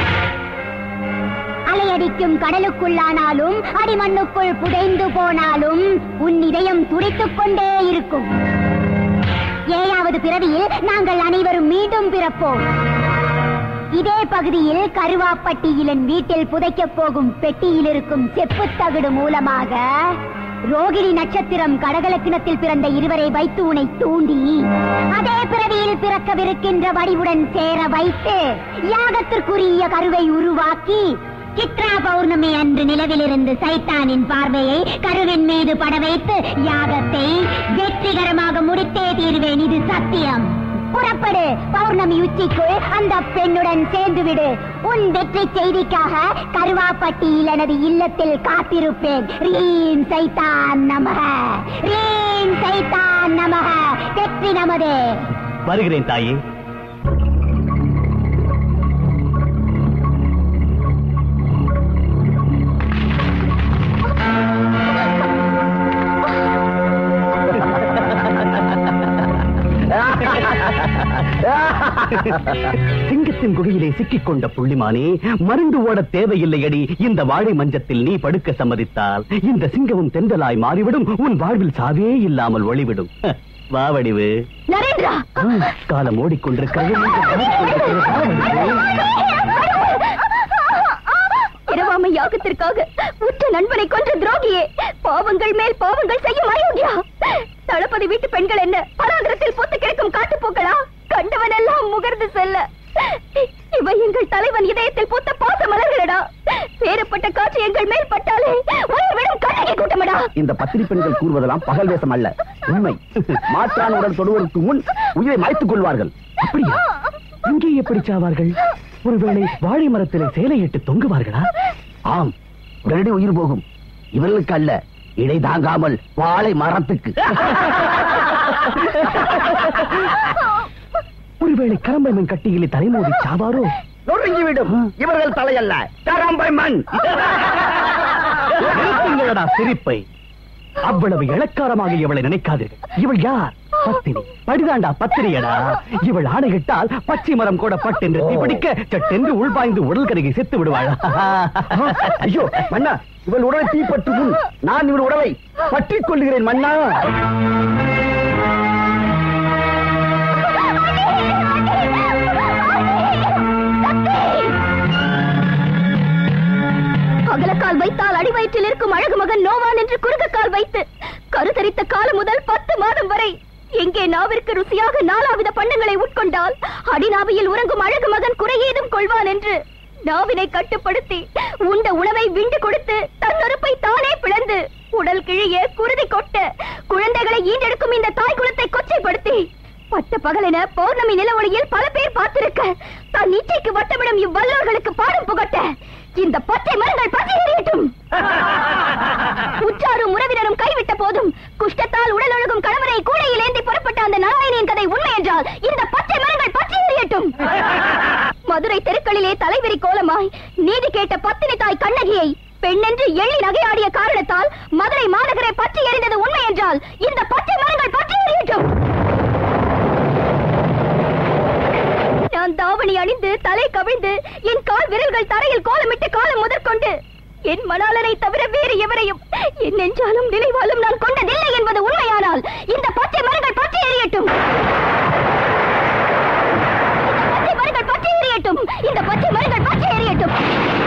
அலையடிக்கும் கடலுக்குள்ளானாலும் அடிமண்ணுக்குள் புதைந்து போனாலும் உன் இதயம் துடித்துக் கொண்டே இருக்கும் ஏழாவது பிறவியில் நாங்கள் அனைவரும் மீண்டும் பிறப்போம் இதே பகுதியில் கருவாப்பட்டியில் என் வீட்டில் புதைக்கப் போகும் பெட்டியில் இருக்கும் செப்புத் தகடு மூலமாக ரோகிணி நட்சத்திரம் கடகலக்கினத்தில் பிறந்த இருவரை வைத்து உன்னை தூண்டி அதே பிறவியில் பிறக்கவிருக்கின்ற வடிவுடன் சேர வைத்து யாகத்திற்குரிய கருவை உருவாக்கி சித்ரா பௌர்ணமி அன்று நிலவிலிருந்து சைத்தானின் பார்வையை கருவின் மீது பட வைத்து யாகத்தை வெற்றிகரமாக முடித்தே தீர்வேன் இது சத்தியம் புறப்படு பௌர்ணமி உச்சிக்குள் அந்த பெண்ணுடன் சேர்ந்து விடு உன் வெற்றி செய்திக்காக கருவாப்பட்டியில் எனது இல்லத்தில் காத்திருப்பேன் ரீம் சைத்தான் நமக ரீம் சைத்தான் நமக வெற்றி நமது வருகிறேன் தாயே சிங்கத்தின் குகையிலே சிக்கிக் கொண்ட புள்ளிமானே மருந்து ஓட தேவையில்லையடி இந்த வாழை மஞ்சத்தில் நீ படுக்க சம்மதித்தால் இந்த சிங்கமும் தென்றலாய் மாறிவிடும் உன் வாழ்வில் சாவே இல்லாமல் ஒளிவிடும் வா வடிவு நரேந்திரா காலம் ஓடிக்கொண்டிருக்கிறது நீங்கள் ஓடிக்கொண்டிருக்கிறது. வா, வடிவு. இளமை யாகத்திற்காக உற்ற நண்பனை கொன்ற துரோகியே பாவங்கள் மேல் பாவங்கள் செய்யும் அயோக்கியா தளபதி வீட்டு பெண்கள் என்ன பராந்திரத்தில் பூத்து கிடக்கும் காட்டுப்பூக்களா கண்டவன் எல்லாம் முகர்ந்து செல்ல இவை எங்கள் தலைவன் இதயத்தில் பூத்த பாச மலர்களடா வேறுபட்ட காட்சி எங்கள் மேல் பட்டாலே உயிர் விடும் கண்ணகி கூட்டமடா இந்த பத்திரி பெண்கள் கூறுவதெல்லாம் பகல் வேஷம் அல்ல உண்மை மாற்றான் உடன் தொடுவதற்கு முன் உயிரை மாய்த்துக் கொள்வார்கள் அப்படியா இங்கே எப்படி சாவார்கள் ஒருவேளை வாழை மரத்திலே சேலையிட்டு தொங்குவார்களா ஆம் உடனடி உயிர் போகும் இவர்களுக்கு அல்ல இடை தாங்காமல் வாழை மரத்துக்கு ஒருவேளை கரம்பை மண் கட்டியிலே தலைமோதி சாவாரோ நொறுங்கிவிடும் இவர்கள் தலையல்ல கரம்பை மண் நிறுத்துங்களடா சிரிப்பை அவ்வளவு இளக்காரமாக இவளை நினைக்காதீர்கள் இவள் யார் பத்தினி படிதாண்டா பத்திரியடா இவள் ஆணையிட்டால் பச்சை மரம் கூட பட்டென்று தீப்பிடிக்க சட்டென்று உள்பாய்ந்து உடல் கருகி செத்து விடுவாள் ஐயோ மன்னா இவள் உடலை தீப்பற்று முன் நான் இவள் உடலை பற்றிக் கொள்கிறேன் மன்னா அகலக்கால் வைத்தால் அடிவயிற்றில் இருக்கும் அழகு மகன் நோவான் என்று குறுக்கு கால் வைத்து கருத்தரித்த காலம் முதல் பத்து மாதம் வரை எங்கே நாவிற்கு ருசியாக நாலாவித பண்டங்களை உட்கொண்டால் அடிநாவியில் உறங்கும் அழகு மகன் குறையேதும் கொள்வான் என்று நாவினை கட்டுப்படுத்தி உண்ட உணவை விண்டு கொடுத்து தன்னொருப்பை தானே பிளந்து உடல் கிழிய குருதி கொட்ட குழந்தைகளை ஈண்டெடுக்கும் இந்த தாய் குலத்தை கொச்சைப்படுத்தி பட்ட பகலென பௌர்ணமி நிலவொளியில் பல பேர் பார்த்திருக்க தன் நீச்சைக்கு வட்டமிடும் இவ்வல்லோர்களுக்கு பாடம் புகட்ட இந்த பச்சை மரங்கள் பச்சை எறியட்டும் உற்றாரும் உறவினரும் கைவிட்ட போதும் குஷ்டத்தால் உடல் ஒழுகும் கணவனை கூடையில் ஏந்தி புறப்பட்ட அந்த நாராயணியின் கதை உண்மை என்றால் இந்த பச்சை மரங்கள் பச்சை எறியட்டும் மதுரை தெருக்களிலே தலைவிரி கோலமாய் நீதி கேட்ட பத்தினி தாய் கண்ணகியை பெண்ணென்று எள்ளி நகையாடிய காரணத்தால் மதுரை மாநகரை பற்றி எறிந்தது உண்மை என்றால் இந்த பச்சை மரங்கள் பற்றி எறியட்டும் நான் தாவணி அணிந்து தலை கவிழ்ந்து என் கால் விரல்கள் தரையில் கோலமிட்டு காலம் முதற்கொண்டு என் மணாளனை தவிர வேறு எவரையும் என் நெஞ்சாலும் நினைவாலும் நான் கொண்டதில்லை என்பது உண்மையானால் இந்த பச்சை மரங்கள் பற்றி எறியட்டும் இந்த பச்சை மரங்கள் பற்றி எறியட்டும் இந்த பச்சை மரங்கள் பற்றி எறியட்டும்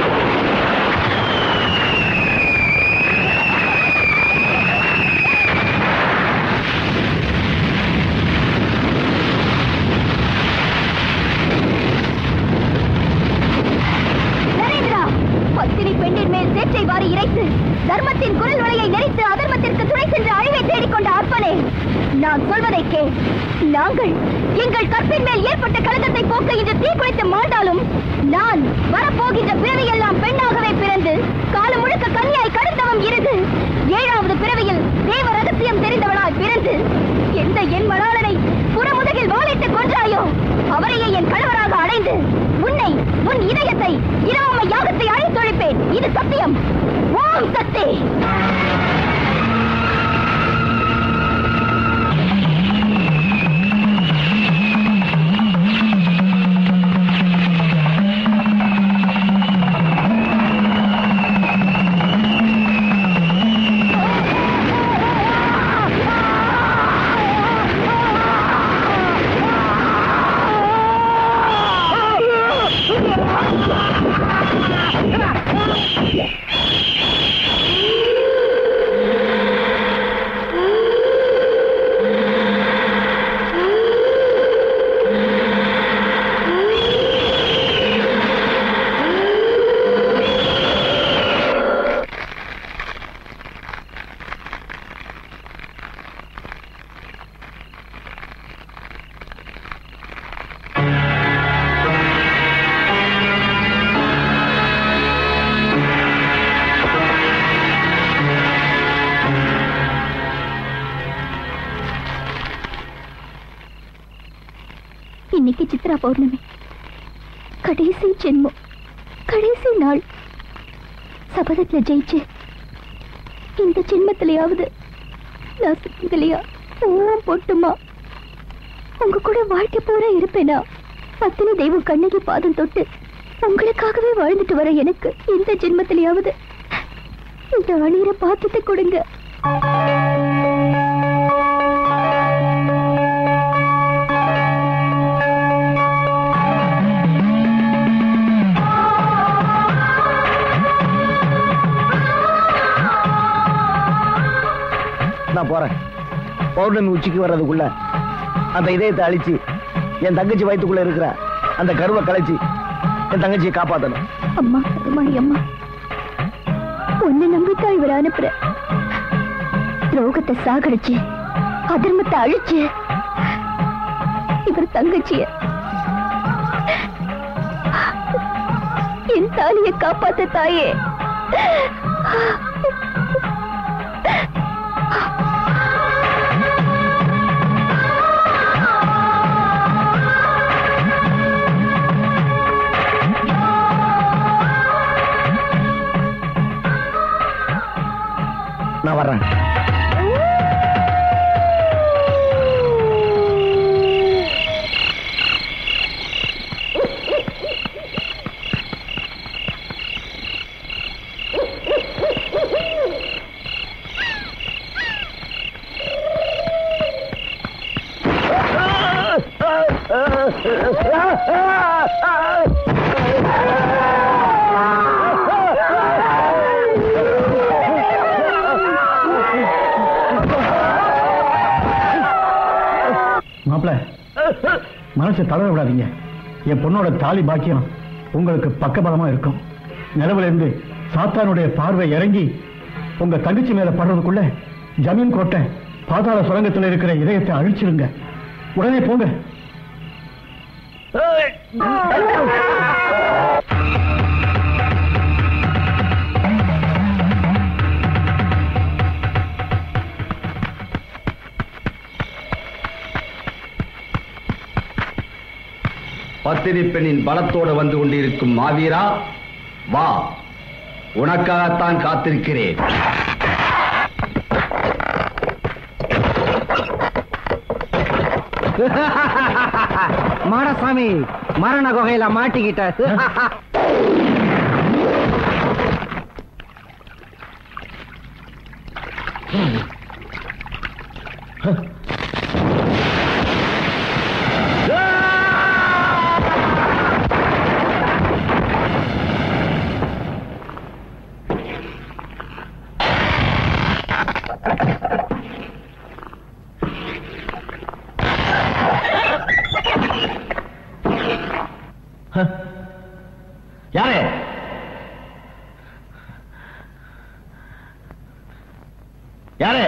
நரேந்திரா பத்தினி பெண்ணின் மேல் சேற்றை வாரி இறைத்து தர்மத்தின் குரல் வலையை நெறித்து அதர்மத்திற்கு துணை சென்று அழிவை தேடிக்கொண்ட அற்பனே நான் சொல்வதை கே நாங்கள் எங்கள் கற்பின் மேல் ஏற்பட்ட கலக்கத்தை போக்க இன்று தீக்குளித்து மாண்டாலும் நான் வரப்போகின்ற பிறவியெல்லாம் பெண்ணாகவே பிறந்து காலம் முழுக்க கன்னியாய் கடுத்தவம் இருந்து ஏழாவது பிறவியில் தேவ ரகசியம் தெரிந்தவளாய் பிறந்து எந்த என் மணாளனை புறமுதுகில் வாழிட்டு கொன்றாயோ அவரையே என் கணவராக அடைந்து உன்னை உன் இதயத்தை இரவமை யாகத்தை அழித்தொழிப்பேன் இது சத்தியம் ஓம் சக்தி இன்னைக்கு சித்ரா பௌர்ணமி கடைசி ஜென்மம் கடைசி நாள் சபதத்துல ஜெயிச்சு இந்த ஜென்மத்திலேயாவது நான் சுத்தலையா ஓம் போட்டுமா உங்க கூட வாழ்க்கை பூரா இருப்பேனா பத்தினி தெய்வம் கண்ணகி பாதம் தொட்டு உங்களுக்காகவே வாழ்ந்துட்டு வர எனக்கு இந்த ஜென்மத்திலேயாவது இந்த அணியிற பாக்கியத்தை கொடுங்க பௌர்ணமி உச்சிக்கு வர்றதுக்குள்ள அந்த இதயத்தை அழிச்சு என் தங்கச்சி வயித்துக்குள்ள இருக்கிற அந்த கருவை கலைச்சு என் தங்கச்சியை காப்பாத்தணும் அம்மா கருமாடி அம்மா உன்னை நம்பித்தான் இவர் அனுப்புற துரோகத்தை சாகடிச்சு அதர்மத்தை அழிச்சு இவர் தங்கச்சிய என் தாலியை காப்பாத்த தாயே நான் வர்றேன் மாப்பிள மனசை தளர விடாதீங்க என் பொண்ணோட தாலி பாக்கியம் உங்களுக்கு பக்கபலமா இருக்கும் நிலவுல இருந்து சாத்தானுடைய பார்வை இறங்கி உங்க தங்கச்சி மேல படுறதுக்குள்ள ஜமீன் கோட்டை பாதாள சுரங்கத்துல இருக்கிற இதயத்தை அழிச்சிருங்க உடனே போங்க பத்தினி பெண்ணின் பலத்தோடு வந்து கொண்டிருக்கும் மாவீரா வா உனக்காகத்தான் காத்திருக்கிறேன் மாடசாமி மரண குகையில மாட்டிக்கிட்ட யாரு யாரு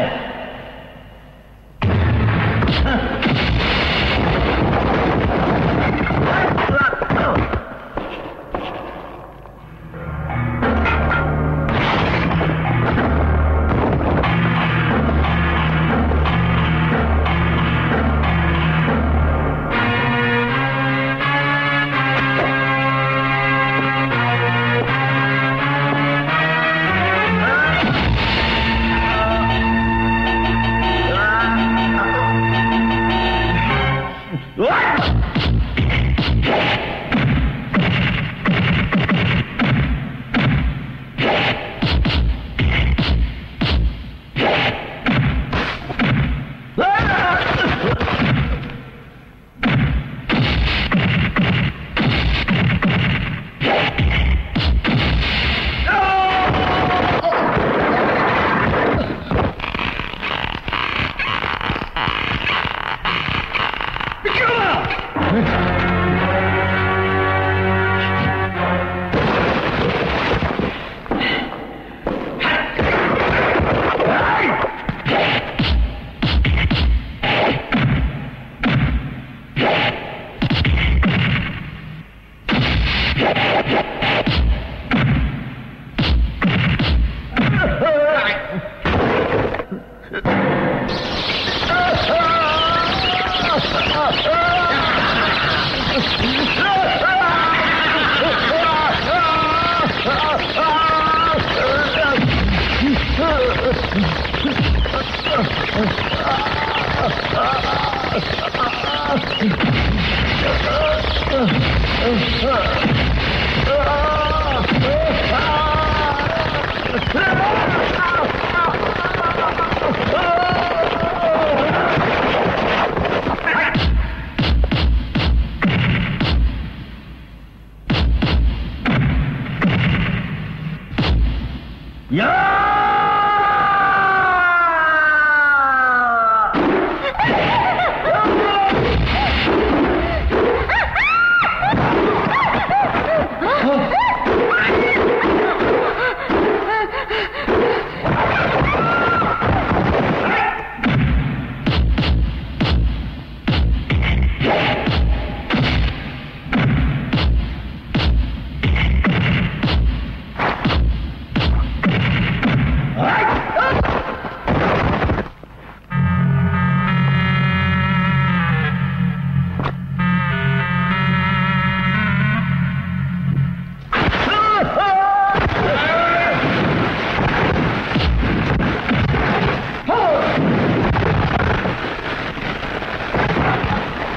யா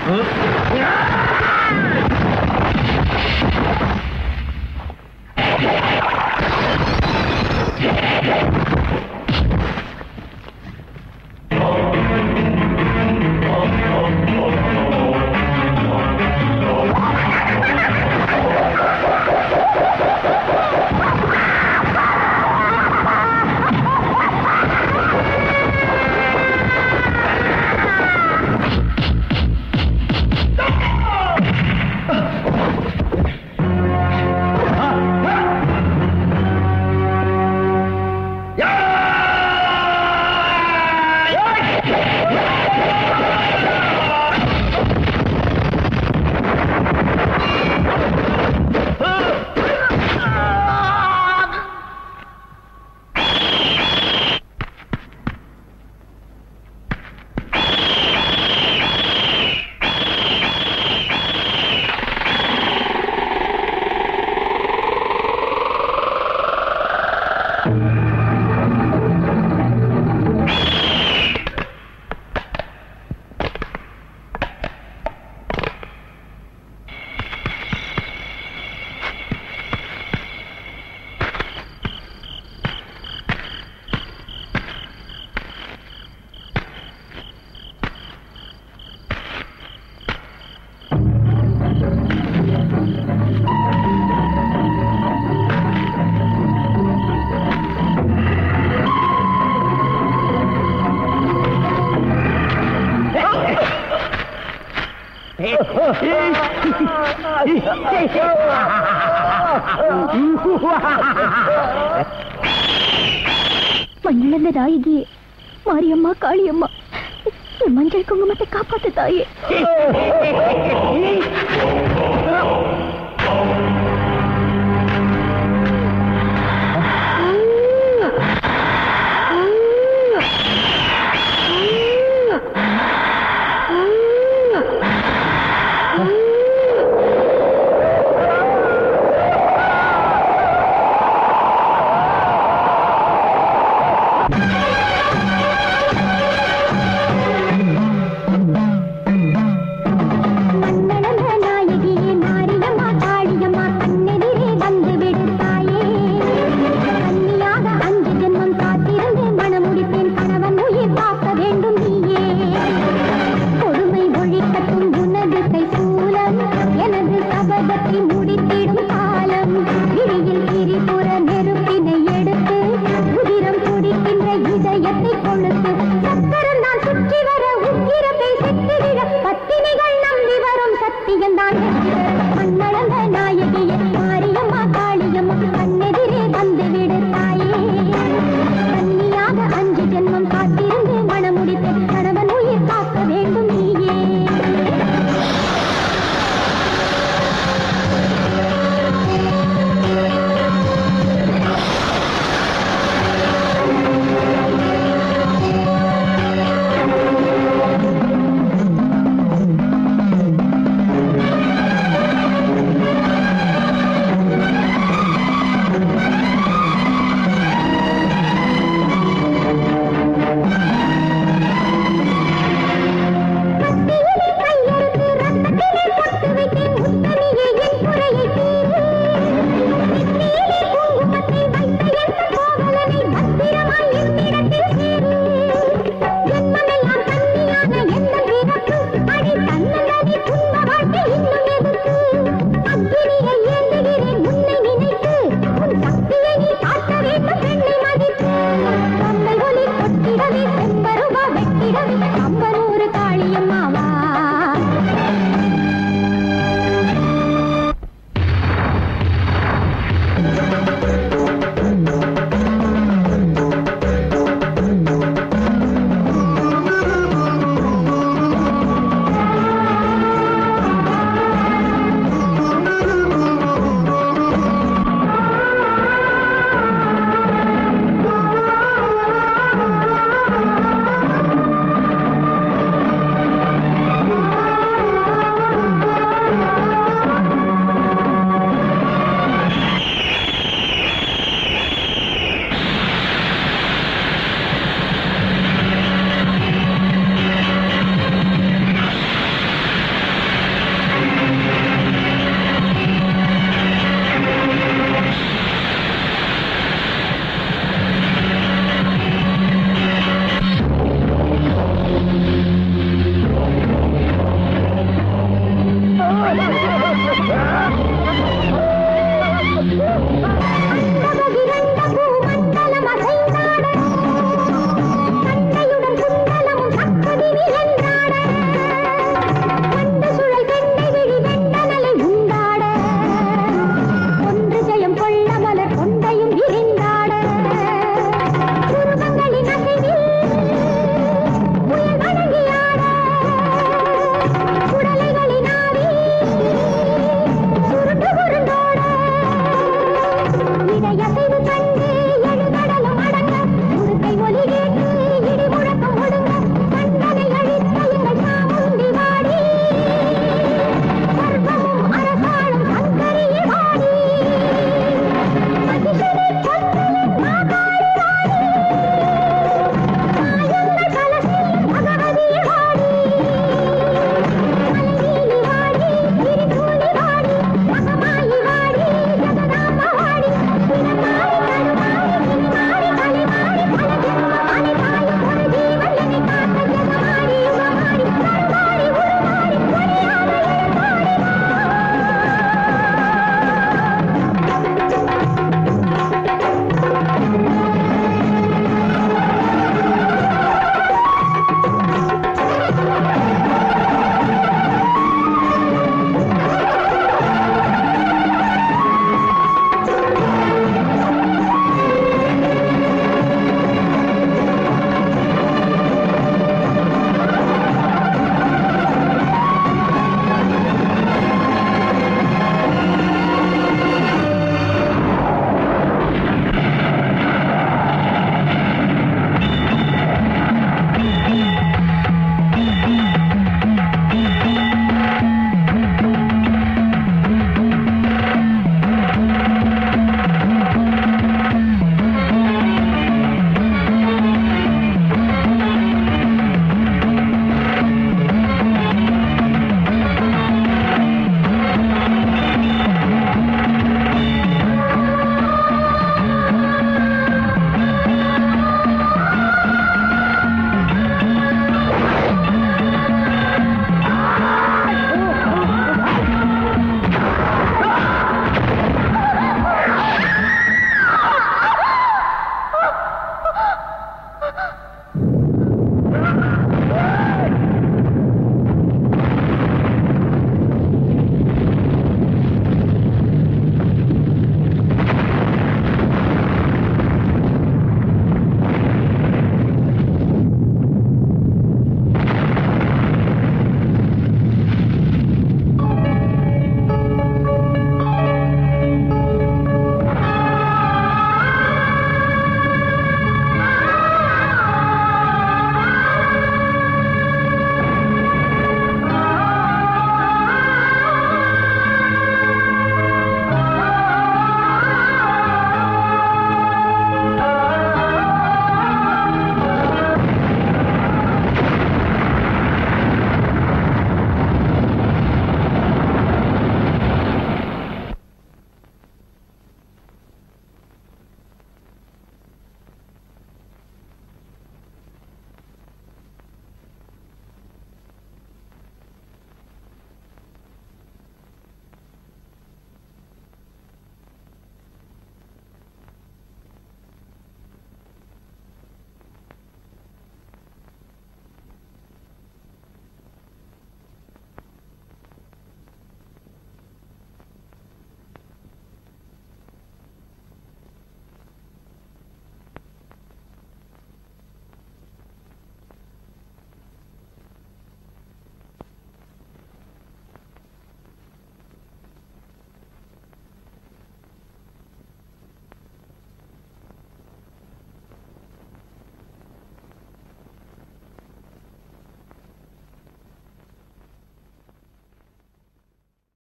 மண்ணிழந்த நாயகி மாரியம்மா காளியம்மா என் மஞ்சள் குங்குமத்தை காப்பாத்து தாயே